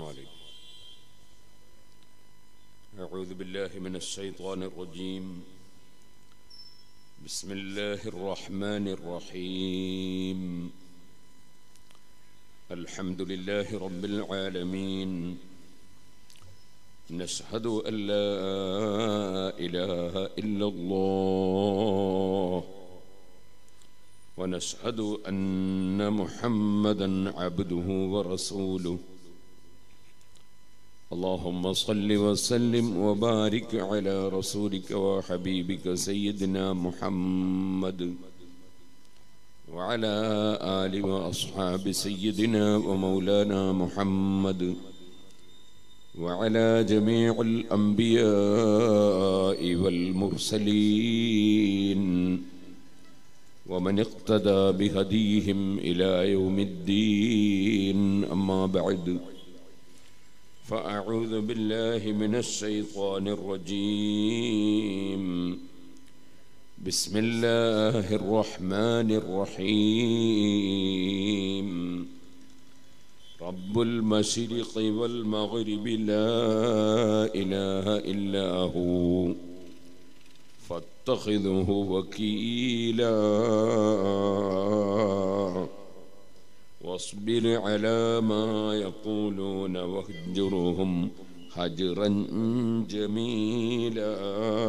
عليكم أعوذ بالله من الشيطان الرجيم بسم الله الرحمن الرحيم الحمد لله رب العالمين نشهد أن لا إله إلا الله ونشهد أن محمدا عبده ورسوله اللهم صل وسلم وبارك على رسولك وحبيبك سيدنا محمد وعلى آل وأصحاب سيدنا ومولانا محمد وعلى جميع الأنبياء والمرسلين ومن اقتدى بهديهم إلى يوم الدين أما بعد فأعوذ بالله من الشيطان الرجيم بسم الله الرحمن الرحيم رب المشرق والمغرب لا إله إلا هو فاتخذه وكيلا واصبر على ما يقولون واهجرهم هجرا جميلا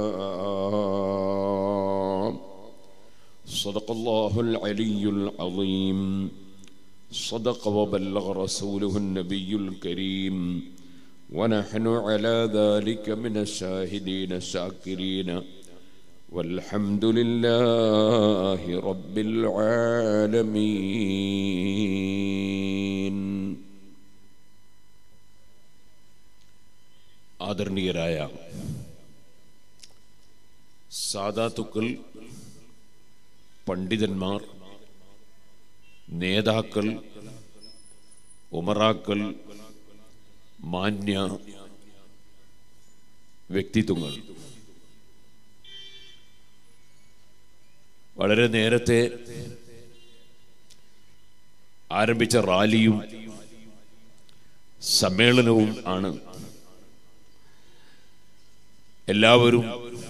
صدق الله العلي العظيم صدق وبلغ رسوله النبي الكريم ونحن على ذلك من الشاهدين الشاكرين والحمد لله رب العالمين ആദരണീയരായ സാധാത്തുക്കൾ പണ്ഡിതന്മാർ നേതാക്കൾ ഉമറാക്കൾ മാന്യ വ്യക്തിത്വങ്ങൾ വളരെ നേരത്തെ ആരംഭിച്ച റാലിയും സമ്മേളനവും ആണ് എല്ലാവരും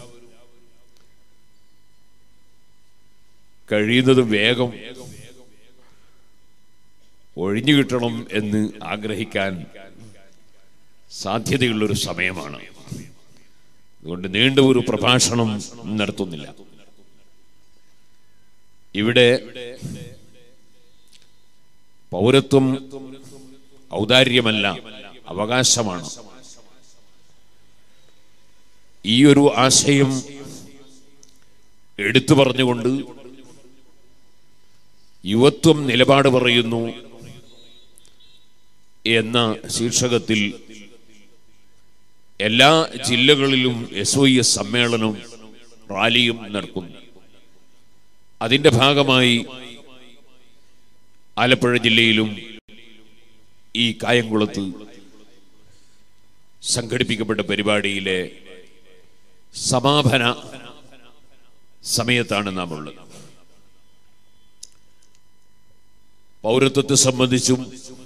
കഴിയുന്നതും വേഗം ഒഴിഞ്ഞു കിട്ടണം എന്ന് ആഗ്രഹിക്കാൻ സാധ്യതയുള്ളൊരു സമയമാണ് അതുകൊണ്ട് നീണ്ട ഒരു പ്രഭാഷണം നടത്തുന്നില്ല ഇവിടെ പൗരത്വം ഔദാര്യമല്ല അവകാശമാണ് ഈ ഒരു ആശയം എടുത്തു പറഞ്ഞുകൊണ്ട് യുവത്വം നിലപാട് പറയുന്നു എന്ന ശീർഷകത്തിൽ എല്ലാ ജില്ലകളിലും എസ് ഒ എസ് സമ്മേളനവും റാലിയും നടക്കുന്നു അതിന്റെ ഭാഗമായി ആലപ്പുഴ ജില്ലയിലും ഈ കായംകുളത്ത് സംഘടിപ്പിക്കപ്പെട്ട പരിപാടിയിലെ സമാപന സമയത്താണ് നാം ഉള്ളത് പൗരത്വത്തെ സംബന്ധിച്ചും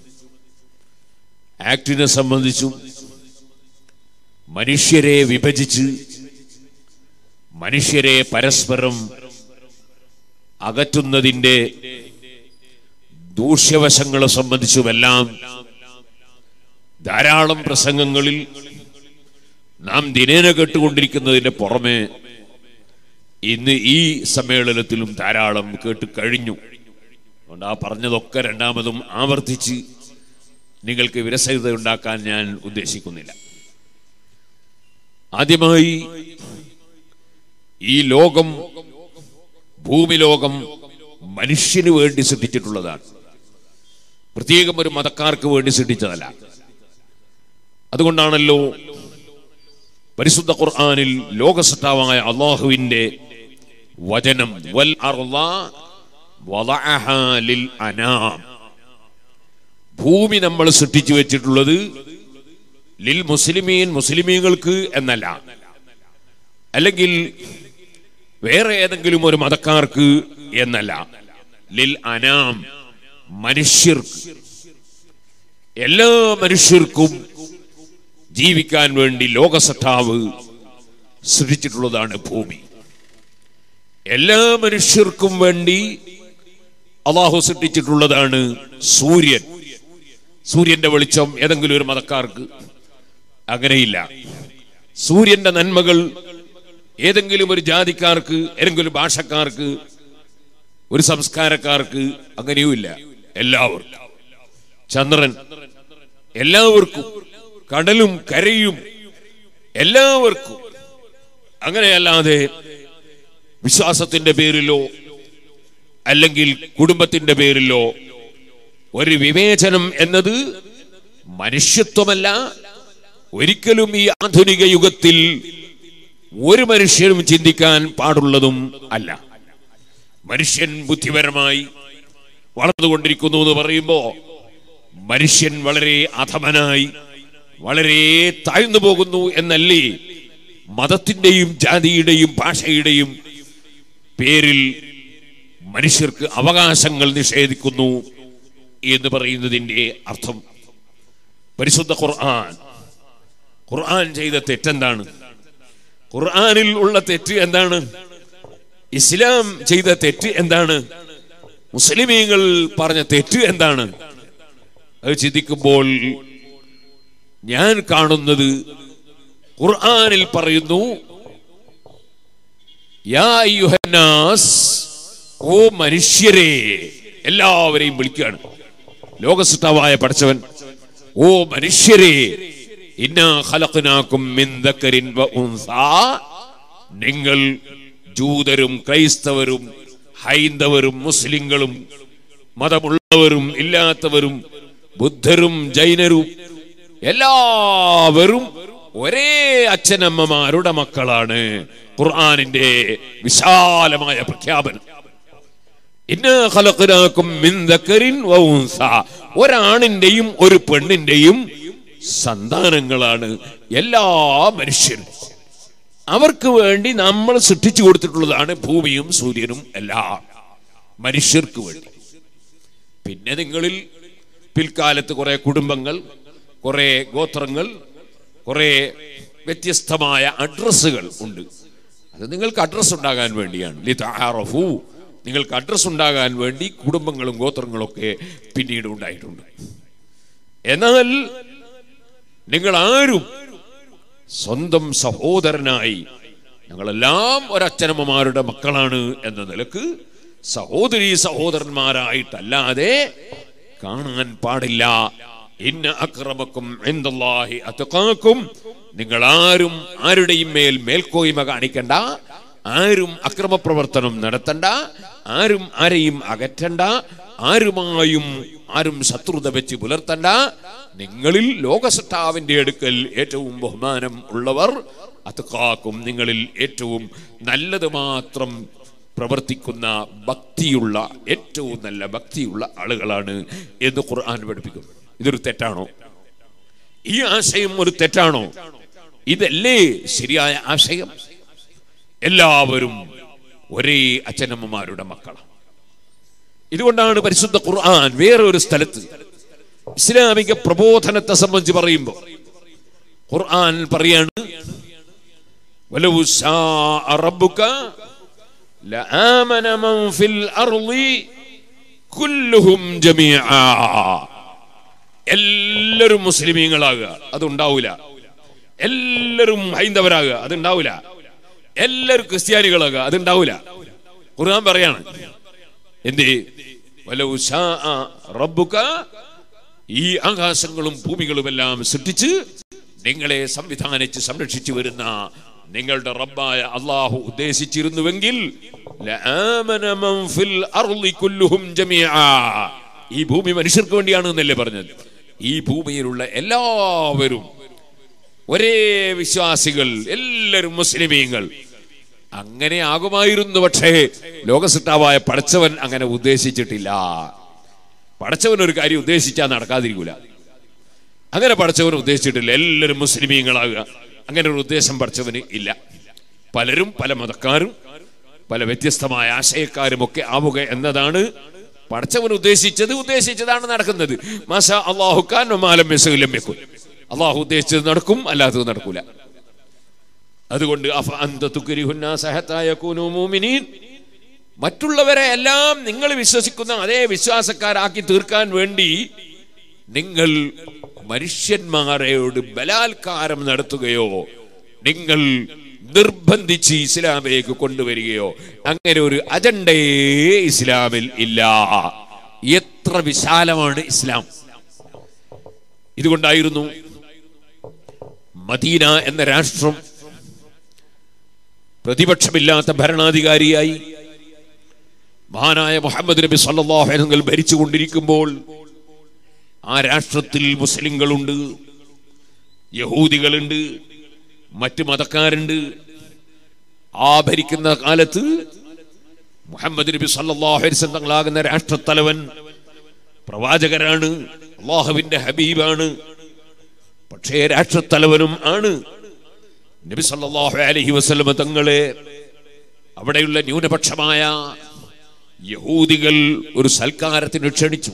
ആക്ടിനെ സംബന്ധിച്ചും മനുഷ്യരെ വിഭജിച്ച് മനുഷ്യരെ പരസ്പരം അകറ്റുന്നതിൻ്റെ ദൂഷ്യവശങ്ങളെ സംബന്ധിച്ചുമെല്ലാം ധാരാളം പ്രസംഗങ്ങളിൽ നാം ദിനേന കേട്ടുകൊണ്ടിരിക്കുന്നതിന്റെ പുറമെ ഇന്ന് ഈ സമ്മേളനത്തിലും ധാരാളം കേട്ട് കഴിഞ്ഞു അതുകൊണ്ട് ആ പറഞ്ഞതൊക്കെ രണ്ടാമതും ആവർത്തിച്ച് നിങ്ങൾക്ക് വിരസത ഉണ്ടാക്കാൻ ഞാൻ ഉദ്ദേശിക്കുന്നില്ല ആദ്യമായി ഈ ലോകം ഭൂമി ലോകം മനുഷ്യന് വേണ്ടി സൃഷ്ടിച്ചിട്ടുള്ളതാണ് പ്രത്യേകം ഒരു മതക്കാർക്ക് വേണ്ടി സൃഷ്ടിച്ചതല്ല അതുകൊണ്ടാണല്ലോ പരിശുദ്ധ ഖുർആനിൽ ലോകസട്ടാവായ അള്ളാഹുവിന്റെ വചനം വൽ അർള വദഅഹാ ലിൽ അനാം ഭൂമി നമ്മൾ സൃഷ്ടിച്ചു വെച്ചിട്ടുള്ളത് ലിൽ മുസ്ലിമീൻ മുസ്ലിമീങ്ങൾക്ക് എന്നല്ല അല്ലെങ്കിൽ വേറെ ഏതെങ്കിലും ഒരു മതക്കാർക്ക് എന്നല്ല ലിൽ അനാം മനുഷ്യർക്ക് എല്ലാ മനുഷ്യർക്കും ജീവിക്കാൻ വേണ്ടി ലോകസട്ടാവ് സൃഷ്ടിച്ചിട്ടുള്ളതാണ് ഭൂമി എല്ലാ മനുഷ്യർക്കും വേണ്ടി അള്ളാഹു സൃഷ്ടിച്ചിട്ടുള്ളതാണ് സൂര്യൻ സൂര്യന്റെ വെളിച്ചം ഏതെങ്കിലും ഒരു മതക്കാർക്ക് അങ്ങനെയില്ല സൂര്യന്റെ നന്മകൾ ഏതെങ്കിലും ഒരു ജാതിക്കാർക്ക് ഏതെങ്കിലും ഭാഷക്കാർക്ക് ഒരു സംസ്കാരക്കാർക്ക് അങ്ങനെയുമില്ല എല്ലാവർക്കും ചന്ദ്രൻ എല്ലാവർക്കും കടലും കരയും എല്ലാവർക്കും അങ്ങനെയല്ലാതെ വിശ്വാസത്തിന്റെ പേരിലോ അല്ലെങ്കിൽ കുടുംബത്തിന്റെ പേരിലോ ഒരു വിവേചനം എന്നത് മനുഷ്യത്വമല്ല ഒരിക്കലും ഈ ആധുനിക യുഗത്തിൽ ഒരു മനുഷ്യനും ചിന്തിക്കാൻ പാടുള്ളതും അല്ല മനുഷ്യൻ ബുദ്ധിപരമായി വളർന്നുകൊണ്ടിരിക്കുന്നു എന്ന് പറയുമ്പോ മനുഷ്യൻ വളരെ അധമനായി വളരെ താഴ്ന്നു പോകുന്നു എന്നല്ലേ മതത്തിന്റെയും ജാതിയുടെയും ഭാഷയുടെയും പേരിൽ മനുഷ്യർക്ക് അവകാശങ്ങൾ നിഷേധിക്കുന്നു എന്ന് പറയുന്നതിന്റെ അർത്ഥം പരിശുദ്ധ ഖുർആൻ ഖുർആൻ ചെയ്ത തെറ്റെന്താണ് ഖുർആനിൽ ഉള്ള തെറ്റ് എന്താണ് ഇസ്ലാം ചെയ്ത തെറ്റ് എന്താണ് മുസ്ലിമീങ്ങൾ പറഞ്ഞ തെറ്റ് എന്താണ് അത് ചിന്തിക്കുമ്പോൾ ഞാൻ കാണുന്നത് ഖുർആനിൽ പറയുന്നു യാ അയ്യുഹന്നാസ് ഓ മനുഷ്യരെ എല്ലാവരെയും വിളിക്കുകയാണ് ലോകസുഷ്ടാവായ പഠിച്ചവൻ ഓ മനുഷ്യരെ ഇന്നാ ഖലഖ്നാകും മിൻ ദക്കരിൻ വ ഉൻസാ നിങ്ങൾ ജൂതരും ക്രൈസ്തവരും ഹൈന്ദവരും മുസ്ലിങ്ങളും മതമുള്ളവരും ഇല്ലാത്തവരും ബുദ്ധരും ജൈനരും എല്ലാവരും ഒരേ അച്ഛനമ്മമാരുടെ മക്കളാണ് ഖുർആനിന്റെ വിശാലമായ പ്രഖ്യാപനം ഇന്നാ ഖലഖ്നാകും മിൻ ദക്കരിൻ വ ഉൻസാ ഒരാണിന്റെയും ഒരു പെണ്ണിന്റെയും സന്താനങ്ങളാണ് എല്ലാ മനുഷ്യരും അവർക്ക് വേണ്ടി നമ്മൾ സൃഷ്ടിച്ചു കൊടുത്തിട്ടുള്ളതാണ് ഭൂമിയും സൂര്യനും എല്ലാം മനുഷ്യർക്ക് വേണ്ടി പിന്നെ നിങ്ങളിൽ പിൽക്കാലത്ത് കുറെ കുടുംബങ്ങൾ കുറെ ഗോത്രങ്ങൾ കുറെ വ്യത്യസ്തമായ അഡ്രസ്സുകൾ ഉണ്ട് അത് നിങ്ങൾക്ക് അഡ്രസ്സ് ഉണ്ടാകാൻ വേണ്ടിയാണ് ലിതാറഫു നിങ്ങൾക്ക് അഡ്രസ്സ് ഉണ്ടാകാൻ വേണ്ടി കുടുംബങ്ങളും ഗോത്രങ്ങളും ഒക്കെ പിന്നീട് ഉണ്ടായിട്ടുണ്ട് എന്നാൽ നിങ്ങൾ ആരും സ്വന്തം സഹോദരനായി ഞങ്ങളെല്ലാം ഒരച്ഛനമ്മമാരുടെ മക്കളാണ് എന്ന നിലക്ക് സഹോദരി സഹോദരന്മാരായിട്ടല്ലാതെ കാണാൻ പാടില്ല ഇന്ന അക്രമക്കും എന്തല്ലാഹി അത്തക്കാക്കും നിങ്ങൾ ആരും ആരുടെയും മേൽ മേൽക്കോയ്മ കാണിക്കണ്ട ആരും അക്രമപ്രവർത്തനം നടത്തണ്ട ആരും ആരെയും അകറ്റണ്ട ആരുമായും ആരും ശത്രുത വെച്ച് പുലർത്തണ്ട നിങ്ങളിൽ ലോകസട്ടാവിന്റെ അടുക്കൽ ഏറ്റവും ബഹുമാനം ഉള്ളവർ അത്തക്കാക്കും നിങ്ങളിൽ ഏറ്റവും നല്ലത് മാത്രം പ്രവർത്തിക്കുന്ന ഭക്തിയുള്ള ഏറ്റവും നല്ല ഭക്തിയുള്ള ആളുകളാണ് എന്ന് ഖുർആൻ പഠിപ്പിക്കുന്നു ഇതൊരു തെറ്റാണോ ഈ ആശയം ഒരു തെറ്റാണോ ഇതല്ലേ ശരിയായ ആശയം എല്ലാവരും ഒരേ അച്ഛനമ്മമാരുടെ മക്കളാണ് ഇതുകൊണ്ടാണ് പരിശുദ്ധ ഖുർആൻ വേറെ ഒരു സ്ഥലത്ത് ഇസ്ലാമിക പ്രബോധനത്തെ സംബന്ധിച്ച് പറയുമ്പോൾ ഖുർആൻ പറയാണ് വലൗ ശാഅ റബ്ബുക ലആമന മൻ ഫിൽ അർളി കുല്ലുഹും ജമീആ എല്ലാവരും മുസ്ലിമീങ്ങളാകുക അതുണ്ടാവൂല എല്ലാവരും ഹൈന്ദവരാകുക അതുണ്ടാവൂല എല്ലാവരും ക്രിസ്ത്യാനികളാകുക അതുണ്ടാവൂല ഖുർആൻ പറയാണ് എന്തേ വലൗ ശാഅ റബ്ബുക ഈ ആകാശങ്ങളും ഭൂമികളും എല്ലാം സൃഷ്ടിച്ച് നിങ്ങളെ സംവിധാനിച്ച് സംരക്ഷിച്ചു വരുന്ന നിങ്ങളുടെ റബ്ബായ അള്ളാഹു ഉദ്ദേശിച്ചിരുന്നുവെങ്കിൽ ലആമന മൻ ഫിൽ അർളി കുല്ലുഹും ജമീആ. ഈ ഭൂമി മനുഷ്യർക്ക് വേണ്ടിയാണ് എന്നല്ലേ പറഞ്ഞത് ഈ ഭൂമിയിലുള്ള എല്ലാവരും ഒരേ വിശ്വാസികൾ എല്ലാവരും മുസ്ലിമീങ്ങൾ അങ്ങനെ ആകുമായിരുന്നു പക്ഷേ ലോകസിട്ടാവായ പടച്ചവൻ അങ്ങനെ ഉദ്ദേശിച്ചിട്ടില്ല പടച്ചവൻ ഒരു കാര്യം ഉദ്ദേശിച്ചാൽ നടക്കാതിരിക്കൂല അങ്ങനെ പടച്ചവൻ ഉദ്ദേശിച്ചിട്ടില്ല എല്ലാവരും മുസ്ലിമീങ്ങളാകുക അങ്ങനെ ഒരു ഉദ്ദേശം പടച്ചവന് ഇല്ല പലരും പല മതക്കാരും പല വ്യത്യസ്തമായ ആശയക്കാരും ഒക്കെ ആവുക എന്നതാണ് പടച്ചവൻ ഉദ്ദേശിച്ചത് ഉദ്ദേശിച്ചതാണ് നടക്കുന്നത് മാഷ അള്ളാഹു ഖാൻ മാലം ലമ്യക്കും അള്ളാഹു ഉദ്ദേശിച്ചത് നടക്കും അല്ലാത്തത് നടക്കൂല അതുകൊണ്ട് അഫ അന്ത തുക്രിഹുന്നാസ ഹത്താ യകൂനൂ മുഅ്മിനീൻ മറ്റുള്ളവരെ എല്ലാം നിങ്ങൾ വിശ്വസിക്കുന്ന അതേ വിശ്വാസക്കാരാക്കി തീർക്കാൻ വേണ്ടി നിങ്ങൾ മനുഷ്യന്മാരെയോട് ബലാത്കാരം നടത്തുകയോ നിങ്ങൾ നിർബന്ധിച്ച് ഇസ്ലാമിലേക്ക് കൊണ്ടുവരികയോ അങ്ങനെ ഒരു അജണ്ടയേ ഇസ്ലാമിൽ ഇല്ല എത്ര വിശാലമാണ് ഇസ്ലാം ഇതുകൊണ്ടായിരുന്നു മദീന എന്ന രാഷ്ട്രം പ്രതിപക്ഷമില്ലാത്ത ഭരണാധികാരിയായി മഹാനായ മുഹമ്മദ് നബി സല്ലല്ലാഹു അലൈഹി വസല്ലം ഭരിച്ചുകൊണ്ടിരിക്കുമ്പോൾ ആ രാഷ്ട്രത്തിൽ മുസ്ലിങ്ങളുണ്ട് യഹൂദികളുണ്ട് മറ്റ് മതക്കാരുണ്ട് ആ ഭരിക്കുന്ന കാലത്ത് മുഹമ്മദ് നബി സല്ലല്ലാഹു അലൈഹി വസല്ലം തങ്ങളാകുന്ന രാഷ്ട്രത്തലവൻ പ്രവാചകരാണ് അള്ളാഹുവിന്റെ ഹബീബാണ് പക്ഷേ രാഷ്ട്രത്തലവനും ആണ് നബി സല്ലല്ലാഹു അലൈഹി വസല്ലം തങ്ങളെ അവിടെയുള്ള ന്യൂനപക്ഷമായ യഹൂദികൾ ഒരു സൽക്കാരത്തിന് ക്ഷണിച്ചു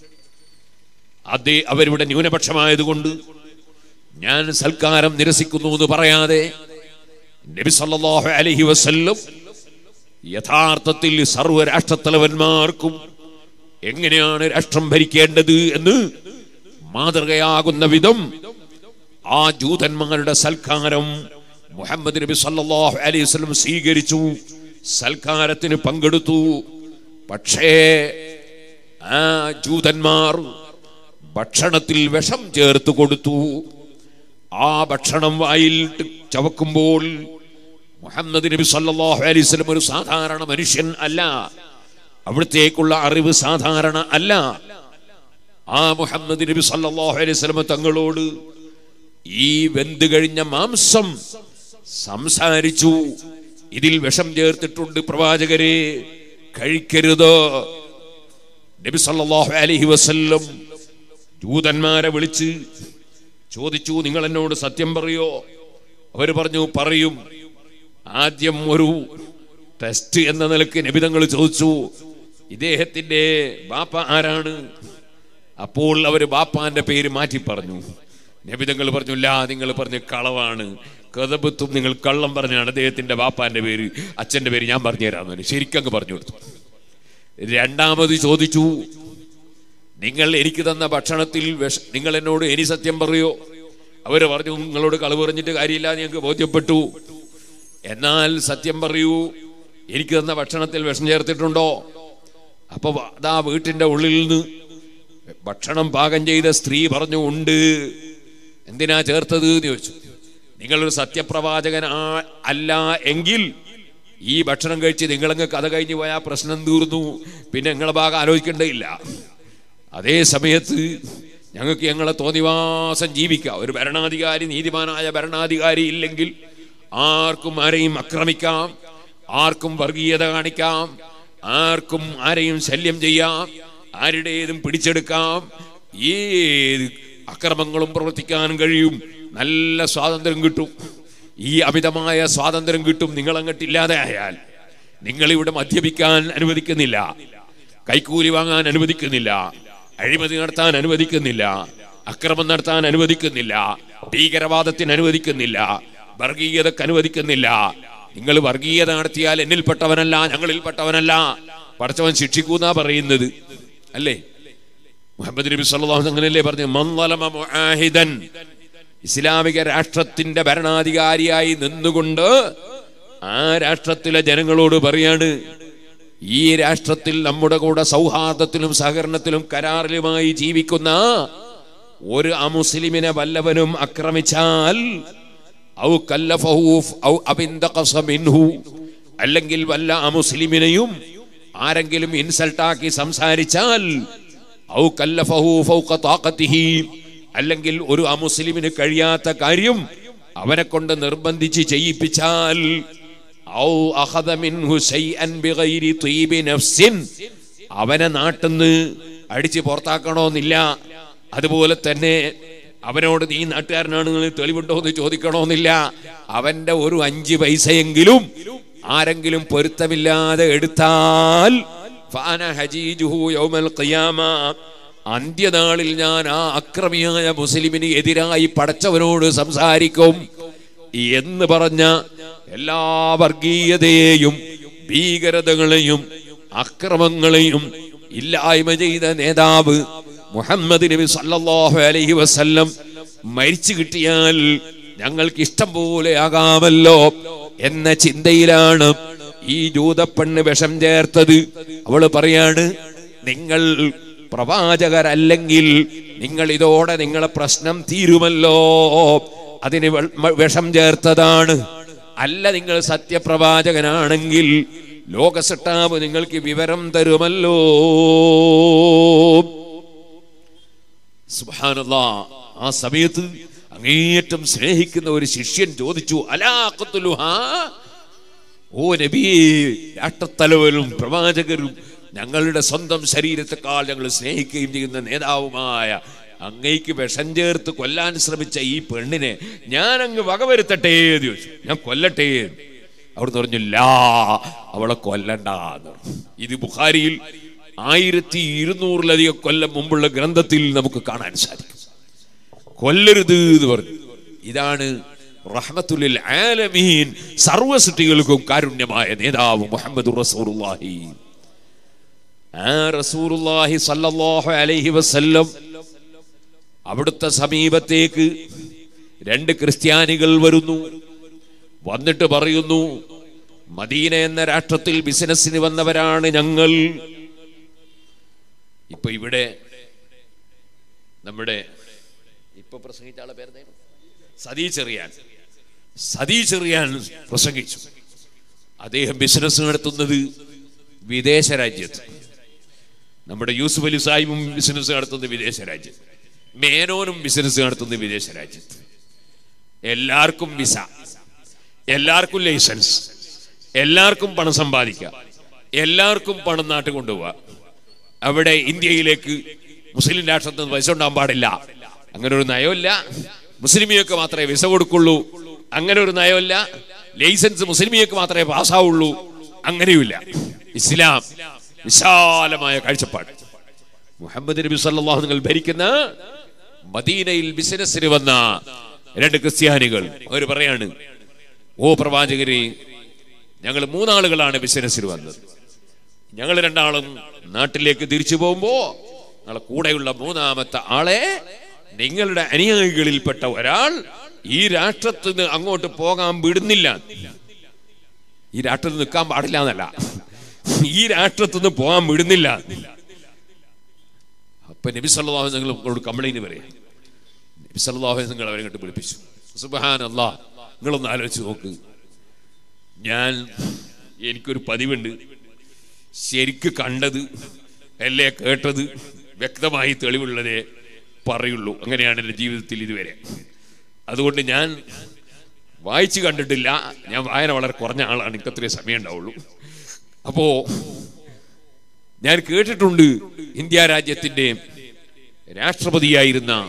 അതേ അവരിവിടെ ന്യൂനപക്ഷമായതുകൊണ്ട് ഞാൻ സൽക്കാരം നിരസിക്കുന്നു എന്ന് പറയാതെ നബി സല്ലല്ലാഹു അലൈഹി വസല്ലം യഥാർത്ഥത്തിൽ സർവ്വ രാഷ്ട്രത്തലവന്മാർക്കും എങ്ങനെയാണ് രാഷ്ട്രം ഭരിക്കേണ്ടത് എന്ന് മാതൃകയാകുന്ന വിധം ആ ജൂതന്മാരുടെ സൽക്കാരം മുഹമ്മദ് നബി സല്ലല്ലാഹു അലൈഹി വസല്ലം സ്വീകരിച്ചു സൽക്കാരത്തിന് പങ്കെടുത്തു പക്ഷേ ആ ജൂതന്മാർ ഭക്ഷണത്തിൽ വിഷം ചേർത്ത് കൊടുത്തു ആ ഭക്ഷണം വായിൽ ഇട്ട് ചവക്കുമ്പോൾ മുഹമ്മദ് നബി സല്ലല്ലാഹു അലൈഹി വസല്ലം ഒരു സാധാരണ മനുഷ്യൻ അല്ല അവിടത്തേക്കുള്ള അറിവ് സാധാരണ അല്ല ആ മുഹമ്മദ് നബി സല്ലല്ലാഹു അലൈഹി വസല്ലം തങ്ങളോട് ഈ വെന്ത് കഴിഞ്ഞ മാംസം സംസാരിച്ചു ഇതിൽ വിഷം ചേർത്തിട്ടുണ്ട് പ്രവാചകരെ കഴിക്കരുത് നബി സല്ലല്ലാഹു അലൈഹി വസല്ലം ജൂതന്മാരെ വിളിച്ച് ചോദിച്ചു നിങ്ങൾ എന്നോട് സത്യം പറയോ അവർ പറഞ്ഞു പറയും ആദ്യം ഒരു ടെസ്റ്റ് എന്ന നിലക്ക് നബിതങ്ങൾ ചോദിച്ചു ഇദ്ദേഹത്തിന്റെ ബാപ്പ ആരാണ് അപ്പോൾ അവർ ബാപ്പാന്റെ പേര് മാറ്റി പറഞ്ഞു നബിതങ്ങൾ പറഞ്ഞു ലാ നിങ്ങൾ പറഞ്ഞ കളവാണ് കഥബത്തും നിങ്ങൾ കള്ളം പറഞ്ഞാണ് അദ്ദേഹത്തിന്റെ ബാപ്പാന്റെ പേര് അച്ഛന്റെ പേര് ഞാൻ പറഞ്ഞു തരാമെന്ന് പറഞ്ഞു ശരിക്കങ്ങ് പറഞ്ഞു കൊടുത്തു രണ്ടാമത് ചോദിച്ചു നിങ്ങൾ എനിക്ക് തന്ന ഭക്ഷണത്തിൽ വിഷ നിങ്ങൾ എന്നോട് ഇനി സത്യം പറയോ അവര് പറഞ്ഞു നിങ്ങളോട് കളവ് പറഞ്ഞിട്ട് കാര്യമില്ല എന്ന് ഞങ്ങൾക്ക് ബോധ്യപ്പെട്ടു എന്നാൽ സത്യം പറയൂ എനിക്ക് തന്ന ഭക്ഷണത്തിൽ വിഷം ചേർത്തിട്ടുണ്ടോ അപ്പൊ അതാ വീട്ടിന്റെ ഉള്ളിൽ നിന്ന് ഭക്ഷണം പാകം ചെയ്ത സ്ത്രീ പറഞ്ഞു ഉണ്ട് എന്തിനാ ചേർത്തത് എന്ന് ചോദിച്ചു നിങ്ങളൊരു സത്യപ്രവാചകൻ ആ- അല്ല എങ്കിൽ ഈ ഭക്ഷണം കഴിച്ച് നിങ്ങളങ്ങ് കഥ കഴിഞ്ഞു പോയാൽ പ്രശ്നം തീർന്നു പിന്നെ നിങ്ങളെ ഭാഗം ആലോചിക്കേണ്ടതില്ല അതേ സമയത്ത് ഞങ്ങൾക്ക് ഞങ്ങളെ തോന്നിവാസം ജീവിക്കാം ഒരു ഭരണാധികാരി നീതിമാനായ ഭരണാധികാരി ഇല്ലെങ്കിൽ ആർക്കും ആരെയും ആക്രമിക്കാം ആർക്കും വർഗീയത കാണിക്കാം ആർക്കും ആരെയും ശല്യം ചെയ്യാം ആരുടേതും പിടിച്ചെടുക്കാം ഏത് അക്രമങ്ങളും പ്രവർത്തിക്കാൻ കഴിയും നല്ല സ്വാതന്ത്ര്യം കിട്ടും ഈ അമിതമായ സ്വാതന്ത്ര്യം കിട്ടും നിങ്ങൾ അങ്ങോട്ട് ഇല്ലാതെ ആയാൽ നിങ്ങളിവിടെ മദ്യപിക്കാൻ അനുവദിക്കുന്നില്ല കൈക്കൂലി വാങ്ങാൻ അനുവദിക്കുന്നില്ല അഴിമതി നടത്താൻ അനുവദിക്കുന്നില്ല അക്രമം നടത്താൻ അനുവദിക്കുന്നില്ല ഭീകരവാദത്തിന് അനുവദിക്കുന്നില്ല വർഗീയതക്ക് അനുവദിക്കുന്നില്ല നിങ്ങൾ വർഗീയത നടത്തിയാൽ എന്നിൽപ്പെട്ടവനല്ല ഞങ്ങളിൽപ്പെട്ടവനല്ല പടച്ചവൻ ശിക്ഷിക്കൂന്നാ പറയുന്നത് അല്ലേ മുഹമ്മദ് നബി സല്ലല്ലാഹു അലൈഹി അങ്ങനെയല്ലേ പറഞ്ഞു മൻളലമ മുആഹിദൻ ഇസ്ലാമിക രാഷ്ട്രത്തിന്റെ ഭരണാധികാരിയായി നിന്നുകൊണ്ട് ആ രാഷ്ട്രത്തിലെ ജനങ്ങളോട് പറയാണ് ഈ രാഷ്ട്രത്തിൽ നമ്മുടെ കൂടെ സൗഹാർദ്ദത്തിലും സഹകരണത്തിലും കരാറിലുമായി ജീവിക്കുന്ന ഒരു അമുസ്ലിമിനെ വല്ലവനും ആക്രമിച്ചാൽ ഔ കല്ലഫഹു ഔ അബിന്തഖസ മിൻഹു അല്ലെങ്കിൽ വല്ല അമുസ്ലിമിനെയും ആരെങ്കിലും ഇൻസൾട്ടാക്കി സംസാരിച്ചാൽ ഔ കല്ലഫഹു ഫൗഖ താഖത്തിഹി അല്ലെങ്കിൽ ഒരു അമുസ്ലിമിന് കഴിയാത്ത കാര്യം അവനെ കൊണ്ട് നിർബന്ധിച്ച് ചെയ്യിപ്പിച്ചാൽ ഔ അഖദ മിൻഹു ശൈഅൻ ബിഗൈരി തീബി നഫ്സിൻ അവനെ നാട്ടിന്ന് അടിച്ച് പുറത്താക്കണമെന്നില്ല അതുപോലെ തന്നെ അവനോട് നീ നാട്ടുകാരനാണ് എന്ന് തെളിവുണ്ടോ എന്ന് ചോദിക്കണമെന്നില്ല അവന്റെ ഒരു അഞ്ച് പൈസയെങ്കിലും ആരെങ്കിലും പൊരുത്തമില്ലാതെ എടുത്താൽ ഫഅന ഹജീജുഹു യൗമൽ ഖിയാമ അന്ത്യനാളിൽ ഞാൻ ആ അക്രമിയായ മുസ്ലിമിന് എതിരായി പടച്ചവനോട് സംസാരിക്കും എന്ന് പറഞ്ഞ എല്ലാ വർഗീയതയെയും ഭീകരതകളെയും അക്രമങ്ങളെയും ഇല്ലായ്മ ചെയ്ത നേതാവ് മുഹമ്മദ് നബി സല്ലല്ലാഹു അലൈഹി വസല്ലം മരിച്ചു കിട്ടിയാൽ ഞങ്ങൾക്ക് ഇഷ്ടം പോലെ ആകാമല്ലോ എന്ന ചിന്തയിലാണ് ഈ ജൂതപ്പെണ്ണ് വിഷം ചേർത്തത് അവള് പറയാണ് നിങ്ങൾ പ്രവാചകരല്ലെങ്കിൽ നിങ്ങൾ ഇതോടെ നിങ്ങളെ പ്രശ്നം തീരുമല്ലോ അതിന് വെ- മ- വിഷം ചേർത്തതാണ് അല്ല നിങ്ങൾ സത്യപ്രവാചകനാണെങ്കിൽ ലോകസട്ടാവ് നിങ്ങൾക്ക് വിവരം തരുമല്ലോ സുബ്ഹാനല്ലാ ആ സമയത്ത് അങ്ങേയറ്റം സ്നേഹിക്കുന്ന ഒരു ശിഷ്യൻ ചോദിച്ചു അലാഖത്തുലുഹാ ഓ നബിയേ രാഷ്ട്രത്തലവരും പ്രവാചകരും ഞങ്ങളുടെ സ്വന്തം ശരീരത്തെക്കാൾ ഞങ്ങൾ സ്നേഹിക്കുകയും ചെയ്യുന്ന നേതാവുമായ അങ്ങേക്ക് വിഷം ചേർത്ത് കൊല്ലാൻ ശ്രമിച്ച ഈ പെണ്ണിനെ ഞാൻ അങ്ങ് വകവരുത്തട്ടെ എന്ന് ചോദിച്ചു ഞാൻ കൊല്ലട്ടെ അവിടെ പറഞ്ഞു ലാ അവളെ കൊല്ലണ്ട എന്ന് പറഞ്ഞു. ഇത് ബുഖാരിയിൽ ആയിരത്തി ഇരുന്നൂറിലധികം കൊല്ലം മുമ്പുള്ള ഗ്രന്ഥത്തിൽ നമുക്ക് കാണാൻ സാധിക്കും കൊല്ലരുത് എന്ന് പറഞ്ഞു ഇതാണ് റഹ്മത്തുലിൽ ആലമീൻ സർവ്വ സൃഷ്ടികൾക്കും കാരുണ്യമായ നേതാവ് മുഹമ്മദ് റസൂലുള്ളാഹി ആ റസൂലുള്ളാഹി സല്ലല്ലാഹു അലൈഹി വസല്ലം അവിടുത്തെ സമീപത്തേക്ക് രണ്ട് ക്രിസ്ത്യാനികൾ വരുന്നു വന്നിട്ട് പറയുന്നു മദീന എന്ന രാഷ്ട്രത്തിൽ ബിസിനസ്സിന് വന്നവരാണ് ഞങ്ങൾ ഇപ്പൊ ഇവിടെ നമ്മുടെ ഇപ്പൊ പ്രസംഗിച്ച ആളെ പേരെന്തായിരുന്നു സതീ ചെറിയാൻ സതീ ചെറിയാൻ പ്രസംഗിച്ചു അദ്ദേഹം ബിസിനസ് നടത്തുന്നത് വിദേശ രാജ്യത്ത് നമ്മുടെ യൂസുഫ് അലി സാഹിബും ബിസിനസ് നടത്തുന്നത് വിദേശ രാജ്യത്ത് മേനോനും ബിസിനസ് നടത്തുന്നത് വിദേശ രാജ്യത്ത് എല്ലാവർക്കും വിസ എല്ലാവർക്കും ലൈസൻസ് എല്ലാവർക്കും പണം സമ്പാദിക്കാം എല്ലാവർക്കും പണം നാട്ടിൽ കൊണ്ടുപോവാ അവിടെ ഇന്ത്യയിലേക്ക് മുസ്ലിം രാഷ്ട്രത്തിൽ നിന്ന് പൈസ ഉണ്ടാകാൻ പാടില്ല അങ്ങനെ ഒരു നയമില്ല മുസ്ലിമിയൊക്കെ മാത്രമേ വിസ കൊടുക്കുള്ളൂ അങ്ങനെ ഒരു നയമില്ല ലൈസൻസ് മുസ്ലിമിയൊക്കെ മാത്രമേ പാസ്സാവുള്ളൂ അങ്ങനെയുമില്ല ഇസ്ലാം വിശാലമായ കാഴ്ചപ്പാട് മുഹമ്മദ് നബി സല്ലല്ലാഹു നിങ്ങൾ ഭരിക്കുന്ന മദീനയിൽ ബിസിനസ്സിന് വന്ന രണ്ട് ക്രിസ്ത്യാനികൾ അവർ പറയാണ് ഓ പ്രവാചകരെ ഞങ്ങൾ മൂന്നാളുകളാണ് ബിസിനസ്സിന് വന്നത് ഞങ്ങൾ രണ്ടാളും നാട്ടിലേക്ക് തിരിച്ചു പോകുമ്പോ ഞങ്ങളെ കൂടെയുള്ള മൂന്നാമത്തെ ആളെ നിങ്ങളുടെ അനുയായികളിൽപ്പെട്ട ഒരാൾ ഈ രാഷ്ട്രത്തിൽ നിന്ന് അങ്ങോട്ട് പോകാൻ വിടുന്നില്ല ഈ രാഷ്ട്രത്തിൽ നിൽക്കാൻ പാടില്ല എന്നല്ല ഈ രാഷ്ട്രത്തിൽ നിന്ന് പോകാൻ വിടുന്നില്ല അപ്പൊ നബി സല്ലല്ലാഹു നിങ്ങളോട് കംപ്ലൈന്റ് പറയാം നബി സല്ലല്ലാഹു നിങ്ങൾ അവരെ ഇങ്ങോട്ട് വിളിപ്പിച്ചു സുബ്ഹാൻ അല്ലാ നിങ്ങളൊന്ന് ആലോചിച്ച് നോക്ക് ഞാൻ എനിക്കൊരു പതിവുണ്ട് ശരിക്ക് കണ്ടത് അല്ലേ കേട്ടത് വ്യക്തമായി തെളിവുള്ളതേ പറയുള്ളൂ അങ്ങനെയാണ് എൻ്റെ ജീവിതത്തിൽ ഇതുവരെ അതുകൊണ്ട് ഞാൻ വായിച്ചു കണ്ടിട്ടില്ല ഞാൻ വായന വളരെ കുറഞ്ഞ ആളാണ് എനിക്ക് അത്രയും സമയം ഉണ്ടാവുള്ളൂ അപ്പോ ഞാൻ കേട്ടിട്ടുണ്ട് ഇന്ത്യ രാജ്യത്തിന്റെ രാഷ്ട്രപതിയായിരുന്ന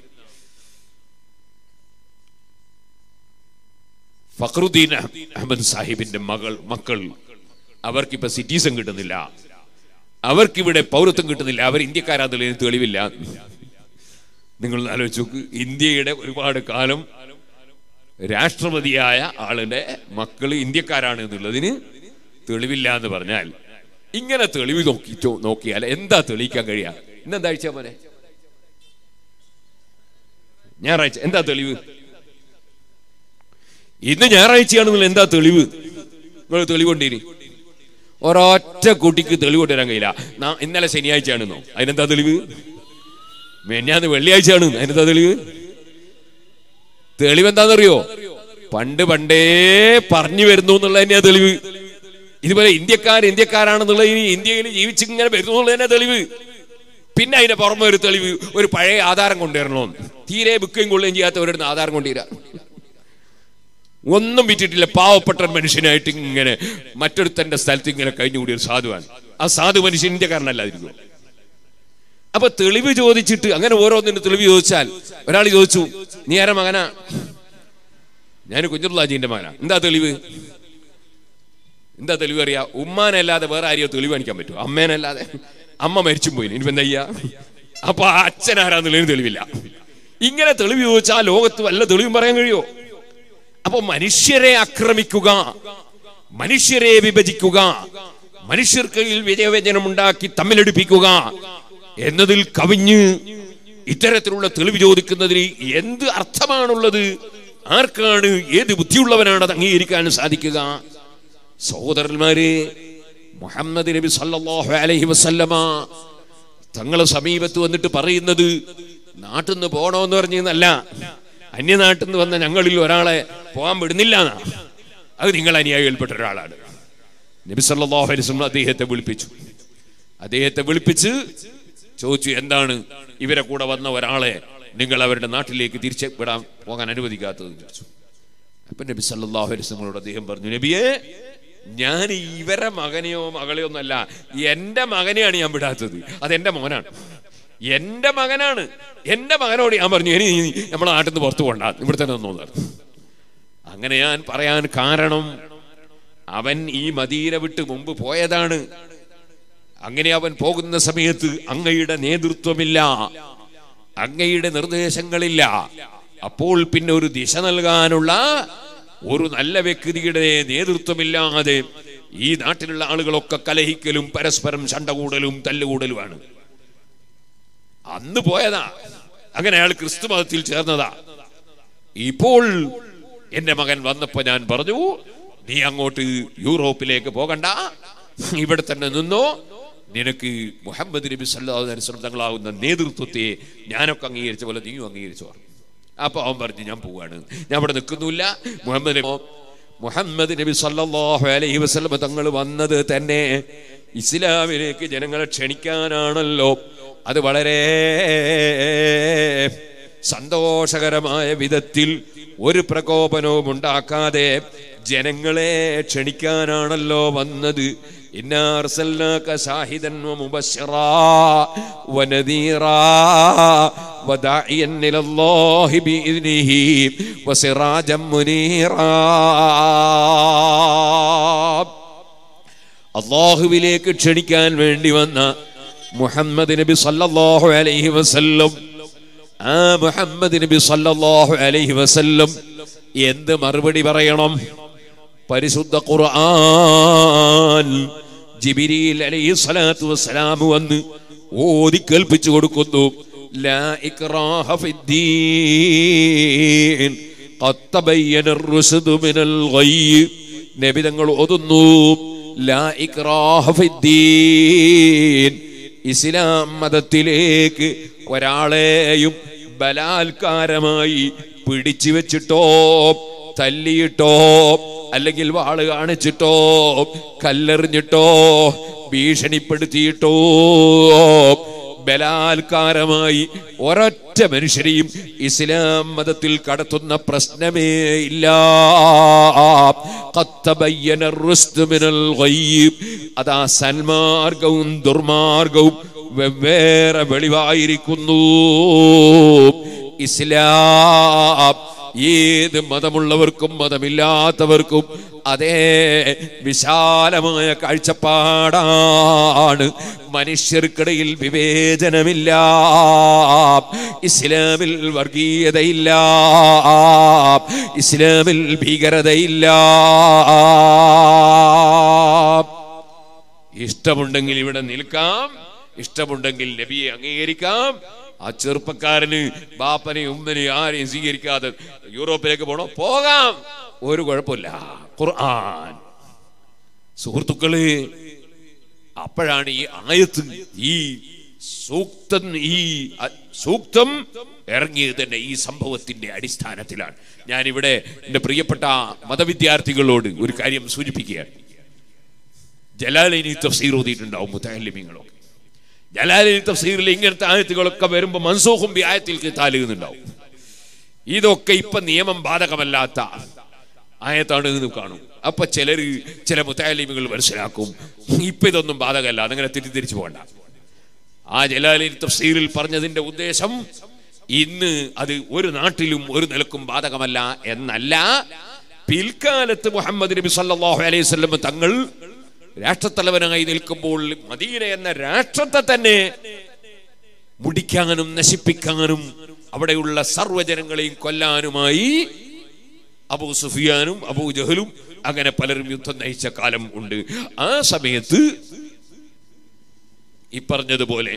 ഫക്രുദ്ദീൻ അഹമ്മദ് സാഹിബിന്റെ മകൾ മക്കൾ അവർക്കിപ്പോ സിറ്റിസൺ കിട്ടുന്നില്ല അവർക്കിവിടെ പൗരത്വം കിട്ടുന്നില്ല അവർ ഇന്ത്യക്കാരാന്നുള്ളതിന് തെളിവില്ല നിങ്ങൾ ആലോചിച്ച് നോക്ക് ഇന്ത്യയുടെ ഒരുപാട് കാലം രാഷ്ട്രപതിയായ ആളുടെ മക്കൾ ഇന്ത്യക്കാരാണ് എന്നുള്ളതിന് തെളിവില്ല എന്ന് പറഞ്ഞാൽ ഇങ്ങനെ തെളിവ് നോക്കി നോക്കിയാൽ എന്താ തെളിയിക്കാൻ കഴിയാ ഇന്നെന്താ ആഴ്ച പോലെ ഞായറാഴ്ച എന്താ തെളിവ് ഇന്ന് ഞായറാഴ്ചയാണെന്നുള്ള എന്താ തെളിവ് നിങ്ങൾ തെളിവ് കൊണ്ടീനി ഒരൊറ്റ കുട്ടിക്ക് തെളിവ് കൊണ്ടുവരാൻ കഴിയില്ല നാ- ഇന്നലെ ശനിയാഴ്ചയാണെന്നോ അതിനെന്താ തെളിവ് മെന്നാന്ന് വെള്ളിയാഴ്ചയാണ് അതിനെന്താ തെളിവ് തെളിവ് എന്താണെന്നറിയോ പണ്ട് പണ്ടേ പറഞ്ഞു വരുന്നു എന്നുള്ള തന്നെയാ തെളിവ് ഇതുപോലെ ഇന്ത്യക്കാർ ഇന്ത്യക്കാരാണെന്നുള്ള ഇനി ഇന്ത്യയിൽ ജീവിച്ചിങ്ങനെ വരുന്നു എന്നുള്ളത് തന്നെ തെളിവ് പിന്നെ അതിന്റെ പുറമെ ഒരു തെളിവ് ഒരു പഴയ ആധാരം കൊണ്ടുവരണമെന്ന് തീരെ ബുക്കുകയും കൊള്ളുകയും ചെയ്യാത്തവരുടെ ആധാരം കൊണ്ടുവരാ ഒന്നും വിറ്റിട്ടില്ല പാവപ്പെട്ട ഒരു മനുഷ്യനായിട്ട് ഇങ്ങനെ മറ്റൊരുത്തന്റെ സ്ഥലത്ത് ഇങ്ങനെ കഴിഞ്ഞുകൂടിയ ഒരു സാധുവാണ് ആ സാധു മനുഷ്യൻ ഇന്ത്യക്കാരനല്ലാതിരിക്കും അപ്പൊ തെളിവ് ചോദിച്ചിട്ട് അങ്ങനെ ഓരോന്നിനും തെളിവ് ചോദിച്ചാൽ ഒരാൾ ചോദിച്ചു നീ ആരാ മകനാ ഞാൻ കുഞ്ഞുള്ളാജീന്റെ മകനാ എന്താ തെളിവ് എന്താ തെളിവ് അറിയാ ഉമ്മാനല്ലാതെ വേറെ ആരെയോ തെളിവ് കാണിക്കാൻ പറ്റുമോ അമ്മേനല്ലാതെ അമ്മ മരിച്ചും പോയി ഇനിയിപ്പോ എന്താ ചെയ്യാ അപ്പൊ ആ അച്ഛൻ ആരാന്നുള്ളതിന് തെളിവില്ല ഇങ്ങനെ തെളിവ് ചോദിച്ചാൽ ലോകത്ത് വല്ല തെളിവും പറയാൻ കഴിയോ അപ്പൊ മനുഷ്യരെ ആക്രമിക്കുക മനുഷ്യരെ വിഭജിക്കുക മനുഷ്യർക്കിടയിൽ വിജയവചനം ഉണ്ടാക്കി തമ്മിലടിപ്പിക്കുക എന്നതിൽ കവിഞ്ഞ് ഇത്തരത്തിലുള്ള തെളിവ് ചോദിക്കുന്നതിന് എന്ത് അർത്ഥമാണുള്ളത് ആർക്കാണ് ഏത് ബുദ്ധിയുള്ളവനാണ് അത് അംഗീകരിക്കാൻ സാധിക്കുക സഹോദരന്മാരെ മുഹമ്മദ് നബി സല്ലല്ലാഹു അലൈഹി വസല്ലമ തങ്ങളെ സമീപത്ത് വന്നിട്ട് പറയുന്നത് നാട്ടിൽ നിന്ന് പോണോന്ന് പറഞ്ഞല്ല അന്യനാട്ടിൽ നിന്ന് വന്ന ഞങ്ങളിൽ ഒരാളെ പോകാൻ വിടുന്നില്ല എന്നാ അത് നിങ്ങൾ അനുയായികൾപ്പെട്ട ഒരാളാണ് നബി സല്ലല്ലാഹു അലൈഹി വസല്ലം അദ്ദേഹത്തെ വിളിപ്പിച്ചു അദ്ദേഹത്തെ വിളിപ്പിച്ച് ചോദിച്ചു എന്താണ് ഇവരെ കൂടെ വന്ന ഒരാളെ നിങ്ങൾ അവരുടെ നാട്ടിലേക്ക് തിരിച്ചു വിടാൻ പോകാൻ അനുവദിക്കാത്തത് ചോദിച്ചു അപ്പൊ നബി സല്ലല്ലാഹു അലൈഹി വസല്ലമയോട് അദ്ദേഹം പറഞ്ഞു നബിയെ ഞാൻ ഇവരെ മകനെയോ മകളെയോ ഒന്നല്ല എന്റെ മകനെയാണ് ഞാൻ വിടാത്തത് അത് എന്റെ മോനാണ് എന്റെ മകനാണ് എന്റെ മകനോട് ഞാൻ പറഞ്ഞു ഇനി നീ നമ്മളെ നാട്ടിൽ നിന്ന് പുറത്തു പോകണ്ട ഇവിടെ തന്നെ നിന്നോ എന്ന് പറഞ്ഞു. അങ്ങനെ ഞാൻ പറയാൻ കാരണം അവൻ ഈ മദീന വിട്ട് മുമ്പ് പോയതാണ് അങ്ങനെ അവൻ പോകുന്ന സമയത്ത് അങ്ങയുടെ നേതൃത്വമില്ല അങ്ങയുടെ നിർദ്ദേശങ്ങളില്ല അപ്പോൾ പിന്നെ ഒരു ദിശ നൽകാനുള്ള ഒരു നല്ല വ്യക്തിയുടെ നേതൃത്വമില്ലാതെ ഈ നാട്ടിലുള്ള ആളുകളൊക്കെ കലഹിക്കലും പരസ്പരം ശണ്ട കൂടലും തല്ലുകൂടലുമാണ് അന്ന് പോയതാ അങ്ങനെ അയാൾ ക്രിസ്തു മതത്തിൽ ചേർന്നതാ ഇപ്പോൾ എന്റെ മകൻ വന്നപ്പോ ഞാൻ പറഞ്ഞു നീ അങ്ങോട്ട് യൂറോപ്പിലേക്ക് പോകണ്ട ഇവിടെ തന്നെ നിന്നോ നിനക്ക് മുഹമ്മദ് നബി സല്ലല്ലാഹു അലൈഹി വസല്ലം തങ്ങളാവുന്ന നേതൃത്വത്തെ ഞാനൊക്കെ അംഗീകരിച്ച പോലെ നീയും അംഗീകരിച്ചു പറഞ്ഞു അപ്പൊ അവൻ പറഞ്ഞു ഞാൻ പോവാണ് ഞാൻ ഇവിടെ നിൽക്കുന്നില്ല മുഹമ്മദ് നബി മുഹമ്മദ് നബി സല്ലല്ലാഹു അലൈഹി വസല്ലം തങ്ങൾ വന്നത് തന്നെ ഇസ്ലാമിലേക്ക് ജനങ്ങളെ ക്ഷണിക്കാനാണല്ലോ അത് വളരെ സന്തോഷകരമായ വിധത്തിൽ ഒരു പ്രകോപനവും ഉണ്ടാക്കാതെ ജനങ്ങളെ ക്ഷണിക്കാനാണല്ലോ വന്നത് ഇന്നാ അർസൽനാക ശാഹിദൻ വമുബശ്ശിറാ വനദീറാ വദാഇയൻ ഇലല്ലാഹി ബിഇذനിഹി വസിറാജൻ മുനീറാ അള്ളാഹുവിലേക്ക് ക്ഷണിക്കാൻ വേണ്ടി വന്ന മുഹമ്മദ് നബി സല്ലല്ലാഹു അലൈഹി വസല്ലം ആ മുഹമ്മദ് നബി സല്ലല്ലാഹു അലൈഹി വസല്ലം എന്ത് മറുപടി പറയണം പരിശുദ്ധ ഖുർആൻ ജിബിരിൽ അലൈഹി സ്വലാത്തു വസ്സലാം വന്ന് ഓതി കേൾപ്പിച്ചു കൊടുക്കുന്നു ലാ ഇക്റാഹ ഫിദ്ദീൻ ഖദ് തബയ്യന الرشد من الغي നബി തങ്ങൾ ഓതുന്നു ലാ ഇക്റാഹ ഫിദ്ദീൻ ഇസ്ലാം മതത്തിലേക്ക് ഒരാളെയും ബലാത്കാരമായി പിടിച്ചു വെച്ചിട്ടോ തല്ലിയിട്ടോ അല്ലെങ്കിൽ വാള് കാണിച്ചിട്ടോ കല്ലെറിഞ്ഞിട്ടോ ഭീഷണിപ്പെടുത്തിയിട്ടോ ബലാത്കാരമായി ഒരൊറ്റ മനുഷ്യരെയും ഇസ്ലാം മതത്തിൽ കടത്തുന്ന പ്രശ്നമേ ഇല്ല ഖത്തബയ്യന الرشد من الغي. അതാ സന്മാർഗവും ദുർമാർഗവും വെവ്വേറെ വെളിവായിരിക്കുന്നു ഇസ്ലാം ഏത് മതമുള്ളവർക്കും മതമില്ലാത്തവർക്കും അതേ വിശാലമായ കാഴ്ചപ്പാടാണ് മനുഷ്യർക്കിടയിൽ വിവേചനമില്ല ഇസ്ലാമിൽ വർഗീയതയില്ല ഇസ്ലാമിൽ ഭീകരതയില്ല ഇഷ്ടമുണ്ടെങ്കിൽ ഇവിടെ നിൽക്കാം ഇഷ്ടമുണ്ടെങ്കിൽ നബിയെ അംഗീകരിക്കാം ആ ചെറുപ്പക്കാരന് ബാപ്പനെയും ഉമ്മനെയും ആരെയും സ്വീകരിക്കാതെ യൂറോപ്പിലേക്ക് പോണോ പോകാം ഒരു കുഴപ്പമില്ല ഖുർആൻ സുഹൃത്തുക്കള് അപ്പോഴാണ് ഈ ആയത്ത് ഈ സൂക്തം ഈ അ- സൂക്തം ഇറങ്ങിയത് തന്നെ ഈ സംഭവത്തിന്റെ അടിസ്ഥാനത്തിലാണ് ഞാനിവിടെ എന്റെ പ്രിയപ്പെട്ട മതവിദ്യാർത്ഥികളോട് ഒരു കാര്യം സൂചിപ്പിക്കുകയാണ് ജലാലിനി തഫ്സീർ ഓതിയിട്ടുണ്ടാവും മുത്തല്ലിമീങ്ങളൊക്കെ ജലാലിനി തഫ്സീറിൽ ഇങ്ങനത്തെ ആയത്തുകളൊക്കെ വരുമ്പോൾ മൻസൂഖും ബി ആയത്തിൽ താലുകുന്നുണ്ടാവും ഇതൊക്കെ ഇപ്പൊ നിയമം ബാധകമല്ലാത്ത ആയത്താണ് എന്ന് കാണും അപ്പൊ ചിലര് ചില മുത്താലിമികൾ മനസ്സിലാക്കും ഇപ്പൊ ഇതൊന്നും ബാധകമല്ല അതങ്ങനെ തെറ്റിദ്ധരിച്ചു പോകണ്ട ആ ജലാലിൻ തഫ്സീറിൽ പറഞ്ഞതിന്റെ ഉദ്ദേശം ഇന്ന് അത് ഒരു നാട്ടിലും ഒരു നിലക്കും ബാധകമല്ല എന്നല്ല പിൽക്കാലത്ത് മുഹമ്മദ് നബി സല്ലല്ലാഹു അലൈഹി വസല്ലം തങ്ങൾ രാഷ്ട്രത്തലവനായി നിൽക്കുമ്പോൾ മദീന എന്ന രാഷ്ട്രത്തെ തന്നെ മുടിക്കാനും നശിപ്പിക്കാനും അവിടെയുള്ള സർവ്വജനങ്ങളെയും കൊല്ലാനുമായി അബൂ സുഫിയാനും അബൂ ജഹലും അങ്ങനെ പലരും യുദ്ധം നയിച്ച കാലം ഉണ്ട് ആ സമയത്ത് ഈ പറഞ്ഞതുപോലെ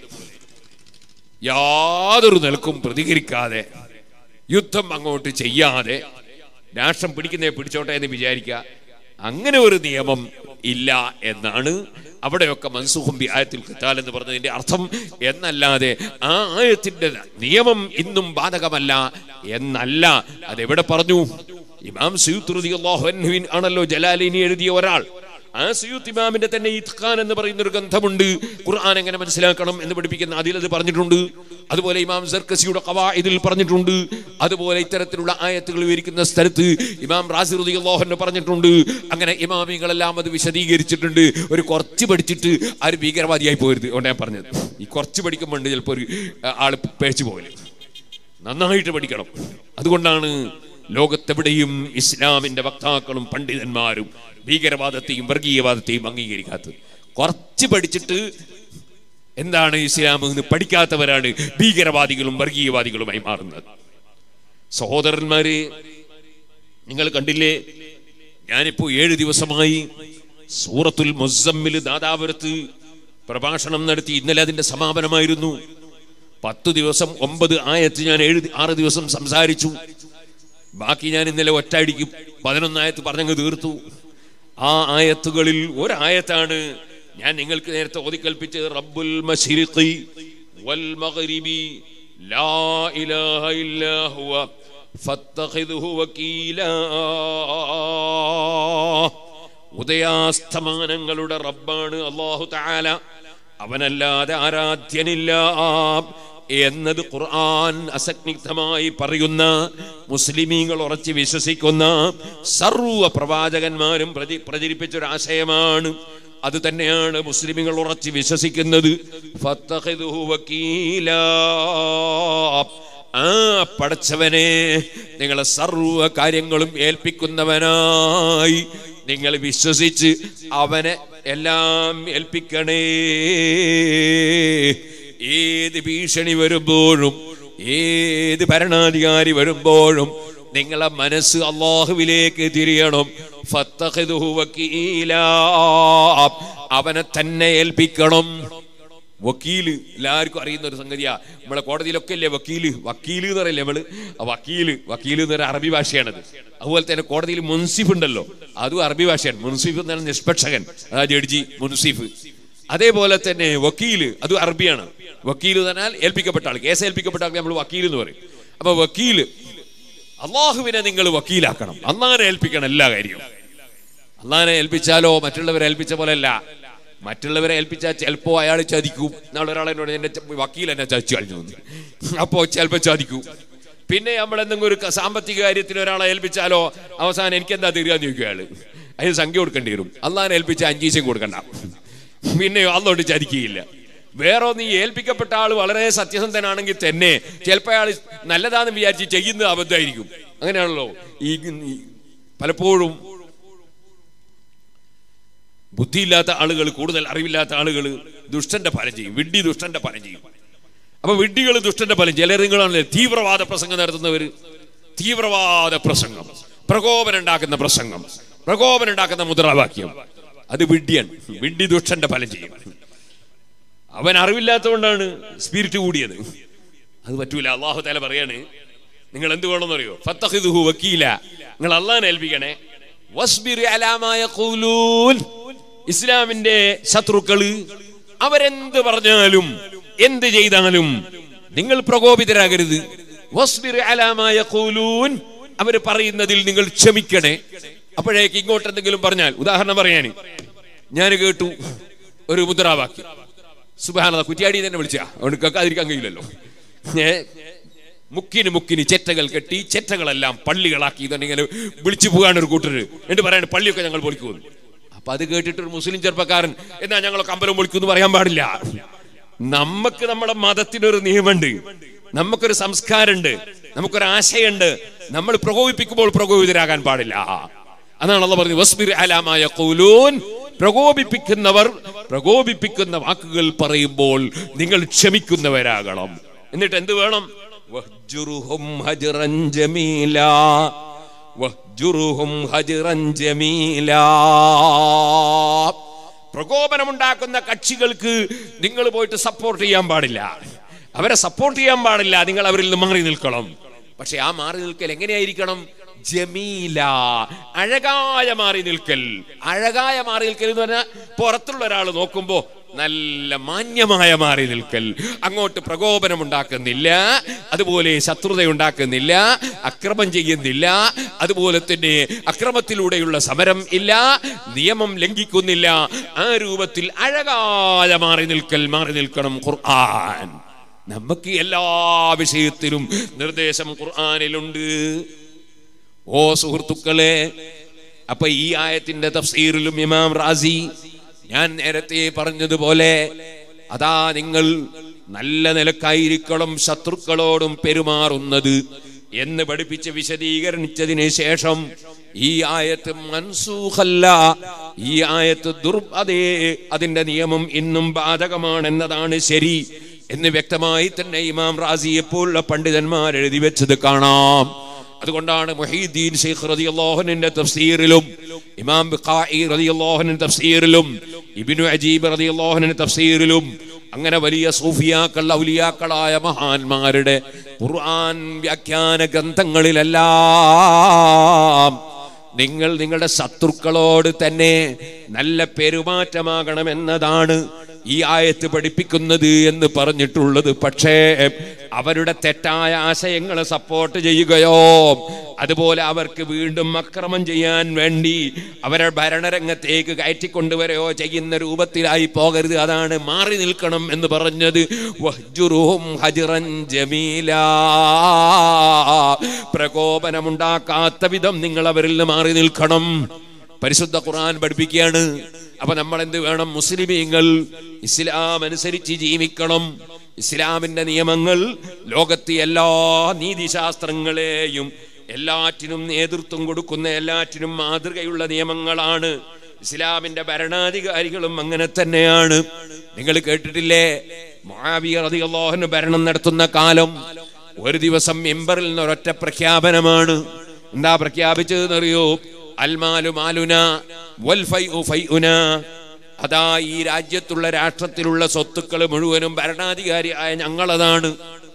യാതൊരു നിലക്കും പ്രതികരിക്കാതെ യുദ്ധം അങ്ങോട്ട് ചെയ്യാതെ രാഷ്ട്രം പിടിക്കുന്നേ പിടിച്ചോട്ടെ എന്ന് വിചാരിക്കുക അങ്ങനെ ഒരു നിയമം ഇല്ല എന്നാണ് അവിടെയൊക്കെ മൻസൂഖും ബി ആയത്തിൽ ഖിത്താൽ എന്ന് പറഞ്ഞതിന്റെ അർത്ഥം എന്നല്ലാതെ ആ ആയത്തിന്റെ നിയമം ഇന്നും ബാധകമല്ല എന്നല്ല അതെവിടെ പറഞ്ഞു ഇമാം സയ്യിദ് റളിയല്ലാഹു അൻഹു ആണല്ലോ ജലാലിനി എഴുതിയ ഒരാൾ ആ സയ്യൂത്ത് ഇമാമിന്റെ തന്നെ ഇത്ഖാൻ എന്ന് പറയുന്ന ഒരു ഗ്രന്ഥമുണ്ട് ഖുർആൻ എങ്ങനെ മനസ്സിലാക്കണം എന്ന് പഠിപ്പിക്കുന്ന അതിൽ അത് പറഞ്ഞിട്ടുണ്ട് അതുപോലെ ഇമാം സർക്കസിയുടെ ഇതിൽ പറഞ്ഞിട്ടുണ്ട് അതുപോലെ ഇത്തരത്തിലുള്ള ആയത്തുകൾ വിവരിക്കുന്ന സ്ഥലത്ത് ഇമാം റാസി റളിയല്ലാഹു പറഞ്ഞിട്ടുണ്ട് അങ്ങനെ ഇമാമികളെല്ലാം അത് വിശദീകരിച്ചിട്ടുണ്ട് ഒരു കുറച്ച് പഠിച്ചിട്ട് ആര് ഭീകരവാദിയായി പോകരുത് അതുകൊണ്ട് ഞാൻ പറഞ്ഞത് ഈ കുറച്ച് പഠിക്കുമ്പോൾ ചിലപ്പോൾ ഒരു ആള് പേഴ്ച്ചു പോകല് നന്നായിട്ട് പഠിക്കണം അതുകൊണ്ടാണ് ലോകത്തെവിടെയും ഇസ്ലാമിന്റെ വക്താക്കളും പണ്ഡിതന്മാരും ഭീകരവാദത്തെയും വർഗീയവാദത്തെയും അംഗീകരിക്കാത്തത് കുറച്ച് പഠിച്ചിട്ട് എന്താണ് ഇസ്ലാം എന്ന് പഠിക്കാത്തവരാണ് ഭീകരവാദികളും വർഗീയവാദികളുമായി മാറുന്നത് സഹോദരന്മാര് നിങ്ങൾ കണ്ടില്ലേ ഞാനിപ്പോ ഏഴ് ദിവസമായി സൂറത്തുൽ മുസമ്മിൽ ദാദാപുരത്ത് പ്രഭാഷണം നടത്തി ഇന്നലെ അതിന്റെ സമാപനമായിരുന്നു പത്ത് ദിവസം ഒമ്പത് ആയത്ത് ഞാൻ ഏഴ് ആറ് ദിവസം സംസാരിച്ചു ബാക്കി ഞാൻ ഇന്നലെ ഒറ്റയടിക്ക് പതിനൊന്നായത്ത് പറഞ്ഞങ്ങ് തീർത്തു ആ ആയത്തുകളിൽ ഒരായത്താണ് ഞാൻ നിങ്ങൾക്ക് നേരത്തെ ഓതിക്കൽപ്പിച്ച് റബ്ബുൽ മശ്രിഖി വൽ മഗ്രിബി ലാ ഇലാഹ ഇല്ലാ ഹുവ ഫത്തഖിദ്ഹു വകീലാ ഉദയാസ്തമാനങ്ങളുടെ റബ്ബാണ് അല്ലാഹു തആല അവനല്ലാതെ ആരാധ്യനില്ല എന്നത് ഖുർആൻ അസഗ്നിഗ്ധമായി പറയുന്ന മുസ്ലിമീങ്ങൾ ഉറച്ച് വിശ്വസിക്കുന്ന സർവ പ്രവാചകന്മാരും പ്രതി പ്രചരിപ്പിച്ച ഒരു ആശയമാണ് അത് തന്നെയാണ് മുസ്ലിമുകൾ ഉറച്ച് വിശ്വസിക്കുന്നത് ഫത്തഖിദുഹു വക്കീലാ. ആ പടച്ചവനെ നിങ്ങളെ സർവ കാര്യങ്ങളും ഏൽപ്പിക്കുന്നവനായി നിങ്ങൾ വിശ്വസിച്ച് അവനെ എല്ലാം ഏൽപ്പിക്കണേ ഏത് ഭീഷണി വരുമ്പോഴും ഏത് ഭരണാധികാരി വരുമ്പോഴും നിങ്ങളെ മനസ്സ് അള്ളാഹുവിലേക്ക് തിരിയണം ഫത്തഖിദുഹു വക്കീലാ. അവനെ തന്നെ ഏൽപ്പിക്കണം വക്കീല് എല്ലാവർക്കും അറിയുന്ന ഒരു സംഗതിയാ നമ്മളെ കോടതിയിലൊക്കെ അല്ലേ വക്കീല് വക്കീല് എന്ന് പറയില്ലേ നമ്മള് ആ വക്കീല് വക്കീല് എന്ന് പറയുന്ന അറബി ഭാഷയാണത് അതുപോലെ തന്നെ കോടതിയിൽ മുൻസിഫ് ഉണ്ടല്ലോ അതും അറബി ഭാഷയാണ് മുൻസിഫ് എന്ന് പറഞ്ഞാൽ നിഷ്പക്ഷകൻ അതാ ജഡ്ജി മുൻസിഫ് അതേപോലെ തന്നെ വക്കീല് അതും അറബിയാണ് വക്കീല് എന്ന് പറഞ്ഞാൽ ഏൽപ്പിക്കപ്പെട്ട ആൾ കേസ് ഏൽപ്പിക്കപ്പെട്ട ആൾക്ക് നമ്മൾ വക്കീല് എന്ന് പറയും അപ്പൊ വക്കീല് അള്ളാഹുവിനെ നിങ്ങൾ വക്കീലാക്കണം അള്ളാഹിനെ ഏൽപ്പിക്കണം എല്ലാ കാര്യവും അള്ളാഹിനെ ഏൽപ്പിച്ചാലോ മറ്റുള്ളവരെ ഏൽപ്പിച്ച പോലെ അല്ല മറ്റുള്ളവരെ ഏൽപ്പിച്ചാൽ ചിലപ്പോ അയാൾ ചതിക്കും നാളെ ഒരാൾ എന്നോട് എന്റെ ച- വക്കീൽ എന്നെ ചതിച്ചു കഴിഞ്ഞു എന്ന്. അപ്പോ ചിലപ്പോ ചതിക്കും പിന്നെ നമ്മൾ എന്തെങ്കിലും ഒരു ക- സാമ്പത്തിക കാര്യത്തിന് ഒരാളെ ഏൽപ്പിച്ചാലോ അവസാനം എനിക്ക് എന്താ തരികയെന്ന് ചോദിക്കും അയാള് അതിന് സംഖ്യ കൊടുക്കേണ്ടി വരും അള്ളാഹിനെ ഏൽപ്പിച്ച അഞ്ചീശം കൊടുക്കണ്ട പിന്നെ അള്ളോട്ട് ചതിക്കുകയില്ല വേറെ നീ ഏൽപ്പിക്കപ്പെട്ട ആൾ വളരെ സത്യസന്ധനാണെങ്കിൽ തന്നെ ചിലപ്പോൾ അയാൾ നല്ലതാന്ന് വിചാരിച്ച് ചെയ്യുന്നത് അബദ്ധമായിരിക്കും അങ്ങനെയാണല്ലോ ഈ ഈ പലപ്പോഴും ബുദ്ധിയില്ലാത്ത ആളുകൾ കൂടുതൽ അറിവില്ലാത്ത ആളുകൾ ദുഷ്ടന്റെ ഫലം ചെയ്യും വിഡ്ഢി ദുഷ്ടന്റെ ഫലം ചെയ്യും അപ്പൊ വിഡ്ഢികൾ ദുഷ്ടന്റെ ഫലം ചിലർ നിങ്ങളാണല്ലേ തീവ്രവാദ പ്രസംഗം നടത്തുന്നവർ തീവ്രവാദ പ്രസംഗം പ്രകോപനം ഉണ്ടാക്കുന്ന പ്രസംഗം പ്രകോപനം ഉണ്ടാക്കുന്ന മുദ്രാവാക്യം അത് വിഡ്ഢിയാണ് വിഡ്ഢി ദുഷ്ടന്റെ ഫലം ചെയ്യും അവൻ അറിവില്ലാത്തതുകൊണ്ടാണ് സ്പിരിറ്റ് കൂടിയത് അത് പറ്റൂല അള്ളാഹു താല പറയാണ് നിങ്ങൾ എന്ത് വേണമെന്നറിയോ ഫത്തഹിദുഹു വക്കീല നിങ്ങൾ അള്ളാഹിനെ ഏൽപ്പിക്കണേ വസ്ബിർ അലാമായ ഖൂലൂൻ ഇസ്ലാമിന്റെ ശത്രുക്കള് അവരെന്ത് പറഞ്ഞാലും എന്ത് ചെയ്താലും നിങ്ങൾ പ്രകോപിതരാകരുത് വസ്ബിർ അലാമായ ഖൂലൂൻ അവർ പറയുന്നതിൽ നിങ്ങൾ ക്ഷമിക്കണേ അപ്പോഴേക്ക് ഇങ്ങോട്ട് എന്തെങ്കിലും പറഞ്ഞാൽ ഉദാഹരണം പറയാൻ ഞാൻ കേട്ടു ഒരു മുദ്രാവാക്യം സുബാനത കുറ്റിയാടി തന്നെ വിളിച്ചാ അതുകൊണ്ട് കേൾക്കാതിരിക്കാൻ കഴിയില്ലല്ലോ ഏ മുക്കിന് മുക്കിന് ചെറ്റകൾ കെട്ടി ചെറ്റകളെല്ലാം പള്ളികളാക്കി ഇതുണ്ടെങ്കിൽ വിളിച്ചു പോകാണ് ഒരു കൂട്ടര് എന്നിട്ട് പറയാണ് പള്ളിയൊക്കെ ഞങ്ങൾ പൊളിക്കുമെന്ന് അപ്പൊ അത് കേട്ടിട്ട് ഒരു മുസ്ലിം ചെറുപ്പക്കാരൻ എന്നാ ഞങ്ങളൊക്കെ അമ്പലം പൊളിക്കുമെന്ന് പറയാൻ പാടില്ല നമുക്ക് നമ്മുടെ മതത്തിനൊരു നിയമമുണ്ട് നമുക്കൊരു സംസ്കാരമുണ്ട് നമുക്കൊരു ആശയമുണ്ട് നമ്മൾ പ്രകോപിപ്പിക്കുമ്പോൾ പ്രകോപിതരാകാൻ പാടില്ല അതാണ് അള്ള പറഞ്ഞു വസ്ബിർ അലാമായ ഖൂലൂൻ പ്രകോപിപ്പിക്കുന്നവർ പ്രകോപിപ്പിക്കുന്ന വാക്കുകൾ പറയുമ്പോൾ നിങ്ങൾ ക്ഷമിക്കുന്നവരാകണം എന്നിട്ട് എന്ത് വേണം വഹ്ജുറുഹും ഹജ്റൻ ജമീലാ വഹ്ജുറുഹും ഹജ്റൻ ജമീലാ പ്രകോപനമുണ്ടാക്കുന്ന കക്ഷികൾക്ക് നിങ്ങൾ പോയിട്ട് സപ്പോർട്ട് ചെയ്യാൻ പാടില്ല അവരെ സപ്പോർട്ട് ചെയ്യാൻ പാടില്ല നിങ്ങൾ അവരിൽ നിന്ന് മാറി നിൽക്കണം പക്ഷെ ആ മാറി നിൽക്കൽ എങ്ങനെയായിരിക്കണം ജമീല അഴകായ മാറി നിൽക്കൽ അഴകായ മാറി നിൽക്കൽ എന്ന് പറഞ്ഞാൽ പുറത്തുള്ള ഒരാൾ നോക്കുമ്പോ നല്ല മാന്യമായ മാറി നിൽക്കൽ അങ്ങോട്ട് പ്രകോപനം ഉണ്ടാക്കുന്നില്ല അതുപോലെ ശത്രുത ഉണ്ടാക്കുന്നില്ല അക്രമം ചെയ്യുന്നില്ല അതുപോലെ തന്നെ അക്രമത്തിലൂടെയുള്ള സമരം ഇല്ല നിയമം ലംഘിക്കുന്നില്ല ആ രൂപത്തിൽ അഴകായ മാറി നിൽക്കൽ മാറി നിൽക്കണം ഖുർആൻ നമുക്ക് എല്ലാ വിഷയത്തിലും നിർദ്ദേശം ഖുർആനിലുണ്ട് ഓ സുഹൃത്തുക്കളെ അപ്പൊ ഈ ആയത്തിന്റെ തഫ്സീറിലും ഇമാം റാസി ഞാൻ നേരത്തെ പറഞ്ഞതുപോലെ അതാ നിങ്ങൾ നല്ല നിലക്കായിരിക്കണം ശത്രുക്കളോടും പെരുമാറുന്നത് എന്ന് പഠിപ്പിച്ച് വിശദീകരിച്ചതിന് ശേഷം ഈ ആയത്ത് മൻസൂഖല്ല ഈ ആയത്ത് ദുർ അതേ അതിന്റെ നിയമം ഇന്നും ബാധകമാണെന്നതാണ് ശരി എന്ന് വ്യക്തമായി തന്നെ ഇമാം റാസിയെ പോലുള്ള പണ്ഡിതന്മാർ എഴുതി വെച്ചത് കാണാം അതുകൊണ്ടാണ് മുഹീദ്ദീൻ ഷെയ്ഖ് റളിയല്ലാഹുവിന്റെ തഫ്സീറിലും ഇമാം ബിഖായി റളിയല്ലാഹുവിന്റെ തഫ്സീറിലും ഇബ്നു അജീബ് റളിയല്ലാഹുവിന്റെ തഫ്സീറിലും അങ്ങനെ വലിയ സൂഫിയാക്കൾ ഔലിയാക്കളായ മഹാന്മാരുടെ ഖുർആൻ വ്യാഖ്യാന ഗ്രന്ഥങ്ങളിലെല്ലാം നിങ്ങൾ നിങ്ങളുടെ ശത്രുക്കളോട് തന്നെ നല്ല പെരുമാറ്റമാകണമെന്നതാണ് ഈ ആയത്ത് പഠിപ്പിക്കുന്നത് എന്ന് പറഞ്ഞിട്ടുള്ളത് പക്ഷേ അവരുടെ തെറ്റായ ആശയങ്ങളെ സപ്പോർട്ട് ചെയ്യുകയോ അതുപോലെ അവർക്ക് വീണ്ടും അക്രമം ചെയ്യാൻ വേണ്ടി അവരെ ഭരണരംഗത്തേക്ക് കയറ്റിക്കൊണ്ടുവരയോ ചെയ്യുന്ന രൂപത്തിലായി പോകരുത് അതാണ് മാറി നിൽക്കണം എന്ന് പറഞ്ഞത് വഹ്ജുറുഹും ഹജ്റൻ ജമീലാ പ്രകോപനമുണ്ടാക്കാത്ത വിധം നിങ്ങൾ അവരിൽ നിന്ന് മാറി നിൽക്കണം പരിശുദ്ധ ഖുർആൻ പഠിപ്പിക്കുകയാണ് അപ്പൊ നമ്മൾ എന്ത് വേണം മുസ്ലിമീങ്ങൾ ഇസ്ലാം അനുസരിച്ച് ജീവിക്കണം ഇസ്ലാമിന്റെ നിയമങ്ങൾ ലോകത്തെ എല്ലാ നീതിശാസ്ത്രങ്ങളെയും എല്ലാറ്റിനും നേതൃത്വം കൊടുക്കുന്ന എല്ലാറ്റിനും മാതൃകയുള്ള നിയമങ്ങളാണ് ഇസ്ലാമിന്റെ ഭരണാധികാരികളും അങ്ങനെ തന്നെയാണ് നിങ്ങൾ കേട്ടിട്ടില്ലേ മുആവിയ റളിയല്ലാഹു ഭരണം നടത്തുന്ന കാലം ഒരു ദിവസം മെമ്പറിൽ നിന്ന് ഒരൊറ്റ പ്രഖ്യാപനമാണ് എന്താ പ്രഖ്യാപിച്ചതെന്നറിയോ അൽമാലു മാലുന വൽ ഫൈഉ ഫൈഉന അതാ ഈ രാജ്യത്തുള്ള രാഷ്ട്രത്തിലുള്ള സ്വത്തുക്കൾ മുഴുവനും ഭരണാധികാരിയായ ഞങ്ങളതാണ്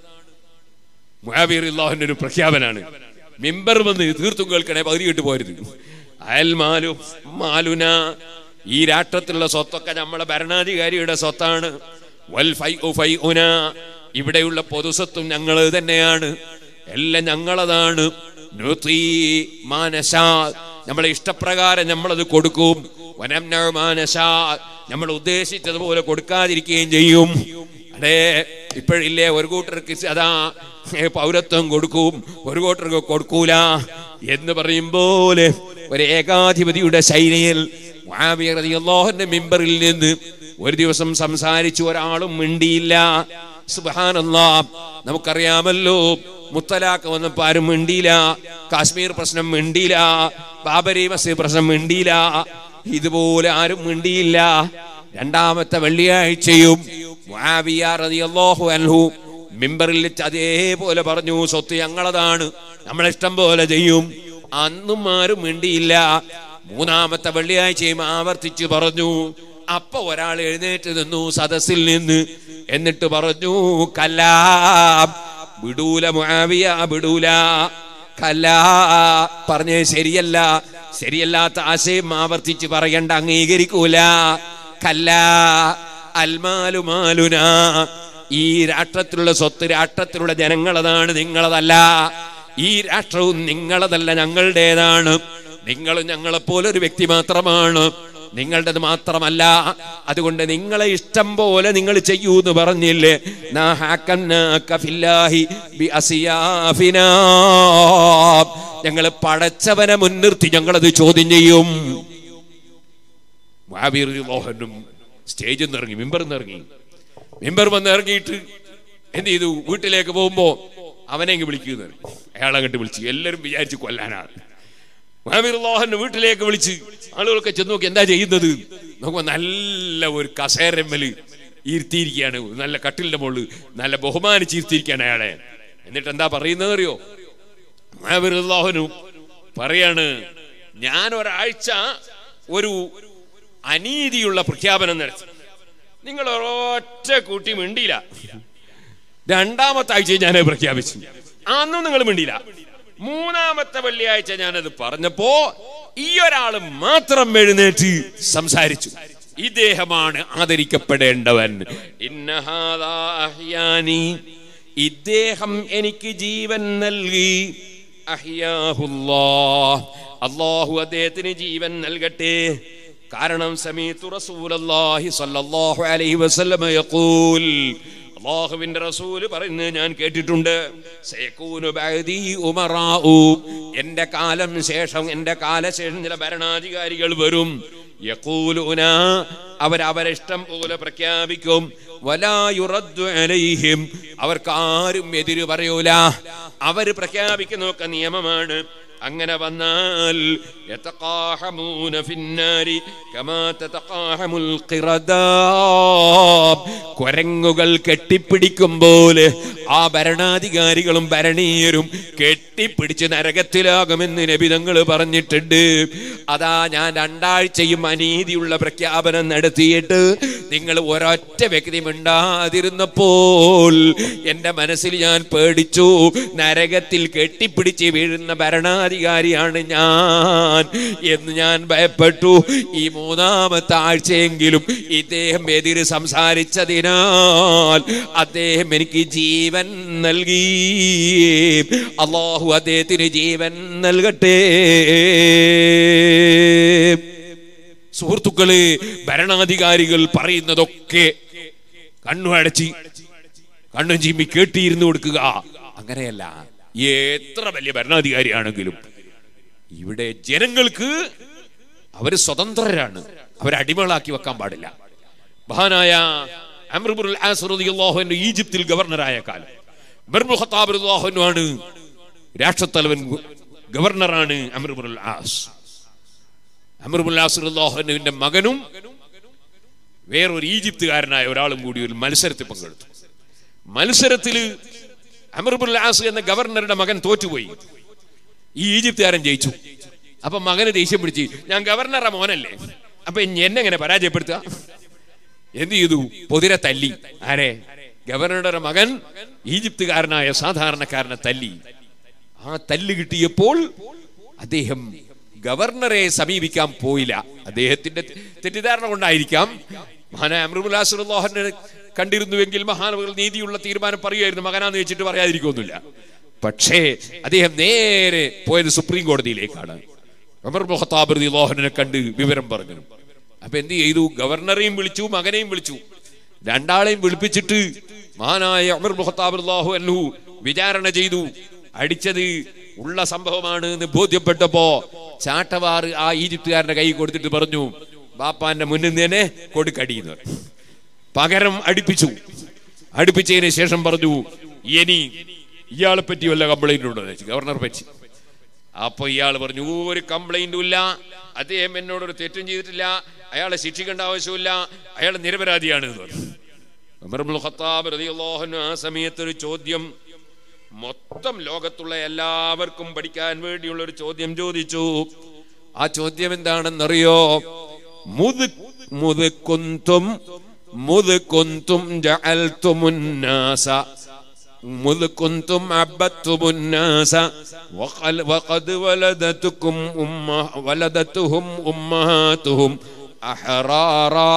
മുഹാബിറിന്റെ ഒരു പ്രഖ്യാപനാണ് മെമ്പർ വന്ന് തീർത്തും കേൾക്കണേ പകുതി കിട്ടു പോരുത് അയൽ മാലു മാലുന ഈ രാഷ്ട്രത്തിലുള്ള സ്വത്തൊക്കെ നമ്മളെ ഭരണാധികാരിയുടെ സ്വത്താണ് വൽ ഫൈഉ ഫൈഉന ഇവിടെയുള്ള പൊതുസ്വത്തും ഞങ്ങൾ തന്നെയാണ് എല്ലാം ഞങ്ങളതാണ് നുതീ മാനശാ നമ്മളെ ഇഷ്ടപ്രകാരം നമ്മളത് കൊടുക്കും വനംന മാനശാ നമ്മൾ ഉദ്ദേശിച്ചതുപോലെ കൊടുക്കാതിരിക്കുകയും ചെയ്യും അടേ ഇപ്പോഴില്ലേ ഒരു കൂട്ടർക്ക് അതാ ഏ, പൗരത്വം കൊടുക്കും ഒരു കൂട്ടർക്ക് കൊടുക്കൂല എന്ന് പറയും പോലെ ഒരു ഏകാധിപതിയുടെ ശൈലിയിൽ മുആവിയ റളിയല്ലാഹുവിന്റെ മിമ്പറിൽ നിന്ന് ഒരു ദിവസം സംസാരിച്ചു ഒരാളും മിണ്ടിയില്ല സുബ്ഹാനല്ലാ നമുക്കറിയാമല്ലോ മുത്തലാഖ് വന്നപ്പോ ആരും മിണ്ടിയില്ല കാശ്മീർ പ്രശ്നം മിണ്ടിയില്ല ബാബരി മസ്ജിദ് പ്രശ്നം മിണ്ടിയില്ല ഇതുപോലെ ആരും മിണ്ടിയില്ല രണ്ടാമത്തെ വെള്ളിയാഴ്ചയും മുആവിയ റളിയല്ലാഹു അൻഹു മിമ്പറിൽ വെച്ച് അതേപോലെ പറഞ്ഞു സ്വത്ത് ഞങ്ങളതാണ് നമ്മളെ ഇഷ്ടം പോലെ ചെയ്യും അന്നും ആരും മിണ്ടിയില്ല മൂന്നാമത്തെ വെള്ളിയാഴ്ചയും ആവർത്തിച്ചു പറഞ്ഞു അപ്പൊ ഒരാൾ എഴുന്നേറ്റ് നിന്നു സദസ്സിൽ നിന്ന് എന്നിട്ട് പറഞ്ഞു കല്ലാ വിടൂല മുആവിയ വിടൂല കല്ലാ പറഞ്ഞേ ശരിയല്ല ശരിയല്ലാത്ത ആശയം ആവർത്തിച്ച് പറയണ്ട അംഗീകരിക്കൂല കല്ലാ അൽമാലു മാലുന ഈ രാഷ്ട്രത്തിലുള്ള സ്വത്ത് രാഷ്ട്രത്തിലുള്ള ജനങ്ങളതാണ് നിങ്ങളതല്ല ഈ രാഷ്ട്രവും നിങ്ങളതല്ല ഞങ്ങളുടേതാണ് നിങ്ങളും ഞങ്ങളെപ്പോലെ ഒരു വ്യക്തി മാത്രമാണ് നിങ്ങളുടേത് മാത്രമല്ല അതുകൊണ്ട് നിങ്ങളെ ഇഷ്ടം പോലെ നിങ്ങൾ ചെയ്യൂ എന്ന് പറഞ്ഞില്ലേ നാഹാക്കന്നാക ഫില്ലാഹി ബിഅസിയാഫിനാ. ഞങ്ങള് പടച്ചവനെ മുൻനിർത്തി ഞങ്ങളത് ചോദ്യം ചെയ്യും മുആവിയ റളിയല്ലാഹുവിനും സ്റ്റേജിൽ നിന്ന് ഇറങ്ങി മിമ്പറിൽ നിന്ന് ഇറങ്ങി മിമ്പർ വന്ന് ഇറങ്ങിയിട്ട് എന്ത് ചെയ്തു വീട്ടിലേക്ക് പോകുമ്പോ അവനെ അങ്ങ് വിളിക്കുന്നു അയാളെ അങ്ങോട്ട് വിളിച്ചു എല്ലാവരും വിചാരിച്ചു കൊല്ലാനാണ് മുഹമ്മദ് വീട്ടിലേക്ക് വിളിച്ച് ആളുകളൊക്കെ ചെന്ന് നോക്കി എന്താ ചെയ്യുന്നത് നോക്കുമ്പോ നല്ല ഒരു കസേരമ്മല് ഇരുത്തിയിരിക്കുകയാണ് നല്ല കട്ടിലിന്റെ മുകളിൽ നല്ല ബഹുമാനിച്ച് ഇരുത്തിയിരിക്കുകയാണ് അയാളെ എന്നിട്ട് എന്താ പറയുന്നത് അറിയോ മുഹമ്മദ് പറയാണ് ഞാൻ ഒരാഴ്ച ഒരു അനീതിയുള്ള പ്രഖ്യാപനം നടത്തി നിങ്ങൾ ഒരൊറ്റ കൂട്ടി മിണ്ടിയില്ല രണ്ടാമത്തെ ആഴ്ച ഞാൻ പ്രഖ്യാപിച്ചു അന്നും നിങ്ങൾ മിണ്ടിയില്ല മൂന്നാമത്തെ വെള്ളിയാഴ്ച ഞാനത് പറഞ്ഞപ്പോ ഈ ഒരാള് മാത്രം എഴുന്നേറ്റ് സംസാരിച്ചു ഇദ്ദേഹമാണ് ആദരിക്കപ്പെടേണ്ടവൻ ഇന്നഹാദാ അഹ്യാനി. ഇദ്ദേഹം എനിക്ക് ജീവൻ നൽകി അഹ്യാഹുല്ലാഹ്. അള്ളാഹു അദ്ദേഹത്തിന് ജീവൻ നൽകട്ടെ കാരണം സമീത്തു റസൂലല്ലാഹി സ്വല്ലല്ലാഹു അലൈഹി വസല്ലമ യഖൂൽ അള്ളാഹുവിന്റെ റസൂല് പറയുന്നത് ഞാൻ കേട്ടിട്ടുണ്ട് സയകൂനു ബഅദി ഉമറാഉ എന്റെ കാലം ശേഷം എന്റെ കാലശേഷം ചില ഭരണാധികാരികൾ വരും യഖൂലുന അവർ അവരിഷ്ടം പോലെ പ്രഖ്യാപിക്കും വലാ യുറദ്ദു അലൈഹിം അവർക്ക് ആരും എതിര് പറയൂല അവർ പ്രഖ്യാപിക്കുന്നതൊക്കെ നിയമമാണ് അങ്ങനെ വന്നാൽ യതഖാഹമൂന ഫിന്നാരി കമാ തതഖാഹമുൽ ഖിറദാബ് കുരങ്ങുകൾ കെട്ടിപ്പിടിക്കുമ്പോൾ ആ ഭരണാധികാരികളും ഭരണീയരും കെട്ടിപ്പിടിച്ച് നരകത്തിലാകുമെന്ന് നബിതങ്ങൾ പറഞ്ഞിട്ടുണ്ട് അതാ ഞാൻ രണ്ടാഴ്ചയും അനീതിയുള്ള പ്രഖ്യാപനം നടത്തിയിട്ട് നിങ്ങൾ ഒരൊറ്റ വ്യക്തി മിണ്ടാതിരുന്നപ്പോൾ എൻ്റെ മനസ്സിൽ ഞാൻ പേടിച്ചു നരകത്തിൽ കെട്ടിപ്പിടിച്ച് വീഴുന്ന ഭരണാധികാരിയാണ് ഞാൻ എന്ന് ഞാൻ ഭയപ്പെട്ടു ഈ മൂന്നാമത്തെ ആഴ്ചയെങ്കിലും ഇദ്ദേഹം എതിര് സംസാരിച്ചതിനാൽ അദ്ദേഹം എനിക്ക് ജീവൻ നൽകി അള്ളാഹു അദ്ദേഹത്തിന് ജീവൻ നൽകട്ടെ സുഹൃത്തുക്കള് ഭരണാധികാരികൾ പറയുന്നതൊക്കെ കണ്ണു അടച്ച് കണ്ണും ചിമ്മി കേട്ടിരുന്നു കൊടുക്കുക അങ്ങനെയല്ല എത്ര വലിയ ഭരണാധികാരിയാണെങ്കിലും ഇവിടെ ജനങ്ങൾക്ക് അവര് സ്വതന്ത്രരാണ് അവരെ അടിമകളാക്കി വെക്കാൻ പാടില്ല മഹാനായ അമ്രുബുൽ ആസ് റളിയല്ലാഹു അൻഹു ഈജിപ്തിൽ ഗവർണറായ കാലം ബർമുൽ ഖത്താബ് റളിയല്ലാഹു അൻഹു ആണ് രാഷ്ട്രത്തലവൻ ഗവർണറാണ് അമ്രുബുൽ ആസ് അമ്രുബുൽ ആസ് റളിയല്ലാഹു അൻഹുവിന്റെ മകനും വേറൊരു ഈജിപ്തുകാരനായ ഒരാളും കൂടി ഒരു മത്സരത്തിൽ പങ്കെടുത്തു മത്സരത്തിൽ അമർബുൽ ആസ് എന്ന ഗവർണറുടെ മകൻ തോറ്റുപോയി ഈ ഈജിപ്തുകാരൻ ജയിച്ചു അപ്പൊ മകന് ദേഷ്യം പിടിച്ച് ഞാൻ ഗവർണറുടെ മോനല്ലേ അപ്പൊ എന്നെ എങ്ങനെ പരാജയപ്പെടുത്തുക എന്ത് ചെയ്തു പൊതിരെ തല്ലി ആരെ ഗവർണറുടെ മകൻ ഈജിപ്തുകാരനായ സാധാരണക്കാരനെ തല്ലി ആ തല്ല് കിട്ടിയപ്പോൾ അദ്ദേഹം ഗവർണറെ സമീപിക്കാൻ പോയില്ല അദ്ദേഹത്തിന്റെ തെറ്റിദ്ധാരണ കൊണ്ടായിരിക്കാം മഹാനായ അമൃബുലാസുല്ലാഹനെ കണ്ടിരുന്നുവെങ്കിൽ മഹാനവകൾ നീതിയുള്ള തീരുമാനം പറയുമായിരുന്നു മകനാന്ന് വെച്ചിട്ട് പറയാതിരിക്കൊന്നുമില്ല പക്ഷേ അദ്ദേഹം നേരെ പോയത് സുപ്രീം കോടതിയിലേക്കാണ് അമർ മുഹത്താബ് ലോഹനെ കണ്ട് വിവരം പറഞ്ഞു അപ്പൊ എന്ത് ചെയ്തു ഗവർണറെയും വിളിച്ചു മകനെയും വിളിച്ചു രണ്ടാളെയും വിളിപ്പിച്ചിട്ട് മഹാനായ അമർ മുഹത്താബ് അള്ളാഹു അല്ലു വിചാരണ ചെയ്തു അടിച്ചത് ഉള്ള സംഭവമാണ് എന്ന് ബോധ്യപ്പെട്ടപ്പോ ചാട്ടവാറ് ആ ഈജിപ്തുകാരന്റെ കൈ കൊടുത്തിട്ട് പറഞ്ഞു ബാപ്പാന്റെ മുന്നിൽ നിന്ന് തന്നെ കൊടുക്കടിയെന്ന് പറഞ്ഞു. പകരം അടുപ്പിച്ചു അടുപ്പിച്ചതിന് ശേഷം പറഞ്ഞു ഇനി ഇയാളെ പറ്റി വല്ല കംപ്ലൈന്റ് ഉണ്ടോ എന്ന് ചോദിച്ചു. ഗവർണർ പറ്റി അപ്പൊ ഇയാൾ പറഞ്ഞു ഒരു കംപ്ലൈന്റും ഇല്ല അദ്ദേഹം എന്നോടൊരു തെറ്റും ചെയ്തിട്ടില്ല അയാളെ ശിക്ഷിക്കേണ്ട ആവശ്യമില്ല അയാൾ നിരപരാധിയാണ് എന്ന് പറഞ്ഞു ഉമർ ഇബ്നുൽ ഖത്താബ് റളിയല്ലാഹു അൻഹു ആ സമയത്ത് ഒരു ചോദ്യം മൊത്തം ലോകത്തുള്ള എല്ലാവർക്കും പഠിക്കാൻ വേണ്ടിയുള്ള ഒരു ചോദ്യം ചോദിച്ചു ആ ചോദ്യം എന്താണെന്നറിയോ മുത് മുത് കുന്തും മുത് കുന്തും ജഅൽതുമുന്നാസ മുത് കുന്തും അബ്ബത്തുമുന്നാസ വഖൽ വഖദ് വലദതുക്കും ഉമ്മ വലദതുഹും ഉമ്മഹാതുഹും അഹറാറാ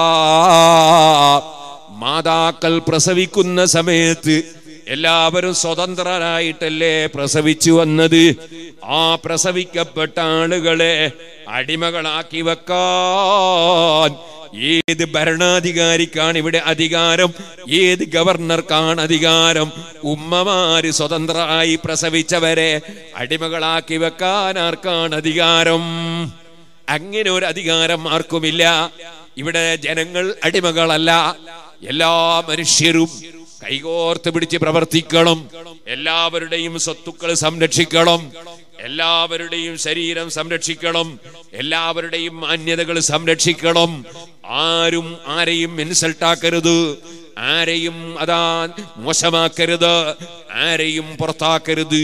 മാതാക്കൾ പ്രസവിക്കുന്ന സമയത്ത് എല്ലാവരും സ്വതന്ത്രരായിട്ടല്ലേ പ്രസവിച്ചു വന്നത് ആ പ്രസവിക്കപ്പെട്ട ആളുകളെ അടിമകളാക്കി വെക്കാൻ ഏത് ഭരണാധികാരിക്കാണ് ഇവിടെ അധികാരം ഏത് ഗവർണർക്കാണ് അധികാരം ഉമ്മമാര് സ്വതന്ത്രരായി പ്രസവിച്ചവരെ അടിമകളാക്കി വെക്കാൻ ആർക്കാണ് അധികാരം അങ്ങനെ ഒരു അധികാരം ആർക്കുമില്ല ഇവിടെ ജനങ്ങൾ അടിമകളല്ല എല്ലാ മനുഷ്യരും കൈകോർത്ത് പിടിച്ച് പ്രവർത്തിക്കണം എല്ലാവരുടെയും സ്വത്തുക്കൾ സംരക്ഷിക്കണം എല്ലാവരുടെയും ശരീരം സംരക്ഷിക്കണം എല്ലാവരുടെയും മാന്യതകൾ സംരക്ഷിക്കണം ആരും ആരെയും ഇൻസൾട്ടാക്കരുത് ആരെയും അതാ മോശമാക്കരുത് ആരെയും പുറത്താക്കരുത്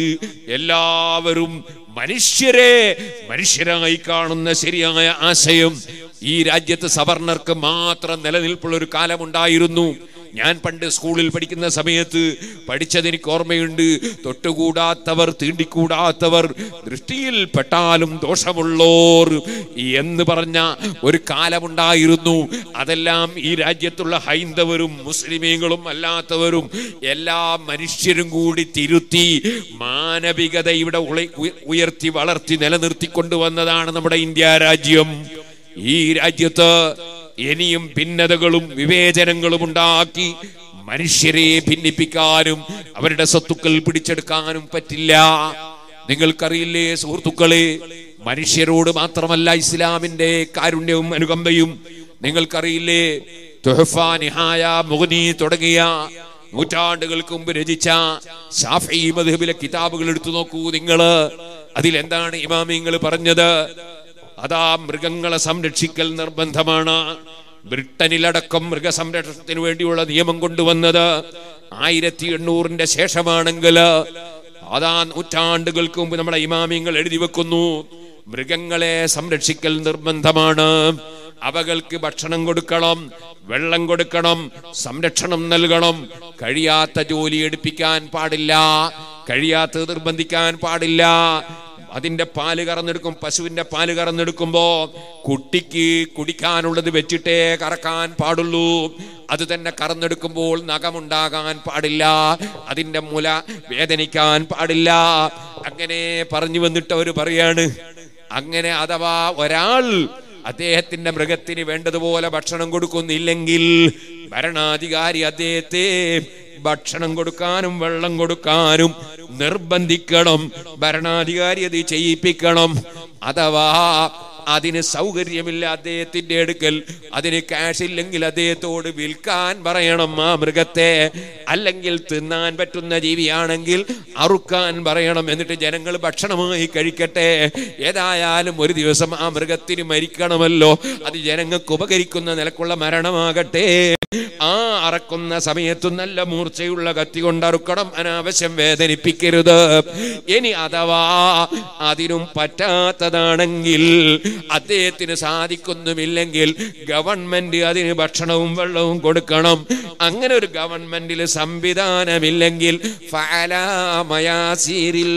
എല്ലാവരും മനുഷ്യരെ മനുഷ്യരായി കാണുന്ന ശരിയായ ആശയം ഈ രാജ്യത്ത് സവർണർക്ക് മാത്രം നിലനിൽപ്പുള്ള ഒരു കാലമുണ്ടായിരുന്നു ഞാൻ പണ്ട് സ്കൂളിൽ പഠിക്കുന്ന സമയത്ത് പഠിച്ചത് എനിക്ക് ഓർമ്മയുണ്ട് തൊട്ടുകൂടാത്തവർ തീണ്ടിക്കൂടാത്തവർ ദൃഷ്ടിയിൽ പെട്ടാലും ദോഷമുള്ളോർ എന്ന് പറഞ്ഞ ഒരു കാലമുണ്ടായിരുന്നു അതെല്ലാം ഈ രാജ്യത്തുള്ള ഹൈന്ദവരും മുസ്ലിമീങ്ങളും അല്ലാത്തവരും എല്ലാ മനുഷ്യരും കൂടി തിരുത്തി മാനവികതയുടെ ഉള- ഉയ- ഉയർത്തി വളർത്തി നിലനിർത്തിക്കൊണ്ടുവന്നതാണ് നമ്മുടെ ഇന്ത്യ രാജ്യം ഈ രാജ്യത്ത് ഇനിയും ഭിന്നതകളും വിവേചനങ്ങളും ഉണ്ടാക്കി മനുഷ്യരെ ഭിന്നിപ്പിക്കാനും അവരുടെ സ്വത്തുക്കൾ പിടിച്ചെടുക്കാനും പറ്റില്ല നിങ്ങൾക്കറിയില്ലേ സുഹൃത്തുക്കളെ മനുഷ്യരോട് മാത്രമല്ല ഇസ്ലാമിന്റെ കാരുണ്യവും അനുകമ്പയും നിങ്ങൾക്കറിയില്ലേ തുഹഫ നിഹായ മുഗ്നി തുടങ്ങിയ നൂറ്റാണ്ടുകൾക്ക് മുമ്പ് രചിച്ച ഷാഫി മധുബിലെ കിതാബുകൾ എടുത്തു നോക്കൂ നിങ്ങള് അതിലെന്താണ് ഇമാമിങ്ങൾ പറഞ്ഞത് അതാ മൃഗങ്ങളെ സംരക്ഷിക്കൽ നിർബന്ധമാണ് ബ്രിട്ടനിലടക്കം മൃഗസംരക്ഷണത്തിന് വേണ്ടിയുള്ള നിയമം കൊണ്ടുവന്നത് ആയിരത്തി എണ്ണൂറിന്റെ ശേഷമാണെങ്കിൽ അതാ നൂറ്റാണ്ടുകൾക്ക് മുമ്പ് നമ്മുടെ ഇമാമിങ്ങൾ എഴുതി വെക്കുന്നു മൃഗങ്ങളെ സംരക്ഷിക്കൽ നിർബന്ധമാണ് അവകൾക്ക് ഭക്ഷണം കൊടുക്കണം വെള്ളം കൊടുക്കണം സംരക്ഷണം നൽകണം കഴിയാത്ത ജോലി എടുപ്പിക്കാൻ പാടില്ല കഴിയാത്തത് നിർബന്ധിക്കാൻ പാടില്ല അതിന്റെ പാല് കറന്നെടുക്കും പശുവിന്റെ പാല് കറന്നെടുക്കുമ്പോ കുട്ടിക്ക് കുടിക്കാനുള്ളത് വെച്ചിട്ടേ കറക്കാൻ പാടുള്ളൂ അത് തന്നെ കറന്നെടുക്കുമ്പോൾ നഖമുണ്ടാകാൻ പാടില്ല അതിന്റെ മുല വേദനിക്കാൻ പാടില്ല അങ്ങനെ പറഞ്ഞു വന്നിട്ട് അവര് പറയാണ് അങ്ങനെ അഥവാ ഒരാൾ അദ്ദേഹത്തിന്റെ മൃഗത്തിന് വേണ്ടതുപോലെ ഭക്ഷണം കൊടുക്കുന്നില്ലെങ്കിൽ ഭരണാധികാരി അദ്ദേഹത്തെ ഭക്ഷണം കൊടുക്കാനും വെള്ളം കൊടുക്കാനും നിർബന്ധിക്കണം ഭരണാധികാരി അത് ചെയ്യിപ്പിക്കണം അഥവാ അതിന് സൗകര്യമില്ല അദ്ദേഹത്തിന്റെ അടുക്കൽ അതിന് ക്യാഷ് ഇല്ലെങ്കിൽ അദ്ദേഹത്തോട് വിൽക്കാൻ പറയണം ആ മൃഗത്തെ അല്ലെങ്കിൽ തിന്നാൻ പറ്റുന്ന ജീവിയാണെങ്കിൽ അറുക്കാൻ പറയണം എന്നിട്ട് ജനങ്ങൾ ഭക്ഷണമായി കഴിക്കട്ടെ ഏതായാലും ഒരു ദിവസം ആ മൃഗത്തിന് മരിക്കണമല്ലോ അത് ജനങ്ങൾക്ക് ഉപകരിക്കുന്ന നിലക്കുള്ള മരണമാകട്ടെ ആ അറക്കുന്ന സമയത്ത് നല്ല മൂർച്ചയുള്ള കത്തി കൊണ്ട് അറുക്കണം അനാവശ്യം വേദനിപ്പിക്കരുത് ഇനി അഥവാ അതിനും പറ്റാത്തതാണെങ്കിൽ അദ്ദേഹത്തിന് സാധിക്കുന്നുമില്ലെങ്കിൽ ഗവൺമെന്റ് അതിന് ഭക്ഷണവും വെള്ളവും കൊടുക്കണം അങ്ങനെ ഒരു ഗവൺമെന്റിൽ സംവിധാനമില്ലെങ്കിൽ ഫഅലാമയാസീരിൽ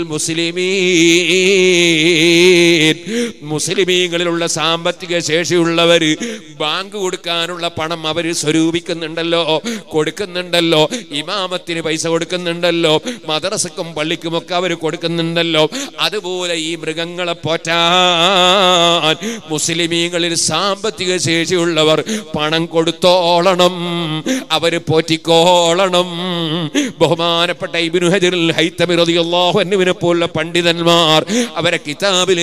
മുസ്ലിമീൻ മുസ്ലിമീങ്ങളിലുള്ള സാമ്പത്തിക ശേഷിയുള്ളവര് ബാങ്ക് കൊടുക്കാനുള്ള പണം അവര് സ്വരൂപിക്കുന്നുണ്ടല്ലോ കൊടുക്കുന്നുണ്ടല്ലോ ഇമാമത്തിന് പൈസ കൊടുക്കുന്നുണ്ടല്ലോ മദ്രസക്കും പള്ളിക്കുമൊക്കെ അവർ കൊടുക്കുന്നുണ്ടല്ലോ അതുപോലെ ഈ മൃഗങ്ങളെ പോറ്റാൻ മുസ്ലിമീങ്ങളിൽ സാമ്പത്തിക ശേഷിയുള്ളവർ പണം കൊടുത്തോളണം അവര് പോറ്റിക്കോളണം ബഹുമാനപ്പെട്ട ഇബ്നു ഹജറുൽ ഹൈത്തമി റളിയല്ലാഹു അൻഹുവിനെ പോലുള്ള പണ്ഡിതന്മാർ അവരെ കിതാബിൽ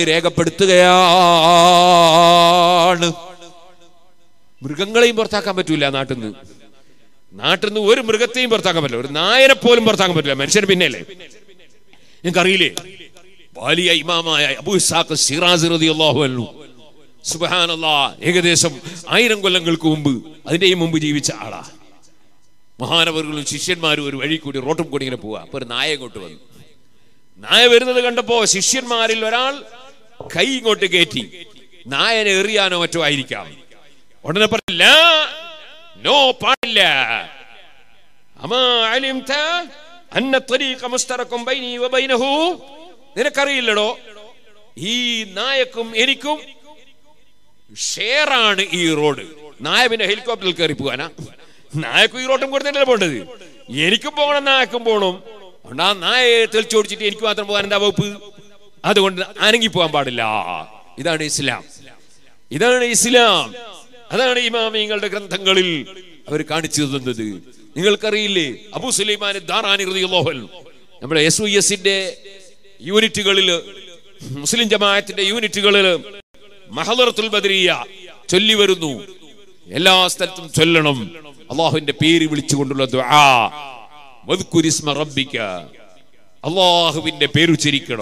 രേഖപ്പെടുത്തുകയാണ് മൃഗങ്ങളെയും പുറത്താക്കാൻ പറ്റൂല നാട്ടിൽ നിന്ന് നാട്ടിൽ നിന്ന് ഒരു മൃഗത്തെയും പുറത്താക്കാൻ പറ്റില്ല ഒരു നായനെ പോലും പുറത്താക്കാൻ പറ്റില്ല മനുഷ്യന് പിന്നെയല്ലേ നിങ്ങൾക്കറിയില്ലേ വലിയ ഇമാമായ അബൂ ഇസാഖ് സിറാസ് റളിയല്ലാഹു അൻഹു സുബ്ഹാനല്ലാ ഏകദേശം ആയിരം കൊല്ലങ്ങൾക്ക് മുമ്പ് അതിന്റെയും മുമ്പ് ജീവിച്ച ആളാ മഹാനവറുകളും ശിഷ്യന്മാരും ഒരു വഴി കൂടി റോട്ടും കൂടി ഇങ്ങനെ പോവാ അപ്പൊ ഒരു നായ ഇങ്ങോട്ട് വന്നു നായ വരുന്നത് കണ്ടപ്പോ ശിഷ്യന്മാരിൽ ഒരാൾ കൈ ഇങ്ങോട്ട് കയറ്റി നായനെ എറിയാനോ മറ്റോ ആയിരിക്കാം ഉടനെ പറഞ്ഞില്ല നോ പാടില്ല അമാ അലിംത അന്ന ത്വരീഖ മുസ്തറക്കും ബൈനി വബൈനഹു നിനക്കറിയില്ലടോ ഈ നായക്കും എനിക്കും ഷെയറാണ് ഈ റോഡ് നായ പിന്നെ ഹെലികോപ്റ്ററിൽ കയറി പോകാനാ നായക്കും ഈ റോട്ടും കൊടുത്തിട്ടല്ലേ പോണ്ടത് എനിക്കും പോകണം നായക്കും പോകണം അതുകൊണ്ട് ആ നായയെ തെളിച്ചോടിച്ചിട്ട് എനിക്ക് മാത്രം പോകാൻ എന്താ വകുപ്പ് അതുകൊണ്ട് അനങ്ങി പോകാൻ പാടില്ല ഇതാണ് ഇസ്ലാം ഇതാണ് ഇസ്ലാം അതാണ് ഇമാമിങ്ങളുടെ ഗ്രന്ഥങ്ങളിൽ അവർ കാണിച്ചു തന്നത് നിങ്ങൾക്കറിയില്ലേ അബു സുലൈമാൻ ദാറാനി റളിയല്ലാഹു അൻഹു നമ്മുടെ എസ് യു എസിന്റെ യൂണിറ്റുകളിൽ മുസ്ലിം ജമാഅത്തിന്റെ യൂണിറ്റുകളിൽ മഹദറത്തുൽ ബദരിയ ചൊല്ലി വരുന്നു എല്ലാ സ്ഥലത്തും ചൊല്ലണം അള്ളാഹുവിന്റെ പേര് വിളിച്ചുകൊണ്ടുള്ള ദുആ വദ്കുരിസ്മ റബ്ബിക അള്ളാഹുവിന്റെ പേരുച്ചരിക്കണം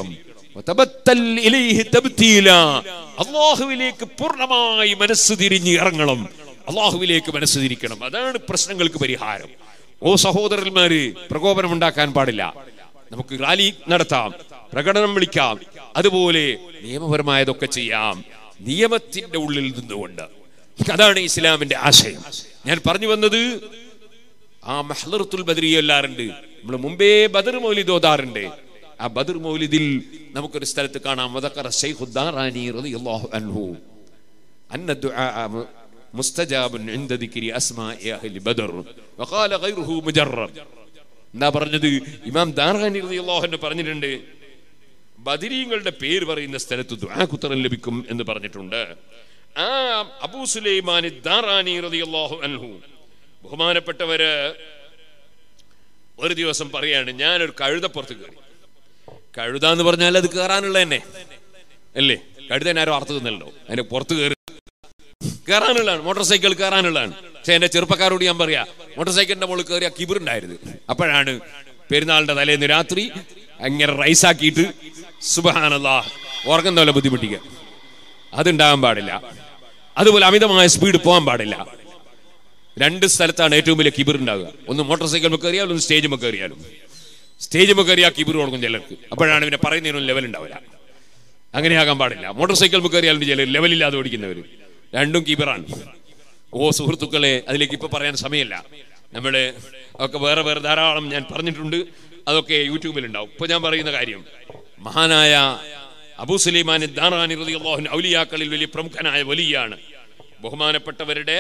വതബത്തൽ ഇലൈഹി തബ്തീല. അള്ളാഹുവിലേക്ക് പൂർണ്ണമായി മനസ്സ് തിരിഞ്ഞ് ഇറങ്ങണം അള്ളാഹുവിലേക്ക് മനസ്സ് തിരിക്കണം അതാണ് പ്രശ്നങ്ങൾക്ക് പരിഹാരം ഓ സഹോദരന്മാര് പ്രകോപനം ഉണ്ടാക്കാൻ പാടില്ല നമുക്ക് റാലി നടത്താം പ്രകടനം വിളിക്കാം അതുപോലെ നിയമപരമായതൊക്കെ ചെയ്യാം നിയമത്തിന്റെ ഉള്ളിൽ നിന്നുകൊണ്ട് അതാണ് ഇസ്ലാമിന്റെ ആശയം ഞാൻ പറഞ്ഞു വന്നത് ആ മഹ്ലറത്തുൽ ബദരി എല്ലാറുണ്ട് നമ്മൾ മുമ്പേ ബദർ മൗലിദ് ഓതാറുണ്ട് ആ ബദർ മൗലിദിൽ നമുക്കൊരു സ്ഥലത്ത് കാണാം വദക്കറ ശൈഖുദ്ദാറാനി റളിയല്ലാഹു അൻഹു അന്ന ദുആ മുസ്തജാബുൻ ഇൻദ ദിക്രി അസ്മാഇ അഹ്ലി ബദർ വഖാല ഗൈറുഹു മുജറബ് എന്താ പറഞ്ഞത് ഇമാം ദാറാനി റളിയല്ലാഹു അൻഹു പറഞ്ഞിട്ടുണ്ട് ബദരീങ്ങളുടെ പേര് പറയുന്ന സ്ഥലത്ത് ദുആക്കുത്തരം ലഭിക്കും എന്ന് പറഞ്ഞിട്ടുണ്ട് ആ അബൂ സുലൈമാൻ ദാറാനി റളിയല്ലാഹു അൻഹു ബഹുമാനപ്പെട്ടവര് ഒരു ദിവസം പറയാണ് ഞാനൊരു കഴുതപ്പുറത്ത് കയറി കഴുത എന്ന് പറഞ്ഞാൽ അത് കയറാനുള്ള തന്നെ അല്ലേ കഴുതൻ ആരും അർത്ഥത്തുന്നല്ലോ അതിന്റെ പുറത്ത് കയറി കയറാനുള്ളതാണ് മോട്ടോർ സൈക്കിൾ കയറാനുള്ളതാണ് പക്ഷെ എന്റെ ചെറുപ്പക്കാരോട് ഞാൻ പറയാ മോട്ടോർ സൈക്കിളിന്റെ മുകളിൽ കയറിയ കിബിറുണ്ടായിരുന്നു അപ്പോഴാണ് പെരുന്നാളിന്റെ തലേന്ന് രാത്രി അങ്ങനെ റൈസാക്കിയിട്ട് സുബഹാനല്ല ഉറക്കം പോലെ ബുദ്ധിമുട്ടിക്കുക അതുണ്ടാകാൻ പാടില്ല അതുപോലെ അമിതമായ സ്പീഡ് പോകാൻ പാടില്ല രണ്ട് സ്ഥലത്താണ് ഏറ്റവും വലിയ കിബിർ ഉണ്ടാകുക ഒന്ന് മോട്ടോർ സൈക്കിൾ കയറിയാലും ഒന്ന് സ്റ്റേജ് കയറിയാലും സ്റ്റേജ് കയറിയാൽ കിബിർ കൊടുക്കും ചിലർക്ക് അപ്പോഴാണ് പിന്നെ പറയുന്നതിനൊന്നും ലെവൽ ഉണ്ടാവില്ല അങ്ങനെയാകാൻ പാടില്ല മോട്ടോർ സൈക്കിൾ കയറിയാലും ചിലർ ലെവലില്ലാതെ ഓടിക്കുന്നവർ രണ്ടും കിബിറാണ് ഓ സുഹൃത്തുക്കളെ അതിലേക്ക് ഇപ്പൊ പറയാൻ സമയമില്ല നമ്മള് ഒക്കെ വേറെ വേറെ ധാരാളം ഞാൻ പറഞ്ഞിട്ടുണ്ട് അതൊക്കെ യൂട്യൂബിൽ ഉണ്ടാവും ഇപ്പൊ ഞാൻ പറയുന്ന കാര്യം മഹാനായ അബൂ സുലൈമാൻ ദാറാനി റളിയല്ലാഹു അൻഹു ഔലിയാക്കളിൽ വലിയ പ്രമുഖനായ വലിയാണ് ബഹുമാനപ്പെട്ടവരുടെ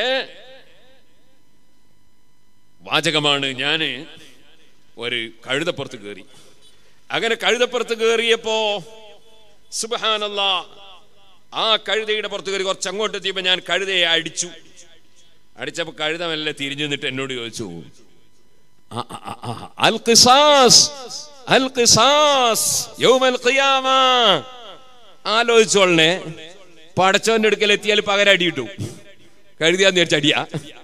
വാചകമാണ് ഞാന് ഒരു കഴുതപ്പുറത്ത് കയറി അങ്ങനെ കഴുതപ്പുറത്ത് കയറിയപ്പോ സുബഹാനല്ല ആ കഴുതയുടെ പുറത്ത് കയറി കുറച്ച് അങ്ങോട്ട് എത്തിയപ്പോ ഞാൻ കഴുതയെ അടിച്ചു അടിച്ചപ്പോ കഴുത മെല്ലെ തിരിഞ്ഞു നിന്നിട്ട് എന്നോട് ചോദിച്ചു "ആ, ആ, ആ, ആ, അൽ ഖിസാസ് അൽ ഖിസാസ് യൗമൽ ഖിയാമ ആലോചിച്ചോളനെ പടച്ചോന്റെ അടുക്കൽ എത്തിയാൽ പകരം അടി കിട്ടും കഴുതിയാന്ന് വിചാരിച്ച അടിയാ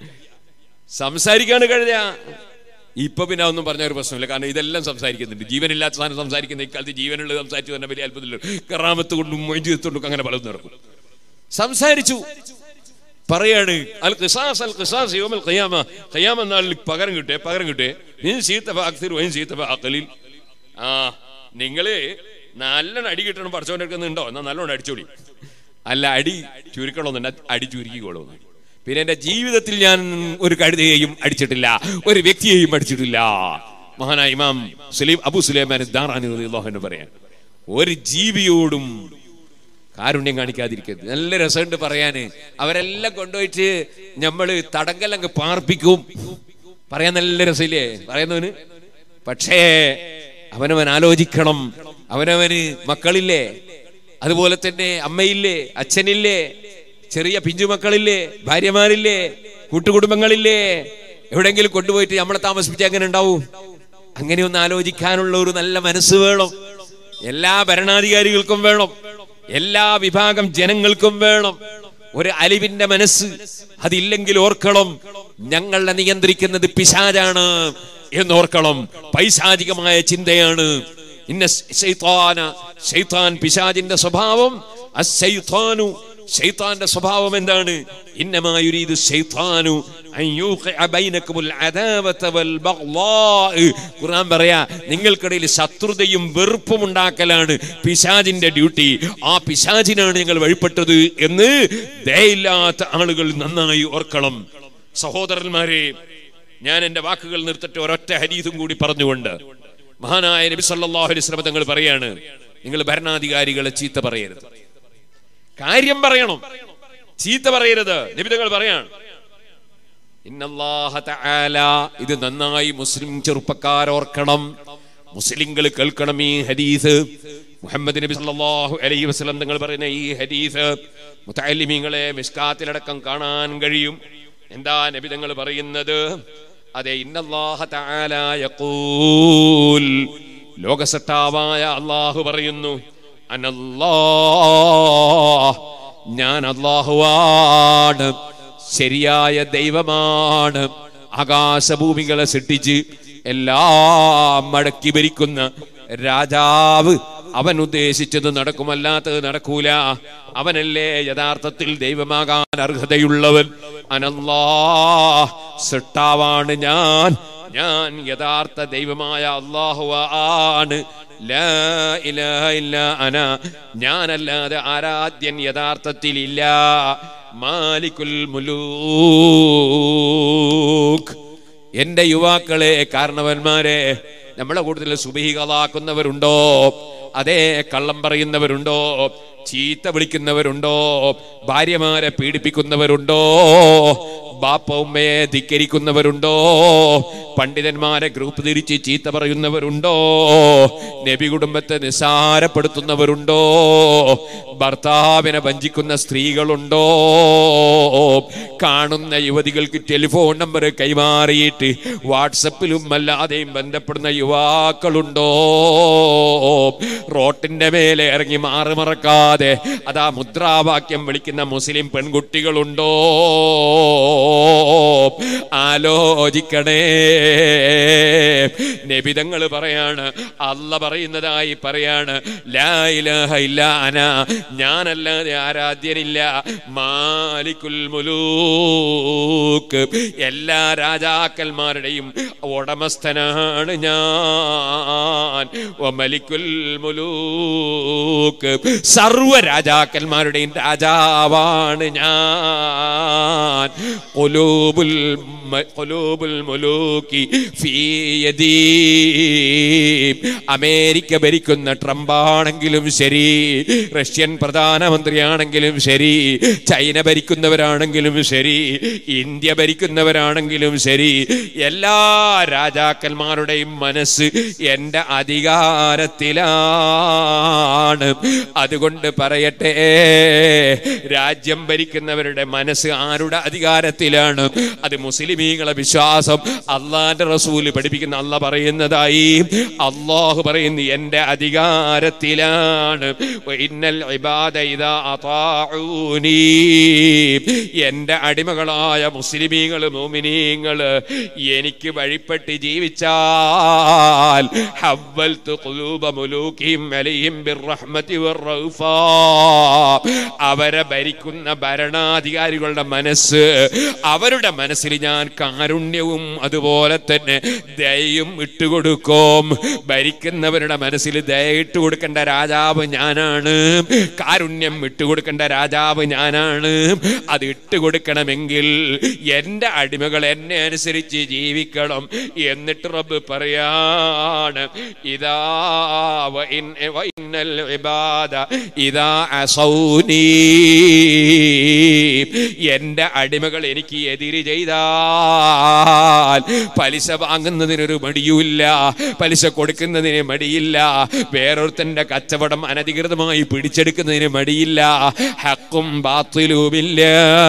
സംസാരിക്കാണ് കഴുത ഇപ്പൊ പിന്നെ ഒന്നും പറഞ്ഞ ഒരു പ്രശ്നമില്ല കാരണം ഇതെല്ലാം സംസാരിക്കുന്നുണ്ട് ജീവനില്ലാത്ത സാധനം സംസാരിക്കുന്ന ഇക്കാലത്ത് ജീവനുള്ളത് സംസാരിച്ചു തന്നെ വലിയ അത്ഭുതമില്ല കറാമത്ത് കൊണ്ടും മൊയ്ജത്തുകൊണ്ടും അങ്ങനെ പലതും നടക്കും സംസാരിച്ചു പറയാണ് അൽ ഖിസാസ് അൽ ഖിസാസ് യൗമൽ ഖിയാമ ഖിയാമ നാളിൽ പകരം കിട്ടേ പകരം കിട്ടേ ഇൻ സീത്തഫ അക്സിർ വൈൻ സീത്തഫ അഖലിൽ ആ നിങ്ങള് നല്ലോണം അടി കിട്ടണം പഠിച്ചോണ്ട് എടുക്കുന്നുണ്ടോ എന്നാ നല്ലോണം അടിച്ചോളി അല്ല അടി ചുരുക്കണമെന്നുണ്ട് അടി ചുരുക്കിക്കോളൂ പിന്നെ എന്റെ ജീവിതത്തിൽ ഞാൻ ഒരു കഴുതയെയും അടിച്ചിട്ടില്ല ഒരു വ്യക്തിയെയും അടിച്ചിട്ടില്ല മഹാനായ ഇമാം സുലൈം അബു സുലൈമാൻ ദാറാനി റളിയല്ലാഹു അൻഹു പറയാൻ ഒരു ജീവിയോടും കാരുണ്യം കാണിക്കാതിരിക്കരുത് നല്ല രസമുണ്ട് പറയാന് അവരെല്ലാം കൊണ്ടുപോയിട്ട് നമ്മള് തടങ്കലങ്ങ് പാർപ്പിക്കും പറയാൻ നല്ല രസമില്ലേ പറയുന്നവന് പക്ഷേ അവനവൻ ആലോചിക്കണം അവനവന് മക്കളില്ലേ അതുപോലെ തന്നെ അമ്മയില്ലേ അച്ഛനില്ലേ ചെറിയ പിഞ്ചുമക്കളില്ലേ ഭാര്യമാരില്ലേ കൂട്ടുകുടുംബങ്ങളില്ലേ എവിടെങ്കിലും കൊണ്ടുപോയിട്ട് നമ്മളെ താമസിപ്പിച്ച് എങ്ങനെ ഉണ്ടാവും അങ്ങനെ ഒന്ന് ആലോചിക്കാനുള്ള ഒരു നല്ല മനസ്സ് വേണം എല്ലാ ഭരണാധികാരികൾക്കും വേണം എല്ലാ വിഭാഗം ജനങ്ങൾക്കും വേണം ഒരു അലിവിന്റെ മനസ്സ് അതില്ലെങ്കിൽ ഓർക്കണം ഞങ്ങളെ നിയന്ത്രിക്കുന്നത് പിശാചാണ് എന്നോർക്കണം പൈശാചികമായ ചിന്തയാണ് ഇന്ന ശൈത്താന ശൈത്താൻ പിശാചിന്റെ സ്വഭാവം അശൈത്താനു ശൈത്താന്റെ സ്വഭാവം എന്താണ് ഇന്നമായുരീത് ശൈത്താനു അൻ യൂഖിഅ ബൈനക്കുമുൽ അദാവത വൽ ബഗ്ളാ ഖുർആൻ പറയാ നിങ്ങൾക്കിടയിൽ ശത്രുതയും വെറുപ്പും ഉണ്ടാക്കലാണ് പിശാചിന്റെ ഡ്യൂട്ടി ആ പിശാചിനാണ് ഞങ്ങൾ വഴിപ്പെട്ടത് എന്ന് ദയയില്ലാത്ത ആളുകൾ നന്നായി ഓർക്കണം സഹോദരന്മാരെ ഞാൻ എന്റെ വാക്കുകൾ നിർത്തിട്ട് ഒരൊറ്റ ഹരീതും കൂടി പറഞ്ഞുകൊണ്ട് മഹാനായ നബി സല്ലല്ലാഹു അലൈഹി വസല്ലം തങ്ങൾ പറയാണ് നിങ്ങൾ ഭരണാധികാരികളെ ചീത്ത പറയരുത് കാര്യം പറയണം ചീത്ത പറയരുത് നിബിതങ്ങൾ പറയാണ് ഇന്നല്ലാഹ തആല ഇത് നന്നായി മുസ്ലിം ചെറുപ്പക്കാർ ഓർക്കണം മുസ്ലിങ്ങൾ കേൾക്കണം ഈ ഹദീസ് മുഹമ്മദ് നബി സല്ലല്ലാഹു അലൈഹി വസല്ലം തങ്ങൾ പറയുന്ന ഈ ഹദീസ് മുത്തഅല്ലിമീങ്ങളെ മിസ്കാത്തിലടക്കം കാണാൻ കഴിയും എന്താ നബി തങ്ങൾ പറയുന്നത് അതെ ഇന്നല്ലാഹ തആല യഖൂൽ ലോകസട്ടാവായ അള്ളാഹു പറയുന്നു അനല്ലാഹ് ഞാൻ അള്ളാഹുവാണ് ശരിയായ ദൈവമാണ് ആകാശഭൂമികളെ സൃഷ്ടിച്ച് എല്ലാം മടക്കി ഭരിക്കുന്ന രാജാവ് അവൻ ഉദ്ദേശിച്ചത് നടക്കുമല്ലാത്തത് നടക്കൂല അവനല്ലേ യഥാർത്ഥത്തിൽ ദൈവമാകാൻ അർഹതയുള്ളവൻ അനല്ലാ സിട്ടാവാണ് ഞാൻ ഞാൻ യഥാർത്ഥ ദൈവമായ അള്ളാഹു ആണ് ലാ ഇലാഹ ഇല്ല അന ഞാനല്ലാതെ ആരാധ്യൻ യഥാർത്ഥത്തിൽ ഇല്ല മാലിക്കുൽ മുലൂക്ക് എന്റെ യുവാക്കളെ കാരണവന്മാരെ നമ്മളെ കൂട്ടത്തിൽ സുബഹികളാക്കുന്നവരുണ്ടോ അതേ കള്ളം പറയുന്നവരുണ്ടോ ചീത്ത വിളിക്കുന്നവരുണ്ടോ ഭാര്യമാരെ പീഡിപ്പിക്കുന്നവരുണ്ടോ ബാപ്പ ഉമ്മയെ ധിക്കരിക്കുന്നവരുണ്ടോ പണ്ഡിതന്മാരെ ഗ്രൂപ്പ് തിരിച്ച് ചീത്ത പറയുന്നവരുണ്ടോ നബി കുടുംബത്തെ നിസ്സാരപ്പെടുത്തുന്നവരുണ്ടോ ഭർത്താവിനെ വഞ്ചിക്കുന്ന സ്ത്രീകളുണ്ടോ കാണുന്ന യുവതികൾക്ക് ടെലിഫോൺ നമ്പർ കൈമാറിയിട്ട് വാട്സപ്പിലും അല്ലാതെയും ബന്ധപ്പെടുന്ന യുവാക്കളുണ്ടോ റോട്ടിന്റെ മേലെ ഇറങ്ങി മാറുമറക്കാതെ അതാ മുദ്രാവാക്യം വിളിക്കുന്ന മുസ്ലിം പെൺകുട്ടികളുണ്ടോ ആലോചിക്കണേ നബിതങ്ങൾ പറയാണ് അല്ല പറയുന്നതായി പറയാണ് ലാ ഇലാഹ ഇല്ല അന ഞാനല്ലാതെ ആരാധ്യനില്ല മാലിക്കുൽ മുലൂക്ക് എല്ലാ രാജാക്കന്മാരുടെയും ഉടമസ്ഥനാണ് ഞാൻ വമലിക്കുൽ മുലൂക്ക് സർവ രാജാക്കന്മാരുടെയും രാജാവാണ് ഞാൻ ഖുലൂബുൽ മ- ഖുലൂബുൽ മുലൂക്കി ഫീ യദീ അമേരിക്ക ഭരിക്കുന്ന ട്രംപ് ആണെങ്കിലും ശരി റഷ്യൻ പ്രധാനമന്ത്രിയാണെങ്കിലും ശരി ചൈന ഭരിക്കുന്നവരാണെങ്കിലും ശരി ഇന്ത്യ ഭരിക്കുന്നവരാണെങ്കിലും ശരി എല്ലാ രാജാക്കന്മാരുടെയും മനസ്സ് എൻ്റെ അധികാരത്തിലാണ് അതുകൊണ്ട് പറയട്ടെ രാജ്യം ഭരിക്കുന്നവരുടെ മനസ്സ് ആരുടെ അധികാരത്തിലാണ് അത് മുസ്ലിമീങ്ങളെ വിശ്വാസം അള്ളാന്റെ റസൂല് പഠിപ്പിക്കുന്ന അല്ല പറയുന്നതായി അള്ളാഹു പറയുന്നു എന്റെ അധികാരത്തിലാണ് ഇന്നൽ ഇബാദ ഇദാ അതാഊനി എന്റെ അടിമകളായ മുസ്ലിമീങ്ങള് മോമിനീങ്ങള് എനിക്ക് വഴിപ്പെട്ട് ജീവിച്ചാൽ ഹവ്വൽതു ഖുലൂബ മുലൂകിഹിം അലൈഹിം ബിർറഹ്മതി വറൗഫാ അവരെ ഭരിക്കുന്ന ഭരണാധികാരികളുടെ മനസ്സ് അവരുടെ മനസ്സിൽ ഞാൻ കാരുണ്യവും അതുപോലെ തന്നെ ദയയും ഇട്ടുകൊടുക്കും ഭരിക്കുന്നവരുടെ മനസ്സിൽ ദയ ഇട്ടുകൊടുക്കേണ്ട രാജാവ് ഞാനാണ് കാരുണ്യം ഇട്ടുകൊടുക്കേണ്ട രാജാവ് ഞാനാണ് അത് ഇട്ടുകൊടുക്കണമെങ്കിൽ എൻ്റെ അടിമകൾ എന്നെ അനുസരിച്ച് ജീവിക്കണം എന്നിട്ട് റബ്ബ് പറയാണ് ഇതാ വഇൻ വഇന്നൽ ഇബാദ ഇതാ അസൗനി എൻ്റെ അടിമകൾ എനിക്ക് എതിര് ചെയ്താൽ പലിശ വാങ്ങുന്നതിനൊരു മടിയുമില്ല പലിശ കൊടുക്കുന്നതിന് മടിയില്ല വേറൊരുത്തന്റെ കച്ചവടം അനധികൃതമായി പിടിച്ചെടുക്കുന്നതിന് മടിയില്ല ഹക്കും ബാത്തിലുമില്ല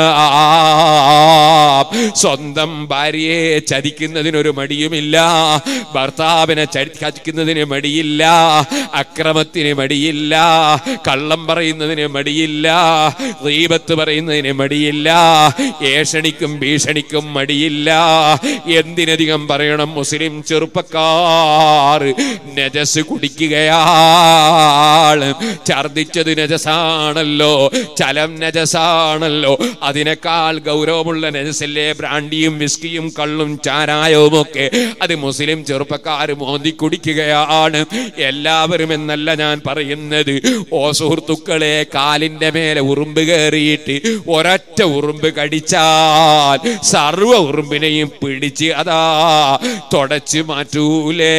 സ്വന്തം ഭാര്യയെ ചതിക്കുന്നതിനൊരു മടിയുമില്ല ഭർത്താവിനെ ചതി- ചതിക്കുന്നതിന് മടിയില്ല അക്രമത്തിന് മടിയില്ല കള്ളം പറയുന്നതിന് മടിയില്ല ദീപത്ത് പറയുന്നതിന് മടിയില്ല ഏഷണിക്കും ഭീഷണിക്കും മടിയില്ല എന്തിനധികം പറയണം മുസ്ലിം ചെറുപ്പക്കാർ നജസ് കുടിക്കുകയാണ് ഛർദിച്ചത് നജസാണല്ലോ ചലം നജസാണല്ലോ അതിനേക്കാൾ ഗൗരവമുള്ള നജസല്ലേ ബ്രാൻഡിയും വിസ്കിയും കള്ളും ചാരായവും ഒക്കെ അത് മുസ്ലിം ചെറുപ്പക്കാർ മോന്തി കുടിക്കുകയാണ് എല്ലാവരും എന്നല്ല ഞാൻ പറയുന്നത് ഓ സുഹൃത്തുക്കളെ കാലിന്റെ മേലെ ഉറുമ്പ് കയറിയിട്ട് ഒരൊറ്റ ഉറുമ്പ് കടിച്ചാൽ സർവ ഉറുമ്പിനെയും പിടിച്ച് അതാ തുടച്ച് മാറ്റൂലേ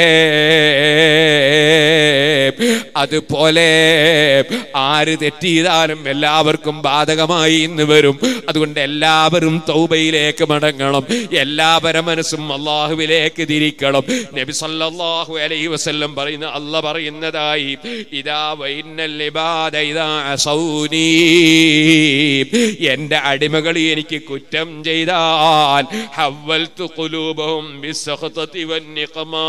അതുപോലെ ആര് തെറ്റിയതാലും എല്ലാവർക്കും ബാധകമായി ഇന്ന് വരും അതുകൊണ്ട് എല്ലാവരും തൗബയിലേക്ക് മടങ്ങണം എല്ലാവരുടെ മനസ്സും അള്ളാഹുവിലേക്ക് തിരിക്കണം നബി സല്ലല്ലാഹു അലൈഹി വസല്ലം പറയുന്ന അല്ല പറയുന്നതായി ഇതാ വൈന്നൽ ഇബാദ ഇദാ അസൗനി എന്റെ അടിമകൾ എനിക്ക് കുറ്റം ചെയ്താൽ ഹവ്വൽതു ഖുലൂബഹും ബിസ്സഖതതി വന്നിഖമാ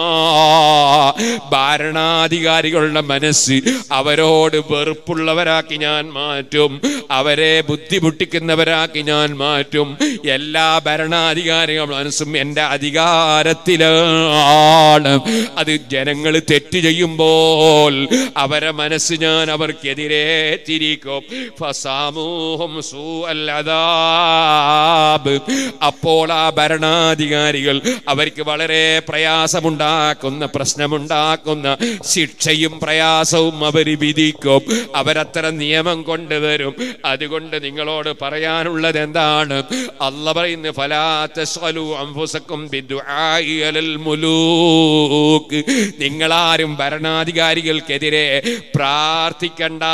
ഭരണാധികാരികളുടെ മനസ്സ് അവരോട് വെറുപ്പുള്ളവരാക്കി ഞാൻ മാറ്റും അവരെ ബുദ്ധിമുട്ടിക്കുന്നവരാക്കി ഞാൻ മാറ്റും എല്ലാ ഭരണാധികാരികളും മനസ്സും എൻ്റെ അധികാരത്തിലാണ് അത് ജനങ്ങൾ തെറ്റ് ചെയ്യുമ്പോൾ അവരെ മനസ്സ് ഞാൻ അവർക്കെതിരെ തിരിക്കും ഫസാമൂഹും സൂഅല്ലദാബ്. അപ്പോൾ ആ ഭരണാധികാരികൾ അവർക്ക് വളരെ പ്രയാസമുണ്ടാക്കുന്ന പ്രശ്നമുണ്ടാക്കുന്ന ശിക്ഷയും പ്രയാസവും അവർ വിധിക്കും അവരത്ര നിയമം കൊണ്ടുവരും അതുകൊണ്ട് നിങ്ങളോട് പറയാനുള്ളത് എന്താണ് അല്ല പറയുന്ന ഫലാത്തസ്വലു അംഫുസക്കും ബിദ്ദുആഇ അലൽ മുലൂക്ക് നിങ്ങളാരും ഭരണാധികാരികൾക്കെതിരെ പ്രാർത്ഥിക്കണ്ട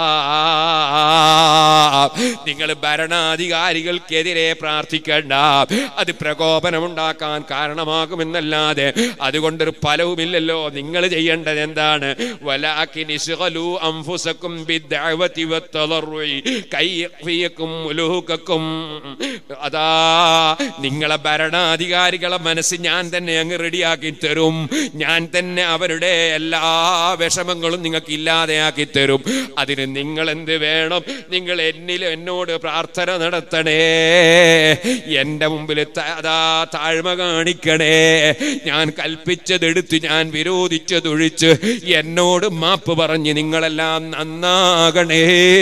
നിങ്ങൾ ഭരണാധികാരികൾക്കെതിരെ പ്രാർത്ഥിക്കണ്ട അത് പ്രകോപനമുണ്ടാക്കാൻ കാരണമാകുമെന്നല്ലാതെ അതുകൊണ്ടൊരു ഫലവുമില്ലല്ലോ നിങ്ങൾ ചെയ്യേണ്ടത് എന്താണ് വലാക്കിൻ ഇശ്ഗലു അംഫുസക്കും ബിദ്ദഅവതി വത്തളറുഇ കൈഫിയക്കും മുലൂകക്കും അതാ നിങ്ങളെ ഭരണാധികാരികളെ മനസ്സ് ഞാൻ തന്നെ അങ്ങ് റെഡിയാക്കി തരും ഞാൻ തന്നെ അവരുടെ എല്ലാ വിഷമങ്ങളും നിങ്ങൾക്ക് ഇല്ലാതെയാക്കി തരും അതിന് നിങ്ങൾ എന്ത് വേണം നിങ്ങൾ എന്നിൽ എന്നോട് പ്രാർത്ഥന നടത്തണേ എൻ്റെ മുമ്പിൽ ത- അതാ താഴ്മ കാണിക്കണേ ഞാൻ കൽപ്പിച്ചതെടുത്ത് ഞാൻ വിരോധിച്ചതൊഴിച്ച് എന്നോട് മാപ്പ് പറഞ്ഞ് നിങ്ങളെല്ലാം നന്നാകണേ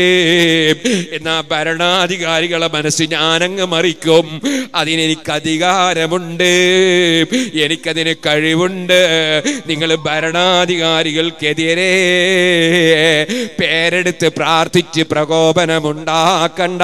എന്നാ ഭരണാധികാരികളെ മനസ്സ് ഞാനങ്ങ് മറിക്കും അതിനെനിക്ക് അധികാരമുണ്ട് എനിക്കതിന് കഴിവുണ്ട് നിങ്ങൾ ഭരണാധികാരികൾക്കെതിരെ പേരെടുത്ത് പ്രാർത്ഥിച്ച് പ്രകോപനമുണ്ടാക്കണ്ട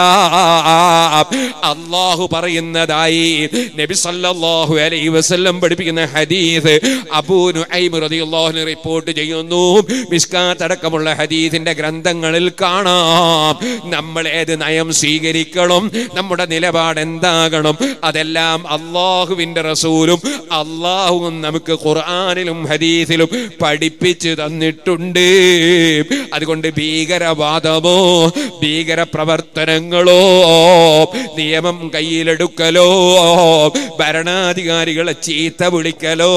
അള്ളാഹു പറയുന്നതായി നബി സല്ലല്ലാഹു അലൈഹി വസല്ലം പഠിപ്പിക്കുന്ന ഹദീസ് അബൂ നുഐം റളിയല്ലാഹു റിപ്പോർട്ട് ചെയ്യുന്നു മിസ്കാത്ത് അടക്കമുള്ള ഹദീസിന്റെ ഗ്രന്ഥങ്ങളിൽ കാണാം നമ്മൾ ഏത് നയം സ്വീകരിക്കണം നമ്മുടെ നിലപാട് എന്താകണം അതെല്ലാം അള്ളാഹുവിന്റെ റസൂലും അള്ളാഹുവും നമുക്ക് ഖുർആനിലും ഹദീസിലും പഠിപ്പിച്ചു തന്നിട്ടുണ്ട് അതുകൊണ്ട് ഭീകരവാദമോ ഭീകര പ്രവർത്തനങ്ങളോ നിയമം കയ്യിലെടുക്കലോ ഭരണാധികാരികളെ ചീത്ത വിളിക്കലോ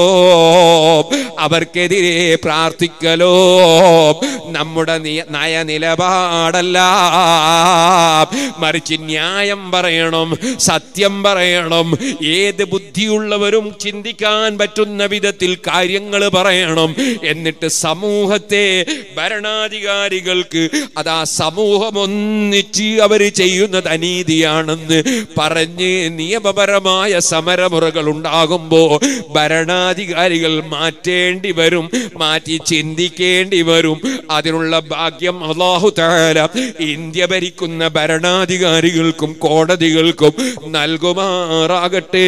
അവർക്കെതിരെ പ്രാർത്ഥിക്കലോ നമ്മുടെ നിയ- നയനിലപാടല്ല മറിച്ച് ന്യായം പറയണം സത്യം പറയണം ഏത് ബുദ്ധിയുള്ളവരും ചിന്തിക്കാൻ പറ്റുന്ന വിധത്തിൽ കാര്യങ്ങൾ പറയണം എന്നിട്ട് സമൂഹത്തെ ഭരണാധികാരികൾക്ക് അതാ സമൂഹം ഒന്നിച്ച് അവർ ചെയ്യുന്നത് അനീതിയാണെന്ന് പറഞ്ഞ് നിയമപരമായ സമരമുറകൾ ഉണ്ടാകുമ്പോ ഭരണാധികാരികൾ മാറ്റേണ്ടി വരും മാറ്റി ചിന്തിക്കേണ്ടി വരും അതിനുള്ള ഭാഗ്യം അള്ളാഹു താല ഇന്ത്യ ഭരിക്കുന്ന ഭരണാധികാരികൾക്കും കോടതികൾക്കും നൽകുമാറാകട്ടെ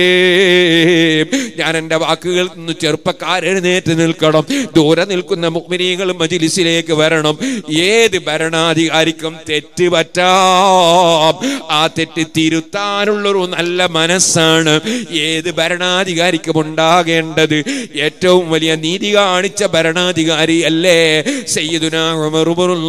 ഞാൻ എൻ്റെ വാക്കുകൾ നിന്ന് ചെറുപ്പക്കാരെഴുന്നേറ്റ് നിൽക്കണം ദൂരെ നിൽക്കുന്ന മുഗ്മിനീകൾ മജിലിസിലേക്ക് വരണം ഏത് ഭരണാധികാരിക്കും തെറ്റ് പറ്റാം ആ തെറ്റ് തിരുത്താനുള്ളൊരു നല്ല മനസ്സാണ് ഏത് ഭരണാധികാരിക്കും ഉണ്ടാകേണ്ടത് ഏറ്റവും വലിയ നീതി കാണിച്ച ഭരണാധികാരി അല്ലേ സയ്യിദുനാ ഉമർ ഇബ്നുൽ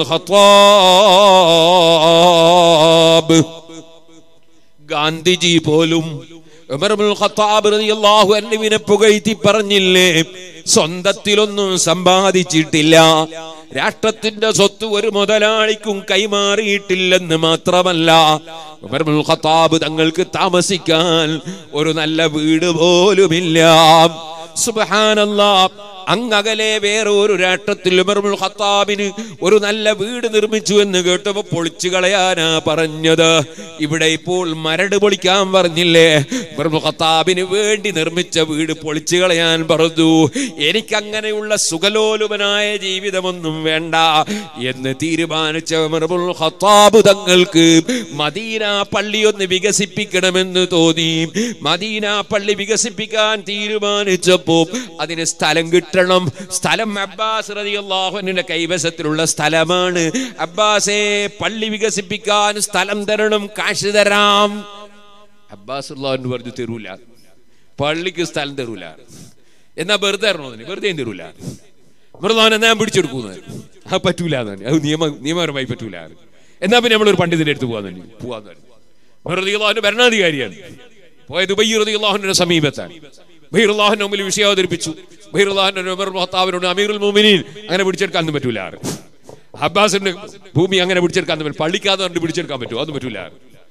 ഖത്താബ് ഗാന്ധിജി പോലും ഉമർ ഇബ്നുൽ ഖത്താബ് റളിയല്ലാഹു അൻഹുവിനെ പുകഴ്ത്തി പറഞ്ഞില്ലേ സ്വന്തത്തിലൊന്നും സമ്പാദിച്ചിട്ടില്ല രാഷ്ട്രത്തിന്റെ സ്വത്ത് ഒരു മുതലാളിക്കും കൈമാറിയിട്ടില്ലെന്ന് മാത്രമല്ല ഉമർ ഇബ്നുൽ ഖത്താബ് തങ്ങൾക്ക് താമസിക്കാൻ ഒരു നല്ല വീട് പോലുമില്ല സുബ്ഹാനല്ലാ അങ്ങകലെ വേറെ ഒരു രാഷ്ട്രത്തിൽ ഉമർമുൽ ഖത്താബിന് ഒരു നല്ല വീട് നിർമ്മിച്ചു എന്ന് കേട്ടപ്പോ പൊളിച്ചു കളയാനാ പറഞ്ഞത് ഇവിടെ ഇപ്പോൾ മരട് പൊളിക്കാൻ പറഞ്ഞില്ലേ ഉമർമുൽ ഖത്താബിന് വേണ്ടി നിർമ്മിച്ച വീട് പൊളിച്ചു കളയാൻ പറഞ്ഞു എനിക്ക് അങ്ങനെയുള്ള സുഖലോലുപനായ ജീവിതമൊന്നും വേണ്ട എന്ന് തീരുമാനിച്ച ഉമർമുൽ ഖത്താബ് തങ്ങൾക്ക് മദീന പള്ളി ഒന്ന് വികസിപ്പിക്കണമെന്ന് തോന്നി മദീന പള്ളി വികസിപ്പിക്കാൻ തീരുമാനിച്ചപ്പോ അതിന് സ്ഥലം കിട്ടണം സ്ഥലം അബ്ബാസ് റളിയല്ലാഹുവിന്റെ കൈവശത്തിലുള്ള സ്ഥലമാണ് അബ്ബാസെ പള്ളി വികസിപ്പിക്കാൻ സ്ഥലം തരണം കാശ് തരാം അബ്ബാസ് എന്ന് പറഞ്ഞു തരൂല പള്ളിക്ക് സ്ഥലം തരൂല എന്നാ വെറുതെ തരണോ അതിന് വെറുതെ തരൂല വെറുതെ എന്നാ ഞാൻ പിടിച്ചെടുക്കുന്നത് അത് പറ്റൂല എന്നാണ് അത് നിയമ നിയമപരമായി പറ്റൂല എന്നാ പിന്നെ നമ്മളൊരു പണ്ഡിതന്റെ അടുത്ത് പോകാൻ തന്നെ പോവാന്ന് വെറുതെ അള്ളാഹുന്റെ ഭരണാധികാരിയാണ് പോയത് ബയ്യുറദിള്ളാഹുവിന്റെ സമീപത്താണ് ബഹീറുല്ലാഹിന്റെ മുമ്പിൽ വിഷയം അവതരിപ്പിച്ചു ബഹീറുല്ലാഹിന്റെ ഉമർ ഭർത്താവിനോട് അമീറുൽ മോമിനീൻ അങ്ങനെ പിടിച്ചെടുക്കാൻ പറ്റൂല അബ്ബാസിന്റെ ഭൂമി അങ്ങനെ പിടിച്ചെടുക്കാൻ പറ്റും പള്ളിക്കാതെ കണ്ട് പിടിച്ചെടുക്കാൻ പറ്റുമോ അതൊന്നും പറ്റൂല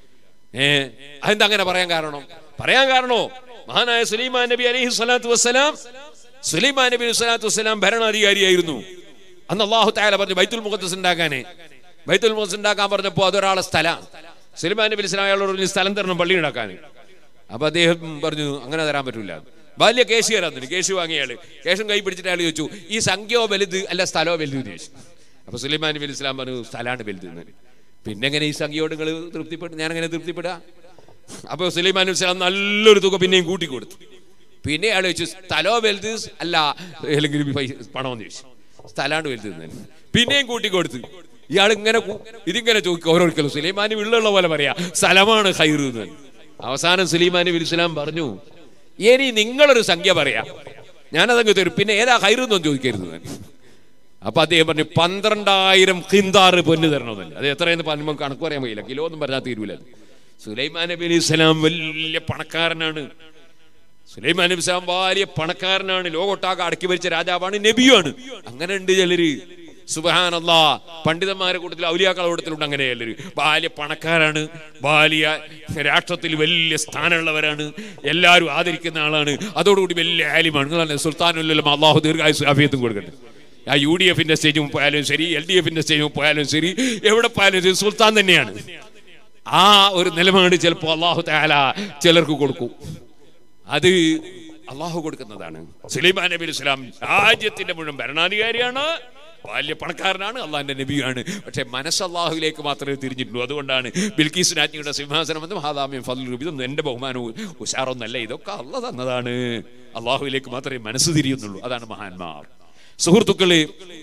ഏ അതെന്താ അങ്ങനെ പറയാൻ കാരണം പറയാൻ കാരണോ മഹാനായ സുലൈമാൻ നബി അലൈഹി സ്വലാത്തു വസ്സലാം സുലൈമാൻ നബി അലൈഹി സ്വലാത്തു വസ്സലാം ഭരണാധികാരിയായിരുന്നു അന്ന് അള്ളാഹു താല പറഞ്ഞു ബൈത്തുൽ മുഖദ്സ് ഉണ്ടാക്കാനേ ബൈത്തുൽ മുഖദ്സ് ഉണ്ടാക്കാൻ പറഞ്ഞപ്പോ അതൊരാളെ സ്ഥലം സുലൈമാൻ നബി ഇസ്ലാം അയാളോട് പറഞ്ഞു സ്ഥലം തരണം പള്ളി ഉണ്ടാക്കാൻ അപ്പൊ അദ്ദേഹം പറഞ്ഞു അങ്ങനെ തരാൻ പറ്റൂല വലിയ കേസ് തരാൻ കേസ് വാങ്ങിയ ആള് കേസും കൈ പിടിച്ചിട്ട് അയാൾ ചോദിച്ചു ഈ സംഖ്യയോ വലുത് അല്ല സ്ഥലമോ വലുത് എന്ന് ചോദിച്ചു അപ്പൊ സുലൈമാൻ നബി ഇസ്ലാം പറഞ്ഞു സ്ഥലമാണ് വലുത് എന്ന് പിന്നെ എങ്ങനെ ഈ സംഖ്യയോട് നിങ്ങൾ തൃപ്തിപ്പെട്ടു ഞാൻ എങ്ങനെ തൃപ്തിപ്പെടാ അപ്പൊ സുലൈമാൻ നബി ഇസ്ലാം നല്ലൊരു തുക പിന്നെയും കൂട്ടി കൊടുത്തു പിന്നെ അയാൾ ചോദിച്ചു സ്ഥലോ വലുത് അല്ല അല്ലെങ്കിൽ പൈസ പണമെന്ന് ചോദിച്ചു സ്ഥലമാണ് വലുത് എന്ന് പിന്നെയും കൂട്ടി കൊടുത്തു ഇയാൾ ഇങ്ങനെ കു- ഇതിങ്ങനെ ചോദിക്കും ഓരോരുത്തരും സുലൈമാൻ ഉള്ള പോലെ പറയാ സ്ഥലമാണ് ഹൈറ് എന്ന് അവസാനം സുലൈമാൻ നബി ഇസ്ലാം പറഞ്ഞു ഇനി നിങ്ങളൊരു സംഖ്യ പറയാ ഞാനതങ്ങ് തരും പിന്നെ ഏതാ ഹൈറ് എന്നൊന്നും ചോദിക്കരുത് എന്ന്." അപ്പൊ അദ്ദേഹം പറഞ്ഞു പന്ത്രണ്ടായിരം ഹിന്ദാറ് പൊന്ന് തരണമെന്നല്ല അത് എത്രയെന്ന് പറഞ്ഞു കണക്ക് പറയാൻ കഴിയില്ല കിലോ ഒന്നും പറഞ്ഞാൽ തീരൂല അത്. സുലൈമാൻ നബി അലൈഹി സ്വലാം വലിയ പണക്കാരനാണ് സുലൈമാൻ നബി സ്വലാം വലിയ പണക്കാരനാണ് ലോകൊട്ടാകെ അടക്കി ഭരിച്ച രാജാവാണ് നബിയാണ് അങ്ങനെ ഉണ്ട് ചിലര് സുബഹാനല്ലാ പണ്ഡിതന്മാരെ കൂട്ടത്തിൽ ഔലിയാക്കളെ കൂട്ടത്തിലുണ്ട് അങ്ങനെ ചിലര് വലിയ പണക്കാരാണ് വലിയ രാഷ്ട്രത്തിൽ വലിയ സ്ഥാനമുള്ളവരാണ് എല്ലാവരും ആദരിക്കുന്ന ആളാണ് അതോടുകൂടി വലിയ ആലിമാണ് നിങ്ങളാണ് സുൽത്താനുല്ലം അള്ളാഹു ദീർഘായുസ് അഭിയത്തും കൊടുക്കട്ടെ ആ യു ഡി എഫിന്റെ സ്റ്റേജും പോയാലും ശരി എൽ ഡി എഫിന്റെ സ്റ്റേജും പോയാലും ശരി എവിടെ പോയാലും ശരി സുൽത്താൻ തന്നെയാണ് ആ ഒരു നിലപാട് ചിലപ്പോൾ അള്ളാഹു താല ചിലർക്ക് കൊടുക്കും അത് അള്ളാഹു കൊടുക്കുന്നതാണ് സുലൈമാൻ നബി ഇസ്ലാം രാജ്യത്തിന്റെ മുഴുവൻ ഭരണാധികാരിയാണ് വലിയ പണക്കാരനാണ് അള്ളാഹിന്റെ നബിയാണ് പക്ഷെ മനസ്സ് അള്ളാഹുലേക്ക് മാത്രമേ തിരിഞ്ഞിട്ടുള്ളൂ അതുകൊണ്ടാണ് ബിൽക്കീസ് രാജ്ഞിയുടെ സിംഹാസനം എന്ന് മഹാദാമ്യം ഫضل ഇതൊന്നും എന്റെ ബഹുമാനവും ഉഷാറൊന്നല്ല ഇതൊക്കെ അള്ള തന്നതാണ് അള്ളാഹുവിലേക്ക് മാത്രമേ മനസ്സ് തിരിയുന്നുള്ളൂ അതാണ് മഹാന്മാർ സുഹൃത്തുക്കളെ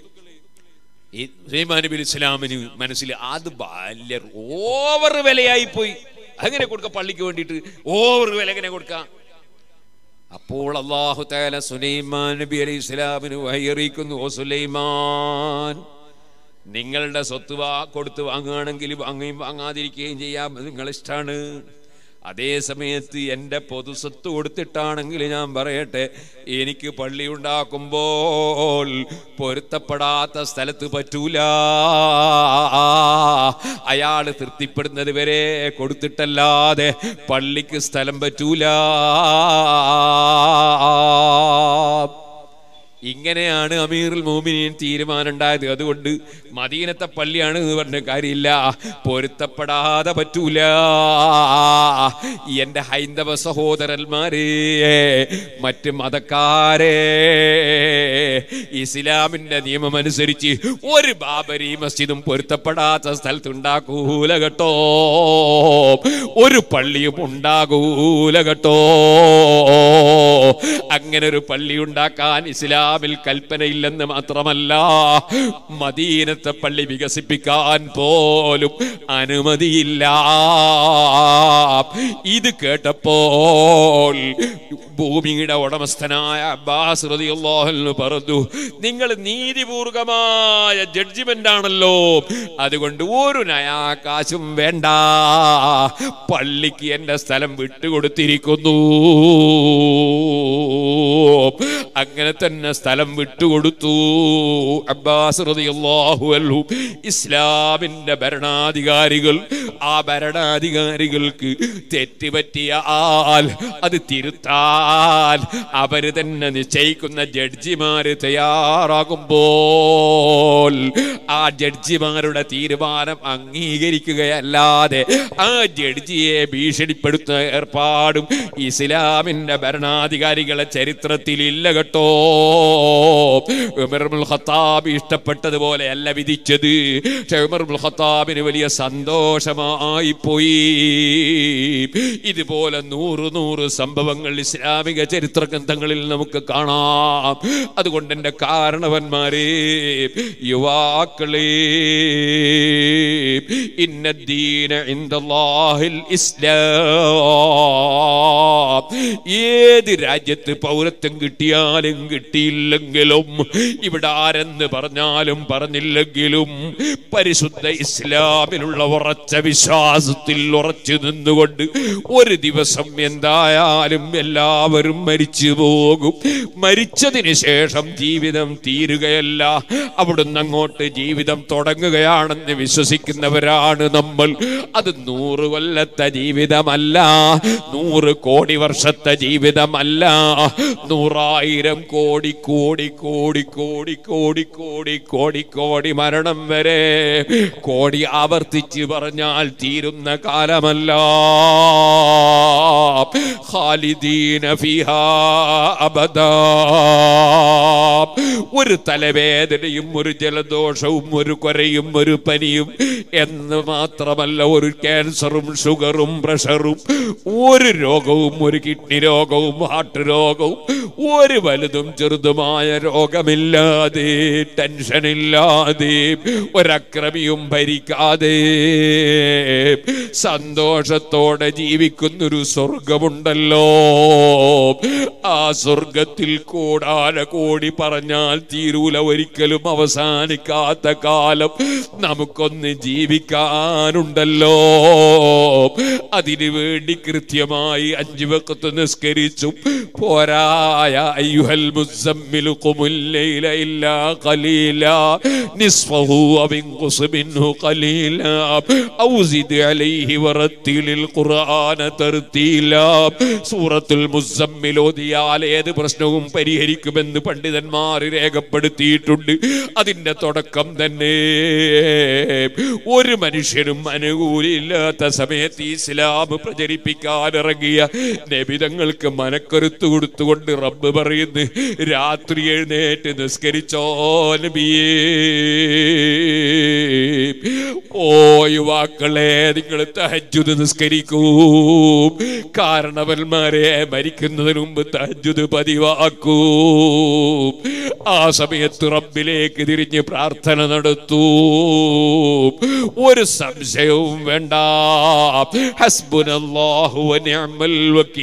ഈ സുലൈമാൻ നബി ഇസ്ലാമിന് മനസ്സിൽ അത് ബാല്യ ഓവർ വിലയായി പോയി അങ്ങനെ കൊടുക്ക പള്ളിക്ക് വേണ്ടിയിട്ട് ഓവർ വില എങ്ങനെ കൊടുക്കാം അപ്പോൾ അള്ളാഹു താല സുലൈമാൻ നബി അലൈഹി ഇസ്ലാമിന് വഹിയറിയിക്കുന്നു ഓ സുലൈമാൻ നിങ്ങളുടെ സ്വത്ത് വാ കൊടുത്ത് വാങ്ങുകയാണെങ്കിൽ വാങ്ങുകയും വാങ്ങാതിരിക്കുകയും ചെയ്യാം അത് നിങ്ങളിഷ്ടാണ് അതേ സമയത്ത് എൻ്റെ പൊതുസ്വത്ത് കൊടുത്തിട്ടാണെങ്കിൽ ഞാൻ പറയട്ടെ എനിക്ക് പള്ളി ഉണ്ടാക്കുമ്പോൾ പൊരുത്തപ്പെടാത്ത സ്ഥലത്ത് പറ്റൂല അയാൾ തൃപ്തിപ്പെടുന്നത് വരെ കൊടുത്തിട്ടല്ലാതെ പള്ളിക്ക് സ്ഥലം പറ്റൂല ഇങ്ങനെയാണ് അമീറുൽ മോമിനിയൻ തീരുമാനം ഉണ്ടായത് അതുകൊണ്ട് മദീനത്തെ പള്ളിയാണ് എന്ന് പറഞ്ഞ കാര്യമില്ല പൊരുത്തപ്പെടാതെ പറ്റൂല എന്റെ ഹൈന്ദവ സഹോദരന്മാരെ മറ്റ് മതക്കാരെ ഇസ്ലാമിന്റെ നിയമം അനുസരിച്ച് ഒരു ബാബരി മസ്ജിദും പൊരുത്തപ്പെടാത്ത സ്ഥലത്ത് ഉണ്ടാക്കൂല കേട്ടോ ഒരു പള്ളിയും ഉണ്ടാകൂല കേട്ടോ അങ്ങനെ ഒരു പള്ളി ഉണ്ടാക്കാൻ ഇസ്ലാമിൽ കൽപ്പനയില്ലെന്ന് മാത്രമല്ല മദീനത്തെ പള്ളി വികസിപ്പിക്കാൻ പോലും അനുമതിയില്ല ഇത് കേട്ടപ്പോൾ ഭൂമിയുടെ ഉടമസ്ഥനായ അബ്ബാസ് റളിയല്ലാഹു അൻഹു പറഞ്ഞു നിങ്ങൾ നീതിപൂർവകമായ ജഡ്ജിമെന്റ് ആണല്ലോ അതുകൊണ്ട് ഒരു നയാ കാശും വേണ്ട പള്ളിക്ക് എന്റെ സ്ഥലം വിട്ടുകൊടുത്തിരിക്കുന്നു അങ്ങനെ തന്നെ സ്ഥലം വിട്ടുകൊടുത്തു അബ്ബാസ് റളിയല്ലാഹു അൻഹു ഇസ്ലാമിന്റെ ഭരണാധികാരികൾ ആ ഭരണാധികാരികൾക്ക് തെറ്റുപറ്റിയ ആൽ അത് തിരുത്താൻ അവര് തന്നെ നിശ്ചയിക്കുന്ന ജഡ്ജിമാര് തയ്യാറാകുമ്പോൾ ആ ജഡ്ജിമാരുടെ തീരുമാനം അംഗീകരിക്കുകയല്ലാതെ ആ ജഡ്ജിയെ ഭീഷണിപ്പെടുത്തുന്ന ഏർപ്പാടും ഇസ്ലാമിന്റെ ഭരണാധികാരികളെ ചരിത്രത്തിൽ ഇല്ല കേട്ടോ ഉമറുൽ ഖത്താബ് ഇഷ്ടപ്പെട്ടതുപോലെ അല്ല വിധിച്ചത് പക്ഷേ ഉമറുൽ ഖത്താബിന് വലിയ സന്തോഷമായി പോയി ഇതുപോലെ നൂറ് നൂറ് സംഭവങ്ങൾ ഇസ്ലാമിക ചരിത്ര ഗ്രന്ഥങ്ങളിൽ നമുക്ക് കാണാം അതുകൊണ്ട് എൻ്റെ കാരണവന്മാരെ യുവാക്കളെ ഇന്നദ്ദീന ഇൻദല്ലാഹിൽ ഇസ്ലാം ഏത് രാജ്യത്ത് പൗരത്വം കിട്ടിയാലും കിട്ടിയില്ലെങ്കിലും ഇവിടെ ആരെന്ന് പറഞ്ഞാലും പറഞ്ഞില്ലെങ്കിലും പരിശുദ്ധ ഇസ്ലാമിലുള്ള ഉറച്ച വിശ്വാസത്തിൽ ഉറച്ചു നിന്നുകൊണ്ട് ഒരു ദിവസം എന്തായാലും എല്ലാവരും മരിച്ചു പോകും മരിച്ചതിന് ശേഷം ജീവിതം തീരുകയല്ല അവിടുന്ന് അങ്ങോട്ട് ജീവിതം തുടങ്ങുകയാണെന്ന് വിശ്വസിക്കുന്നവരാണ് നമ്മൾ അത് നൂറ് കൊല്ലത്തെ ജീവിതമല്ല നൂറ് കോടി വർഷത്തെ ജീവിതമല്ല നൂറായിരം കോടി കോടി കോടി കോടി കോടി കോടി കോടി കോടി മരണം വരെ കോടി ആവർത്തിച്ച് പറഞ്ഞാൽ തീരുന്ന കാലമല്ല ഖാലിദീന ഫിഹാ അബദാ ഒരു തലവേദനയും ഒരു ജലദോഷവും ഒരു കൊരയും ഒരു പനിയും എന്ന് മാത്രമല്ല ഒരു ക്യാൻസറും ഷുഗറും പ്രഷറും ഒരു രോഗവും ഒരു കിഡ്നി രോഗവും ഹാർട്ട് രോഗവും ഒരു വലുതും ചെറുതുമായ രോഗമില്ലാതെ ടെൻഷനില്ലാതെ ഒരക്രമിയും ഭരിക്കാതെ സന്തോഷത്തോടെ ജീവിക്കുന്നൊരു സ്വർഗമുണ്ടല്ലോ ആ സ്വർഗത്തിൽ കൂടാല കോടി പറഞ്ഞാൽ തീരൂല ഒരിക്കലും അവസാനിക്കാത്ത കാലം നമുക്കൊന്ന് ജീവിക്കാനുണ്ടല്ലോ അതിനു വേണ്ടി കൃത്യമായി അഞ്ചു വക്കത്ത് നിസ്കരിച്ചു പോരായ അയ്യുഹൽ മുസമ്മിലു ഖുമുല്ലൈല ഇല്ലാ ഖലീല നിസ്ഫഹു അവിൻഖുസ് മിൻഹു ഖലീല ഔ സിദ് അലൈഹി വറത്തിലിൽ ഖുർആന തർത്തീല സൂറത്തുൽ മുസമ്മിൽ ഓതിയാൽ ഏത് പ്രശ്നവും പരിഹരിക്കുമെന്ന് പണ്ഡിതന്മാർ രേഖപ്പെടുത്തിയിട്ടുണ്ട് അതിന്റെ തുടക്കം തന്നെ ഒരു മനുഷ്യനും അനുകൂലില്ലാത്ത സമയത്ത് ഇസ്ലാം പ്രചരിപ്പിക്കാൻ ഇറങ്ങിയ നബിതങ്ങൾക്ക് മനക്കരുത്ത് കൊടുത്തുകൊണ്ട് റബ്ബ് പറയുന്നു രാത്രി എഴുന്നേറ്റ് നിസ്കരിച്ചോ നബിയേ ഓ യുവാക്കളെ നിങ്ങൾ തഹജുദ് നിസ്കരിക്കൂ കാരണവന്മാരെ മരിക്കുന്നതിന് മുമ്പ് തഹജുദ് പതിവാക്കൂ ആ സമയത്ത് റബ്ബിലേക്ക് തിരിഞ്ഞ് പ്രാർത്ഥന നടത്തൂ ഒരു സംശയവും വേണ്ട ഹസ്ബുനല്ലാഹു വനിഅമൽ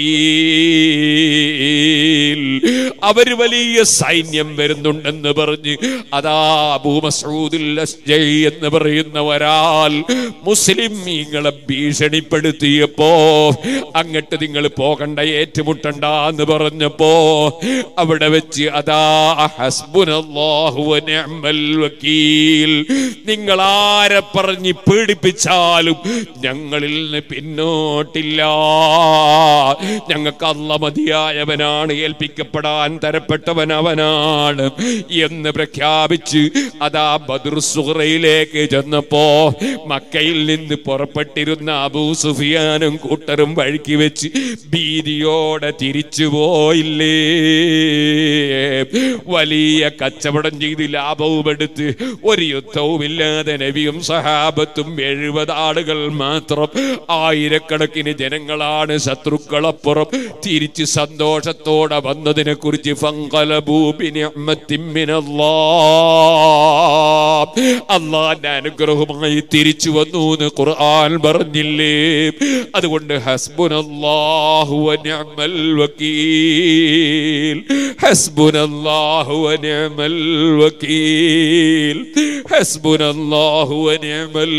വക്കീൽ അവര് വലിയ സൈന്യം വരുന്നുണ്ടെന്ന് പറഞ്ഞ് അതാ അബൂ മസ്ഊദുൽ അസ്ജൈ എന്ന് പറയുന്ന ഒരാൾ മുസ്ലിമീങ്ങളെ ഭീഷണിപ്പെടുത്തിയപ്പോ അങ്ങട്ട് നിങ്ങൾ പോകണ്ട ഏറ്റുമുട്ടണ്ട എന്ന് പറഞ്ഞപ്പോ അവിടെ വെച്ച് അതാ ഹസ്ബുനല്ലാഹു വനിഅമൽ വക്കീൽ നിങ്ങൾ ആരെ പറഞ്ഞ് പേടിപ്പിച്ചാലും ഞങ്ങളിൽ നിന്ന് പിന്നോട്ടില്ല ഞങ്ങൾക്ക് അല്ല മതിയായവനാണ് ഏൽപ്പിക്കപ്പെടാൻ തരപ്പെട്ടവൻ അവനാണ് എന്ന് പ്രഖ്യാപിച്ച് അതാ ബദർ സുഹറയിലേക്ക് ചെന്നപ്പോ മക്കയിൽ നിന്ന് പുറപ്പെട്ടിരുന്ന അബൂ സുഫിയാനും കൂട്ടരും വഴിക്ക് വെച്ച് ഭീതിയോടെ തിരിച്ചു പോയില്ലേ വലിയ കച്ചവടം ചെയ്ത് ലാഭവും എടുത്ത് ഒരു യുദ്ധവുമില്ലാതെ നബിയും സഹാബത്തും എഴുപത് ആളുകൾ മാത്രം ആയിരക്കണക്കിന് ജനങ്ങളാണ് ശത്രുക്കളപ്പുറം തിരിച്ച് സന്തോഷത്തോടെ വന്നതിനെ കുറിച്ച് അള്ളാന്റെ അനുഗ്രഹമായി തിരിച്ചു വന്നു എന്ന് ഖുർആൻ പറഞ്ഞില്ലേ അതുകൊണ്ട് ഹസ്ബുനല്ലാഹു വനിഅമൽ വക്കീൽ ഹസ്ബുനല്ലാഹു വനിഅമൽ വക്കീൽ ഹസ്ബുനല്ലാഹു വനിഅമൽ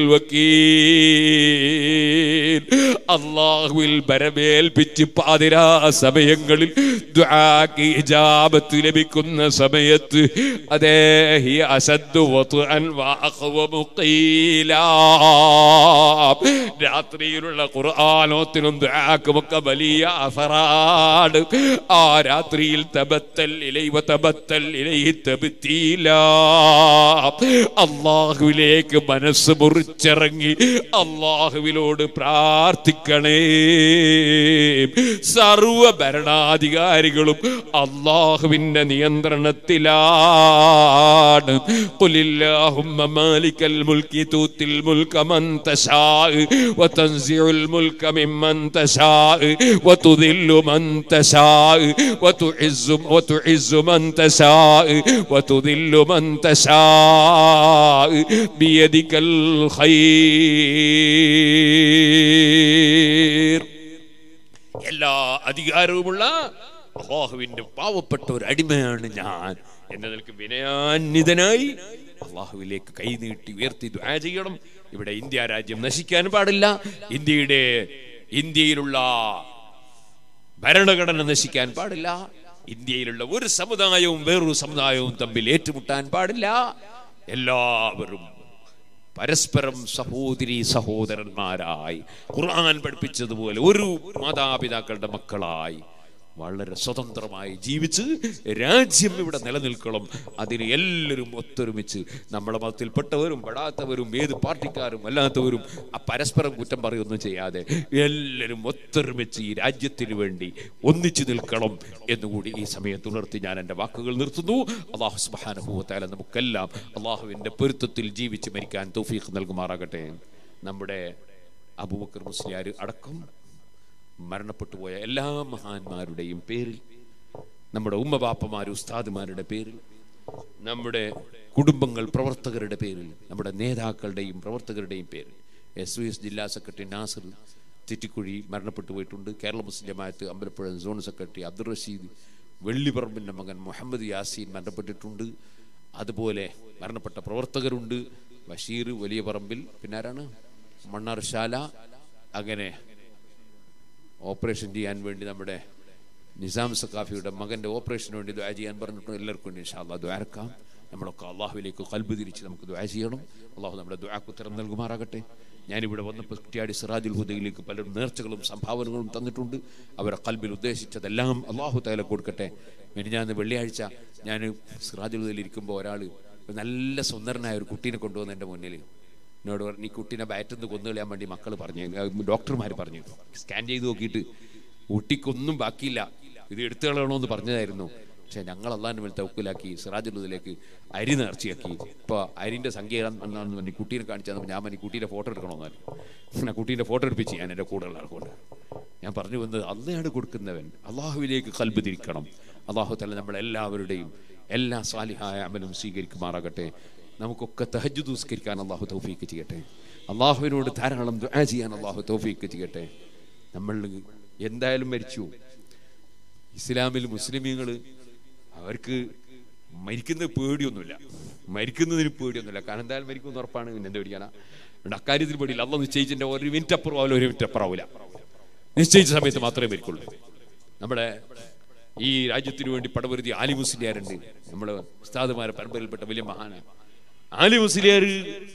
വക്കീൽ അള്ളാഹുവിൽ ബരമേൽപ്പിച്ച് പാതിരാ സമയങ്ങളിൽ ദുആക്ക് ഇജാബത്ത് ലഭിക്കുന്ന സമയത്ത് അതേ ഹി അസദ്ദു വത്അൻ വഅഖ്വമു ഖീലാ രാത്രിയിലുള്ള ഖുർആനോത്തിനും ദുആക്കുമൊക്കെ വലിയ അസറാണ് ആ രാത്രിയിൽ തബത്തൽ ഇലൈ വതബത്തൽ ഇലൈ തബ്തീല അള്ളാഹുവിലേക്ക് മനസ്സ് മുറിച്ചിറങ്ങി അള്ളാഹുവിനോട് പ്രാർത്ഥിക്കണേ സർവ ഭരണാധികാരികളും അള്ളാഹുവിന്റെ നിയന്ത്രണത്തിലാണ് ഖുലില്ലാഹുമ്മ മാലിക്കൽ മുൽക്കി തൂത്തിൽ മുൽക മൻ തശാഅ വതൻസിഉൽ മുൽക മിമ്മൻ തശാഅ വതുദില്ലു മൻ തശാഅ വതുഇസ്സു വതുഇസ്സു മൻ തശാഅ വതുദില്ലു മൻ തശാഅ ബിയദിക്കൽ ഖൈർ എല്ലാ അധികാരവുമുള്ള അള്ളാഹുവിന്റെ പാവപ്പെട്ട ഒരു അടിമയാണ് ഞാൻ എന്ന നിലക്ക് വിനയാന്വിതനായി അള്ളാഹുവിലേക്ക് കൈനീട്ടി ഉയർത്തി ദ്വാ ചെയ്യണം ഇവിടെ ഇന്ത്യ രാജ്യം നശിക്കാൻ പാടില്ല ഇന്ത്യയുടെ ഇന്ത്യയിലുള്ള ഭരണഘടന നശിക്കാൻ പാടില്ല ഇന്ത്യയിലുള്ള ഒരു സമുദായവും വേറൊരു സമുദായവും തമ്മിൽ ഏറ്റുമുട്ടാൻ പാടില്ല എല്ലാവരും പരസ്പരം സഹോദരി സഹോദരന്മാരായി ഖുർആൻ പഠിപ്പിച്ചതുപോലെ ഒരു മാതാപിതാക്കളുടെ മക്കളായി വളരെ സ്വതന്ത്രമായി ജീവിച്ച് രാജ്യം ഇവിടെ നിലനിൽക്കണം അതിന് എല്ലാവരും ഒത്തൊരുമിച്ച് നമ്മുടെ മതത്തിൽപ്പെട്ടവരും പെടാത്തവരും ഏത് പാർട്ടിക്കാരും അല്ലാത്തവരും ആ പരസ്പരം കുറ്റം പറയൊന്നും ചെയ്യാതെ എല്ലാവരും ഒത്തൊരുമിച്ച് ഈ രാജ്യത്തിന് വേണ്ടി ഒന്നിച്ചു നിൽക്കണം എന്നുകൂടി ഈ സമയത്ത് ഉണർത്തി ഞാൻ എൻ്റെ വാക്കുകൾ നിർത്തുന്നു അള്ളാഹു സുബാനുഭവത്താല നമുക്കെല്ലാം അള്ളാഹുവിൻ്റെ പൊരുത്തത്തിൽ ജീവിച്ച് മരിക്കാൻ തൗഫീഖ് നൽകുമാറാകട്ടെ നമ്മുടെ അബൂബക്കർ മുസ്ലിയാർ അടക്കം മരണപ്പെട്ടു പോയ എല്ലാ മഹാന്മാരുടെയും പേരിൽ നമ്മുടെ ഉമ്മബാപ്പമാരും ഉസ്താദുമാരുടെ പേരിൽ നമ്മുടെ കുടുംബങ്ങൾ പ്രവർത്തകരുടെ പേരിൽ നമ്മുടെ നേതാക്കളുടെയും പ്രവർത്തകരുടെയും പേരിൽ എസ് വി എസ് ജില്ലാ സെക്രട്ടറി നാസർ തെറ്റിക്കുഴി മരണപ്പെട്ടു പോയിട്ടുണ്ട് കേരള മുസ്ലിം ജമാഅത്ത് അമ്പലപ്പുഴ സോൺ സെക്രട്ടറി അബ്ദുൾ റഷീദ് വെള്ളിപ്പറമ്പിൻ്റെ മകൻ മുഹമ്മദ് യാസീൻ മരണപ്പെട്ടിട്ടുണ്ട് അതുപോലെ മരണപ്പെട്ട പ്രവർത്തകരുണ്ട് ബഷീർ വലിയ പറമ്പിൽ പിന്നെ ആരാണ് മണ്ണാർശാല അങ്ങനെ ഓപ്പറേഷൻ ചെയ്യാൻ വേണ്ടി നമ്മുടെ നിസാം സക്കാഫിയുടെ മകൻ്റെ ഓപ്പറേഷന് വേണ്ടി ദ്വാ ചെയ്യാൻ പറഞ്ഞിട്ടുണ്ട് എല്ലാവർക്കും വേണ്ടി ഇൻഷാല്ലാ ദ്വാരക്കാം നമ്മളൊക്കെ അള്ളാഹുവിലേക്ക് കൽബ് തിരിച്ച് നമുക്ക് ദ്വാ ചെയ്യണം അള്ളാഹു നമ്മുടെ ദ്വാക്ക് ഉത്തരം നൽകുമാറാകട്ടെ ഞാനിവിടെ വന്നപ്പോൾ കുറ്റിയാടി സിറാജുൽ ഹുദയിലേക്ക് പലരും നേർച്ചകളും സംഭാവനകളും തന്നിട്ടുണ്ട് അവരെ കൽബിൽ ഉദ്ദേശിച്ചതെല്ലാം അള്ളാഹു തല കൊടുക്കട്ടെ മെനിഞ്ഞാന്ന് വെള്ളിയാഴ്ച ഞാൻ സിറാജുൽ ഹുദയിൽ ഇരിക്കുമ്പോൾ ഒരാൾ നല്ല സുന്ദരനായ ഒരു കുട്ടീനെ കൊണ്ടുവന്ന് എൻ്റെ മുന്നിൽ എന്നോട് പറഞ്ഞു ഈ കുട്ടീനെ ബാറ്റിൽ നിന്ന് കൊന്നു കളയാൻ വേണ്ടി മക്കൾ പറഞ്ഞു ഡോക്ടർമാർ പറഞ്ഞു സ്കാൻ ചെയ്ത് നോക്കിയിട്ട് കുട്ടിക്കൊന്നും ബാക്കിയില്ല ഇത് എടുത്തു കളയണമെന്ന് പറഞ്ഞതായിരുന്നു പക്ഷെ ഞങ്ങൾ അള്ളാഹിന് മേൽ തൗക്കിലാക്കി സിറാജുല്ലതിലേക്ക് അരി നേർച്ചയാക്കി ഇപ്പോൾ അരിൻ്റെ സംഖ്യ എന്നാണെന്ന് പറഞ്ഞ് കുട്ടീനെ കാണിച്ചാൽ ഞാൻ പറഞ്ഞു കുട്ടീൻ്റെ ഫോട്ടോ എടുക്കണമെന്നായിരുന്നു അങ്ങനെ കുട്ടീൻ്റെ ഫോട്ടോ എടുപ്പിച്ച് ഞാൻ എൻ്റെ കൂടെ ഉള്ളവർക്കൊണ്ട് ഞാൻ പറഞ്ഞു വന്നത് അള്ളയാണ് കൊടുക്കുന്നവൻ അള്ളാഹുവിലേക്ക് കൽബ് തിരിക്കണം അള്ളാഹു തല നമ്മളെല്ലാവരുടെയും എല്ലാ സാലിഹായ അമലും സ്വീകരിക്കുമാറാകട്ടെ നമുക്കൊക്കെ തഹജ് ദൂസ്കരിക്കാൻ അള്ളാഹു തൗഫീക്ക് ചെയ്യട്ടെ അള്ളാഹുവിനോട് ധാരാളം ദുആ ചെയ്യാൻ അള്ളാഹു തൗഫീക്ക് ചെയ്യട്ടെ നമ്മൾ എന്തായാലും മരിച്ചു ഇസ്ലാമിൽ മുസ്ലിമീങ്ങൾ അവർക്ക് മരിക്കുന്നത് പേടിയൊന്നുമില്ല മരിക്കുന്നതിന് പേടിയൊന്നുമില്ല കാരണം എന്തായാലും മരിക്കുമെന്ന് ഉറപ്പാണ് പിന്നെ എന്ത് പേടിക്കാനാ അതുകൊണ്ട് അക്കാര്യത്തിൽ പേടിയില്ല അള്ള നിശ്ചയിച്ചതിൻ്റെ ഒരു മിനിറ്റ് അപ്പുറം ആവില്ല ഒരു മിനിറ്റ് അപ്പുറം ആവില്ല നിശ്ചയിച്ച സമയത്ത് മാത്രമേ മരിക്കുള്ളൂ നമ്മുടെ ഈ രാജ്യത്തിന് വേണ്ടി പടപൊരുതി ആലി മുസ്ലിയാരുണ്ട് നമ്മുടെ ഉസ്താദുമാരെ പരമ്പരയിൽപ്പെട്ട വലിയ മഹാന ആലി മുസ്ലിയാർ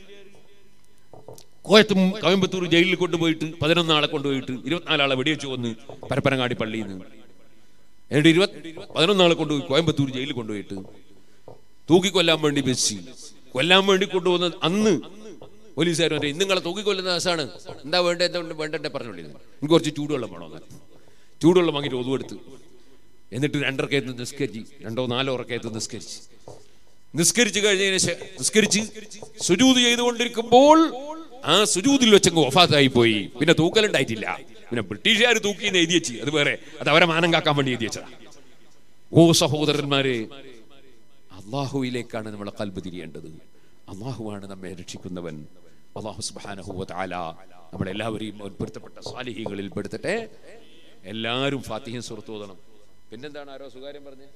കോയത്തും കോയമ്പത്തൂർ ജയിലിൽ കൊണ്ടുപോയിട്ട് പതിനൊന്നാളെ കൊണ്ടുപോയിട്ട് ഇരുപത്തിനാലാളെ വെടിവെച്ച് കൊന്ന് പരപ്പനങ്ങാടി പള്ളിയിൽ നിന്ന് എന്നിട്ട് ഇരുപത് പതിനൊന്നാളെ കൊണ്ടുപോയി കോയമ്പത്തൂർ ജയിലിൽ കൊണ്ടുപോയിട്ട് തൂക്കിക്കൊല്ലാൻ വേണ്ടി വെച്ച് കൊല്ലാൻ വേണ്ടി കൊണ്ടുപോകുന്ന അന്ന് പോലീസുകാർ പറയും ഇന്ന് നിങ്ങളെ തൂക്കിക്കൊല്ലുന്ന ദിവസമാണ് എന്താ വേണ്ട എന്താ വേണ്ടേ പറഞ്ഞോളിരുന്നു എനിക്ക് കുറച്ച് ചൂടുവെള്ളം വേണമെന്ന് ചൂടുവെള്ളം വാങ്ങിയിട്ട് ഒതുവെടുത്ത് എന്നിട്ട് രണ്ടരക്കയത്ത് നിസ്കരിച്ച് രണ്ടോ നാലോ ഉറക്കയത്ത് നിസ്കരിച്ച് നിസ്കരിച്ചു കഴിഞ്ഞതിന് ശേ- നിസ്കരിച്ച് സുജൂത് ചെയ്തുകൊണ്ടിരിക്കുമ്പോൾ ആ സുജൂതിൽ വെച്ചങ്ങ് വഫാത്തായി പോയി പിന്നെ തൂക്കലുണ്ടായിട്ടില്ല പിന്നെ ബ്രിട്ടീഷുകാർ തൂക്കിന്ന് എഴുതി വെച്ച് അത് വേറെ അത് അവരെ മാനം കാക്കാൻ വേണ്ടി എഴുതി വെച്ചതാ ഓ സഹോദരന്മാരെ അള്ളാഹുവിലേക്കാണ് നമ്മളെ കൽബ് തിരിയേണ്ടത് അള്ളാഹുവാണ് നമ്മെ രക്ഷിക്കുന്നവൻ അള്ളാഹു സുബാനഹുവ താല നമ്മളെല്ലാവരെയും പൊരുത്തപ്പെട്ട സാലിഹികളിൽ പെടുത്തട്ടെ എല്ലാവരും ഫാത്തിഹയും സുഹൃത്തു ഓതണം പിന്നെന്താണ് ആരോ സുകാര്യം പറഞ്ഞേ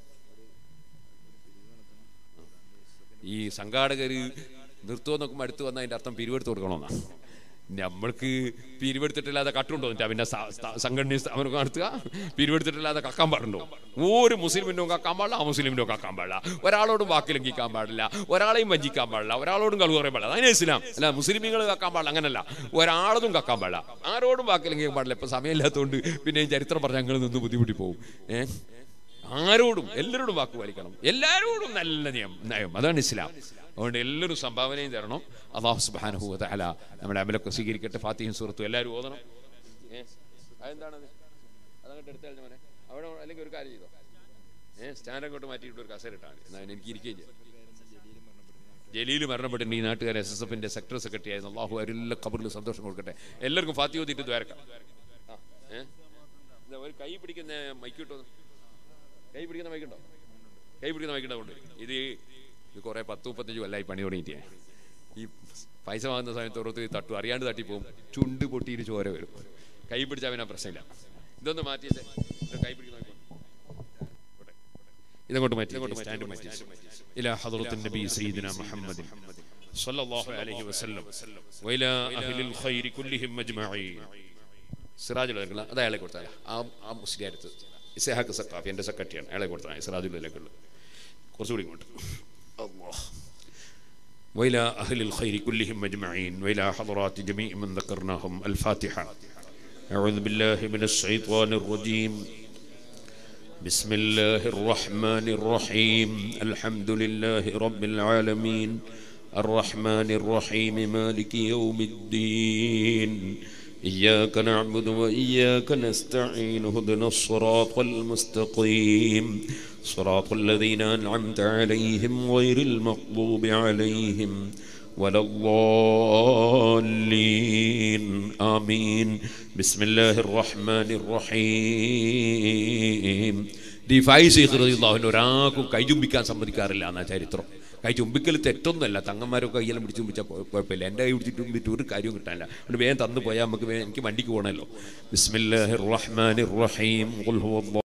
ഈ സംഘാടകർ നിർത്തുമോ നോക്കുമ്പോൾ അടുത്ത് വന്നാൽ അതിന്റെ അർത്ഥം പിരിവെടുത്ത് കൊടുക്കണമെന്നാ നമ്മൾക്ക് പിരിവെടുത്തിട്ടില്ലാതെ കട്ടുണ്ടോ എന്നിട്ട് പിന്നെ സ- സ- സംഘടന സ്ഥാപനം നടത്തുക പിരിവെടുത്തിട്ടില്ലാതെ കക്കാൻ പാടുണ്ടോ ഒരു മുസ്ലിമിനും കക്കാൻ പാടില്ല ആ മുസ്ലിമിനും കക്കാൻ പാടില്ല ഒരാളോടും വാക്ക് ലംഘിക്കാൻ പാടില്ല ഒരാളെയും വഞ്ചിക്കാൻ പാടില്ല ഒരാളോടും കളു പറയാൻ പാടില്ല അതിനെ ഇസ്ലാം അല്ല മുസ്ലിമീങ്ങൾ കക്കാൻ പാടില്ല അങ്ങനല്ല ഒരാളതും കക്കാൻ പാടില്ല ആരോടും വാക്ക് ലംഘിക്കാൻ പാടില്ല ഇപ്പൊ സമയമില്ലാത്തതുകൊണ്ട് പിന്നെ ഈ ചരിത്രം പറഞ്ഞാൽ ഞങ്ങൾ നിന്ന് ബുദ്ധിമുട്ടി പോകും ഏഹ് ആരോടും എല്ലാവരോടും വാക്ക് പാലിക്കണം എല്ലാവരോടും നല്ല നിയം നയം അതാണ് ഇസ്ലാം അതുകൊണ്ട് എല്ലാവരും സംഭാവനയും തരണം അള്ളാഹു സുബ്ഹാനഹു വ തആല നമ്മുടെ അമലൊക്കെ സ്വീകരിക്കട്ടെ ഫാത്തിഹയും സൂറത്തും എല്ലാവരും ഓതണം ഏ അതെന്താണത് അതങ്ങോട്ട് എടുത്താൽ മോനെ അവിടെ അല്ലെങ്കിൽ ഒരു കാര്യം ചെയ്തോ ഏ സ്റ്റാൻഡ് അങ്ങോട്ട് മാറ്റിയിട്ട് ഒരു കസേര ഇട്ടാണ് എന്നാൽ എനിക്ക് ഇരിക്കുകയും ചെയ്യാം ജലീൽ മരണപ്പെട്ടിട്ടുണ്ട് ഈ നാട്ടുകാർ എസ് എസ് എഫിന്റെ സെക്ടർ സെക്രട്ടറി ആയിരുന്നു അള്ളാഹു അവരെല്ലാം കബറിൽ സന്തോഷം കൊടുക്കട്ടെ എല്ലാവർക്കും ഫാത്തി ഓതിയിട്ട് ദ്വാരക്കാം ആ ഏ ഇതാ ഒരു കൈ പിടിക്കുന്ന മൈക്ക് കിട്ടോ കൈ പിടിക്കുന്ന മൈക്കുണ്ടോ കൈ പിടിക്കുന്ന മൈക്കുണ്ടോ കൊണ്ട് ഇത് ഇത് കുറെ പത്ത് മുപ്പത്തഞ്ച് കൊല്ലായി പണി തുടങ്ങിയിട്ട് ഈ പൈസ വാങ്ങുന്ന സമയത്ത് ഓരോരുത്തർ തട്ടു അറിയാണ്ട് തട്ടിപ്പോവും ചുണ്ട് പൊട്ടിയിട്ട് ചോര വരും കൈ പിടിച്ചാൽ പിന്നെ പ്രശ്നമില്ല ഇതൊന്ന് മാറ്റിയത് കൈ പിടിക്കുന്ന ഇതങ്ങോട്ട് മാറ്റി ഇങ്ങോട്ട് സ്റ്റാൻഡ് മാറ്റി ഇലാ ഹദ്റത്തിൻ നബി സയ്യിദിന മുഹമ്മദ് സല്ലല്ലാഹു അലൈഹി വസല്ലം വഇലാ അഹ്ലിൽ ഖൈരി കുല്ലിഹിം അജ്മഈൻ സിറാജുൽ ഹഖ് അത് അയാളെ കൊടുത്താൽ ആ ആ മുസ്ലിം അടുത്ത് ഇസഹാക്ക് സക്കാഫി എൻ്റെ സെക്രട്ടറിയാണ് അയാളെ കൊടുത്താൽ സിറാജുൽ ഹഖ് കുറച്ചുകൂടി ഇങ്ങോട്ട് അല്ലാഹ് وإلى أهل الخير كلهم أجمعين وإلى حضرات جميع من ذكرناهم الفاتحة أعوذ بالله من الشيطان الرجيم بسم الله الرحمن الرحيم الحمد لله رب العالمين الرحمن الرحيم مالك يوم الدين إياك نعبد وإياك نستعين اهدنا الصراط المستقيم صراط الذين أنعمت عليهم غير المغضوب عليهم ولا الضالين آمين بسم الله الرحمن الرحيم ഡിഫൈ ശേഖറിയുള്ളവൻ ഒരാൾക്കും കൈ ചുംബിക്കാൻ സമ്മതിക്കാറില്ല എന്നാ ചരിത്രം കൈ ചുംബിക്കൽ തെറ്റൊന്നുമല്ല തങ്ങന്മാരൊക്കെ കയ്യെല്ലാം പിടിച്ച് ചുംബിച്ചാൽ കുഴപ്പമില്ല എൻ്റെ കൈ പിടിച്ചിട്ട് ചുംബിട്ട് ഒരു കാര്യവും കിട്ടാനില്ല അതുകൊണ്ട് വേഗം തന്നു പോയാൽ നമുക്ക് വേഗം എനിക്ക് വണ്ടിക്ക് പോകണമല്ലോ ബിസ്മില്ലാഹിർ റഹ്മാനിർ റഹീം ഖുൽ ഹുവല്ലാഹു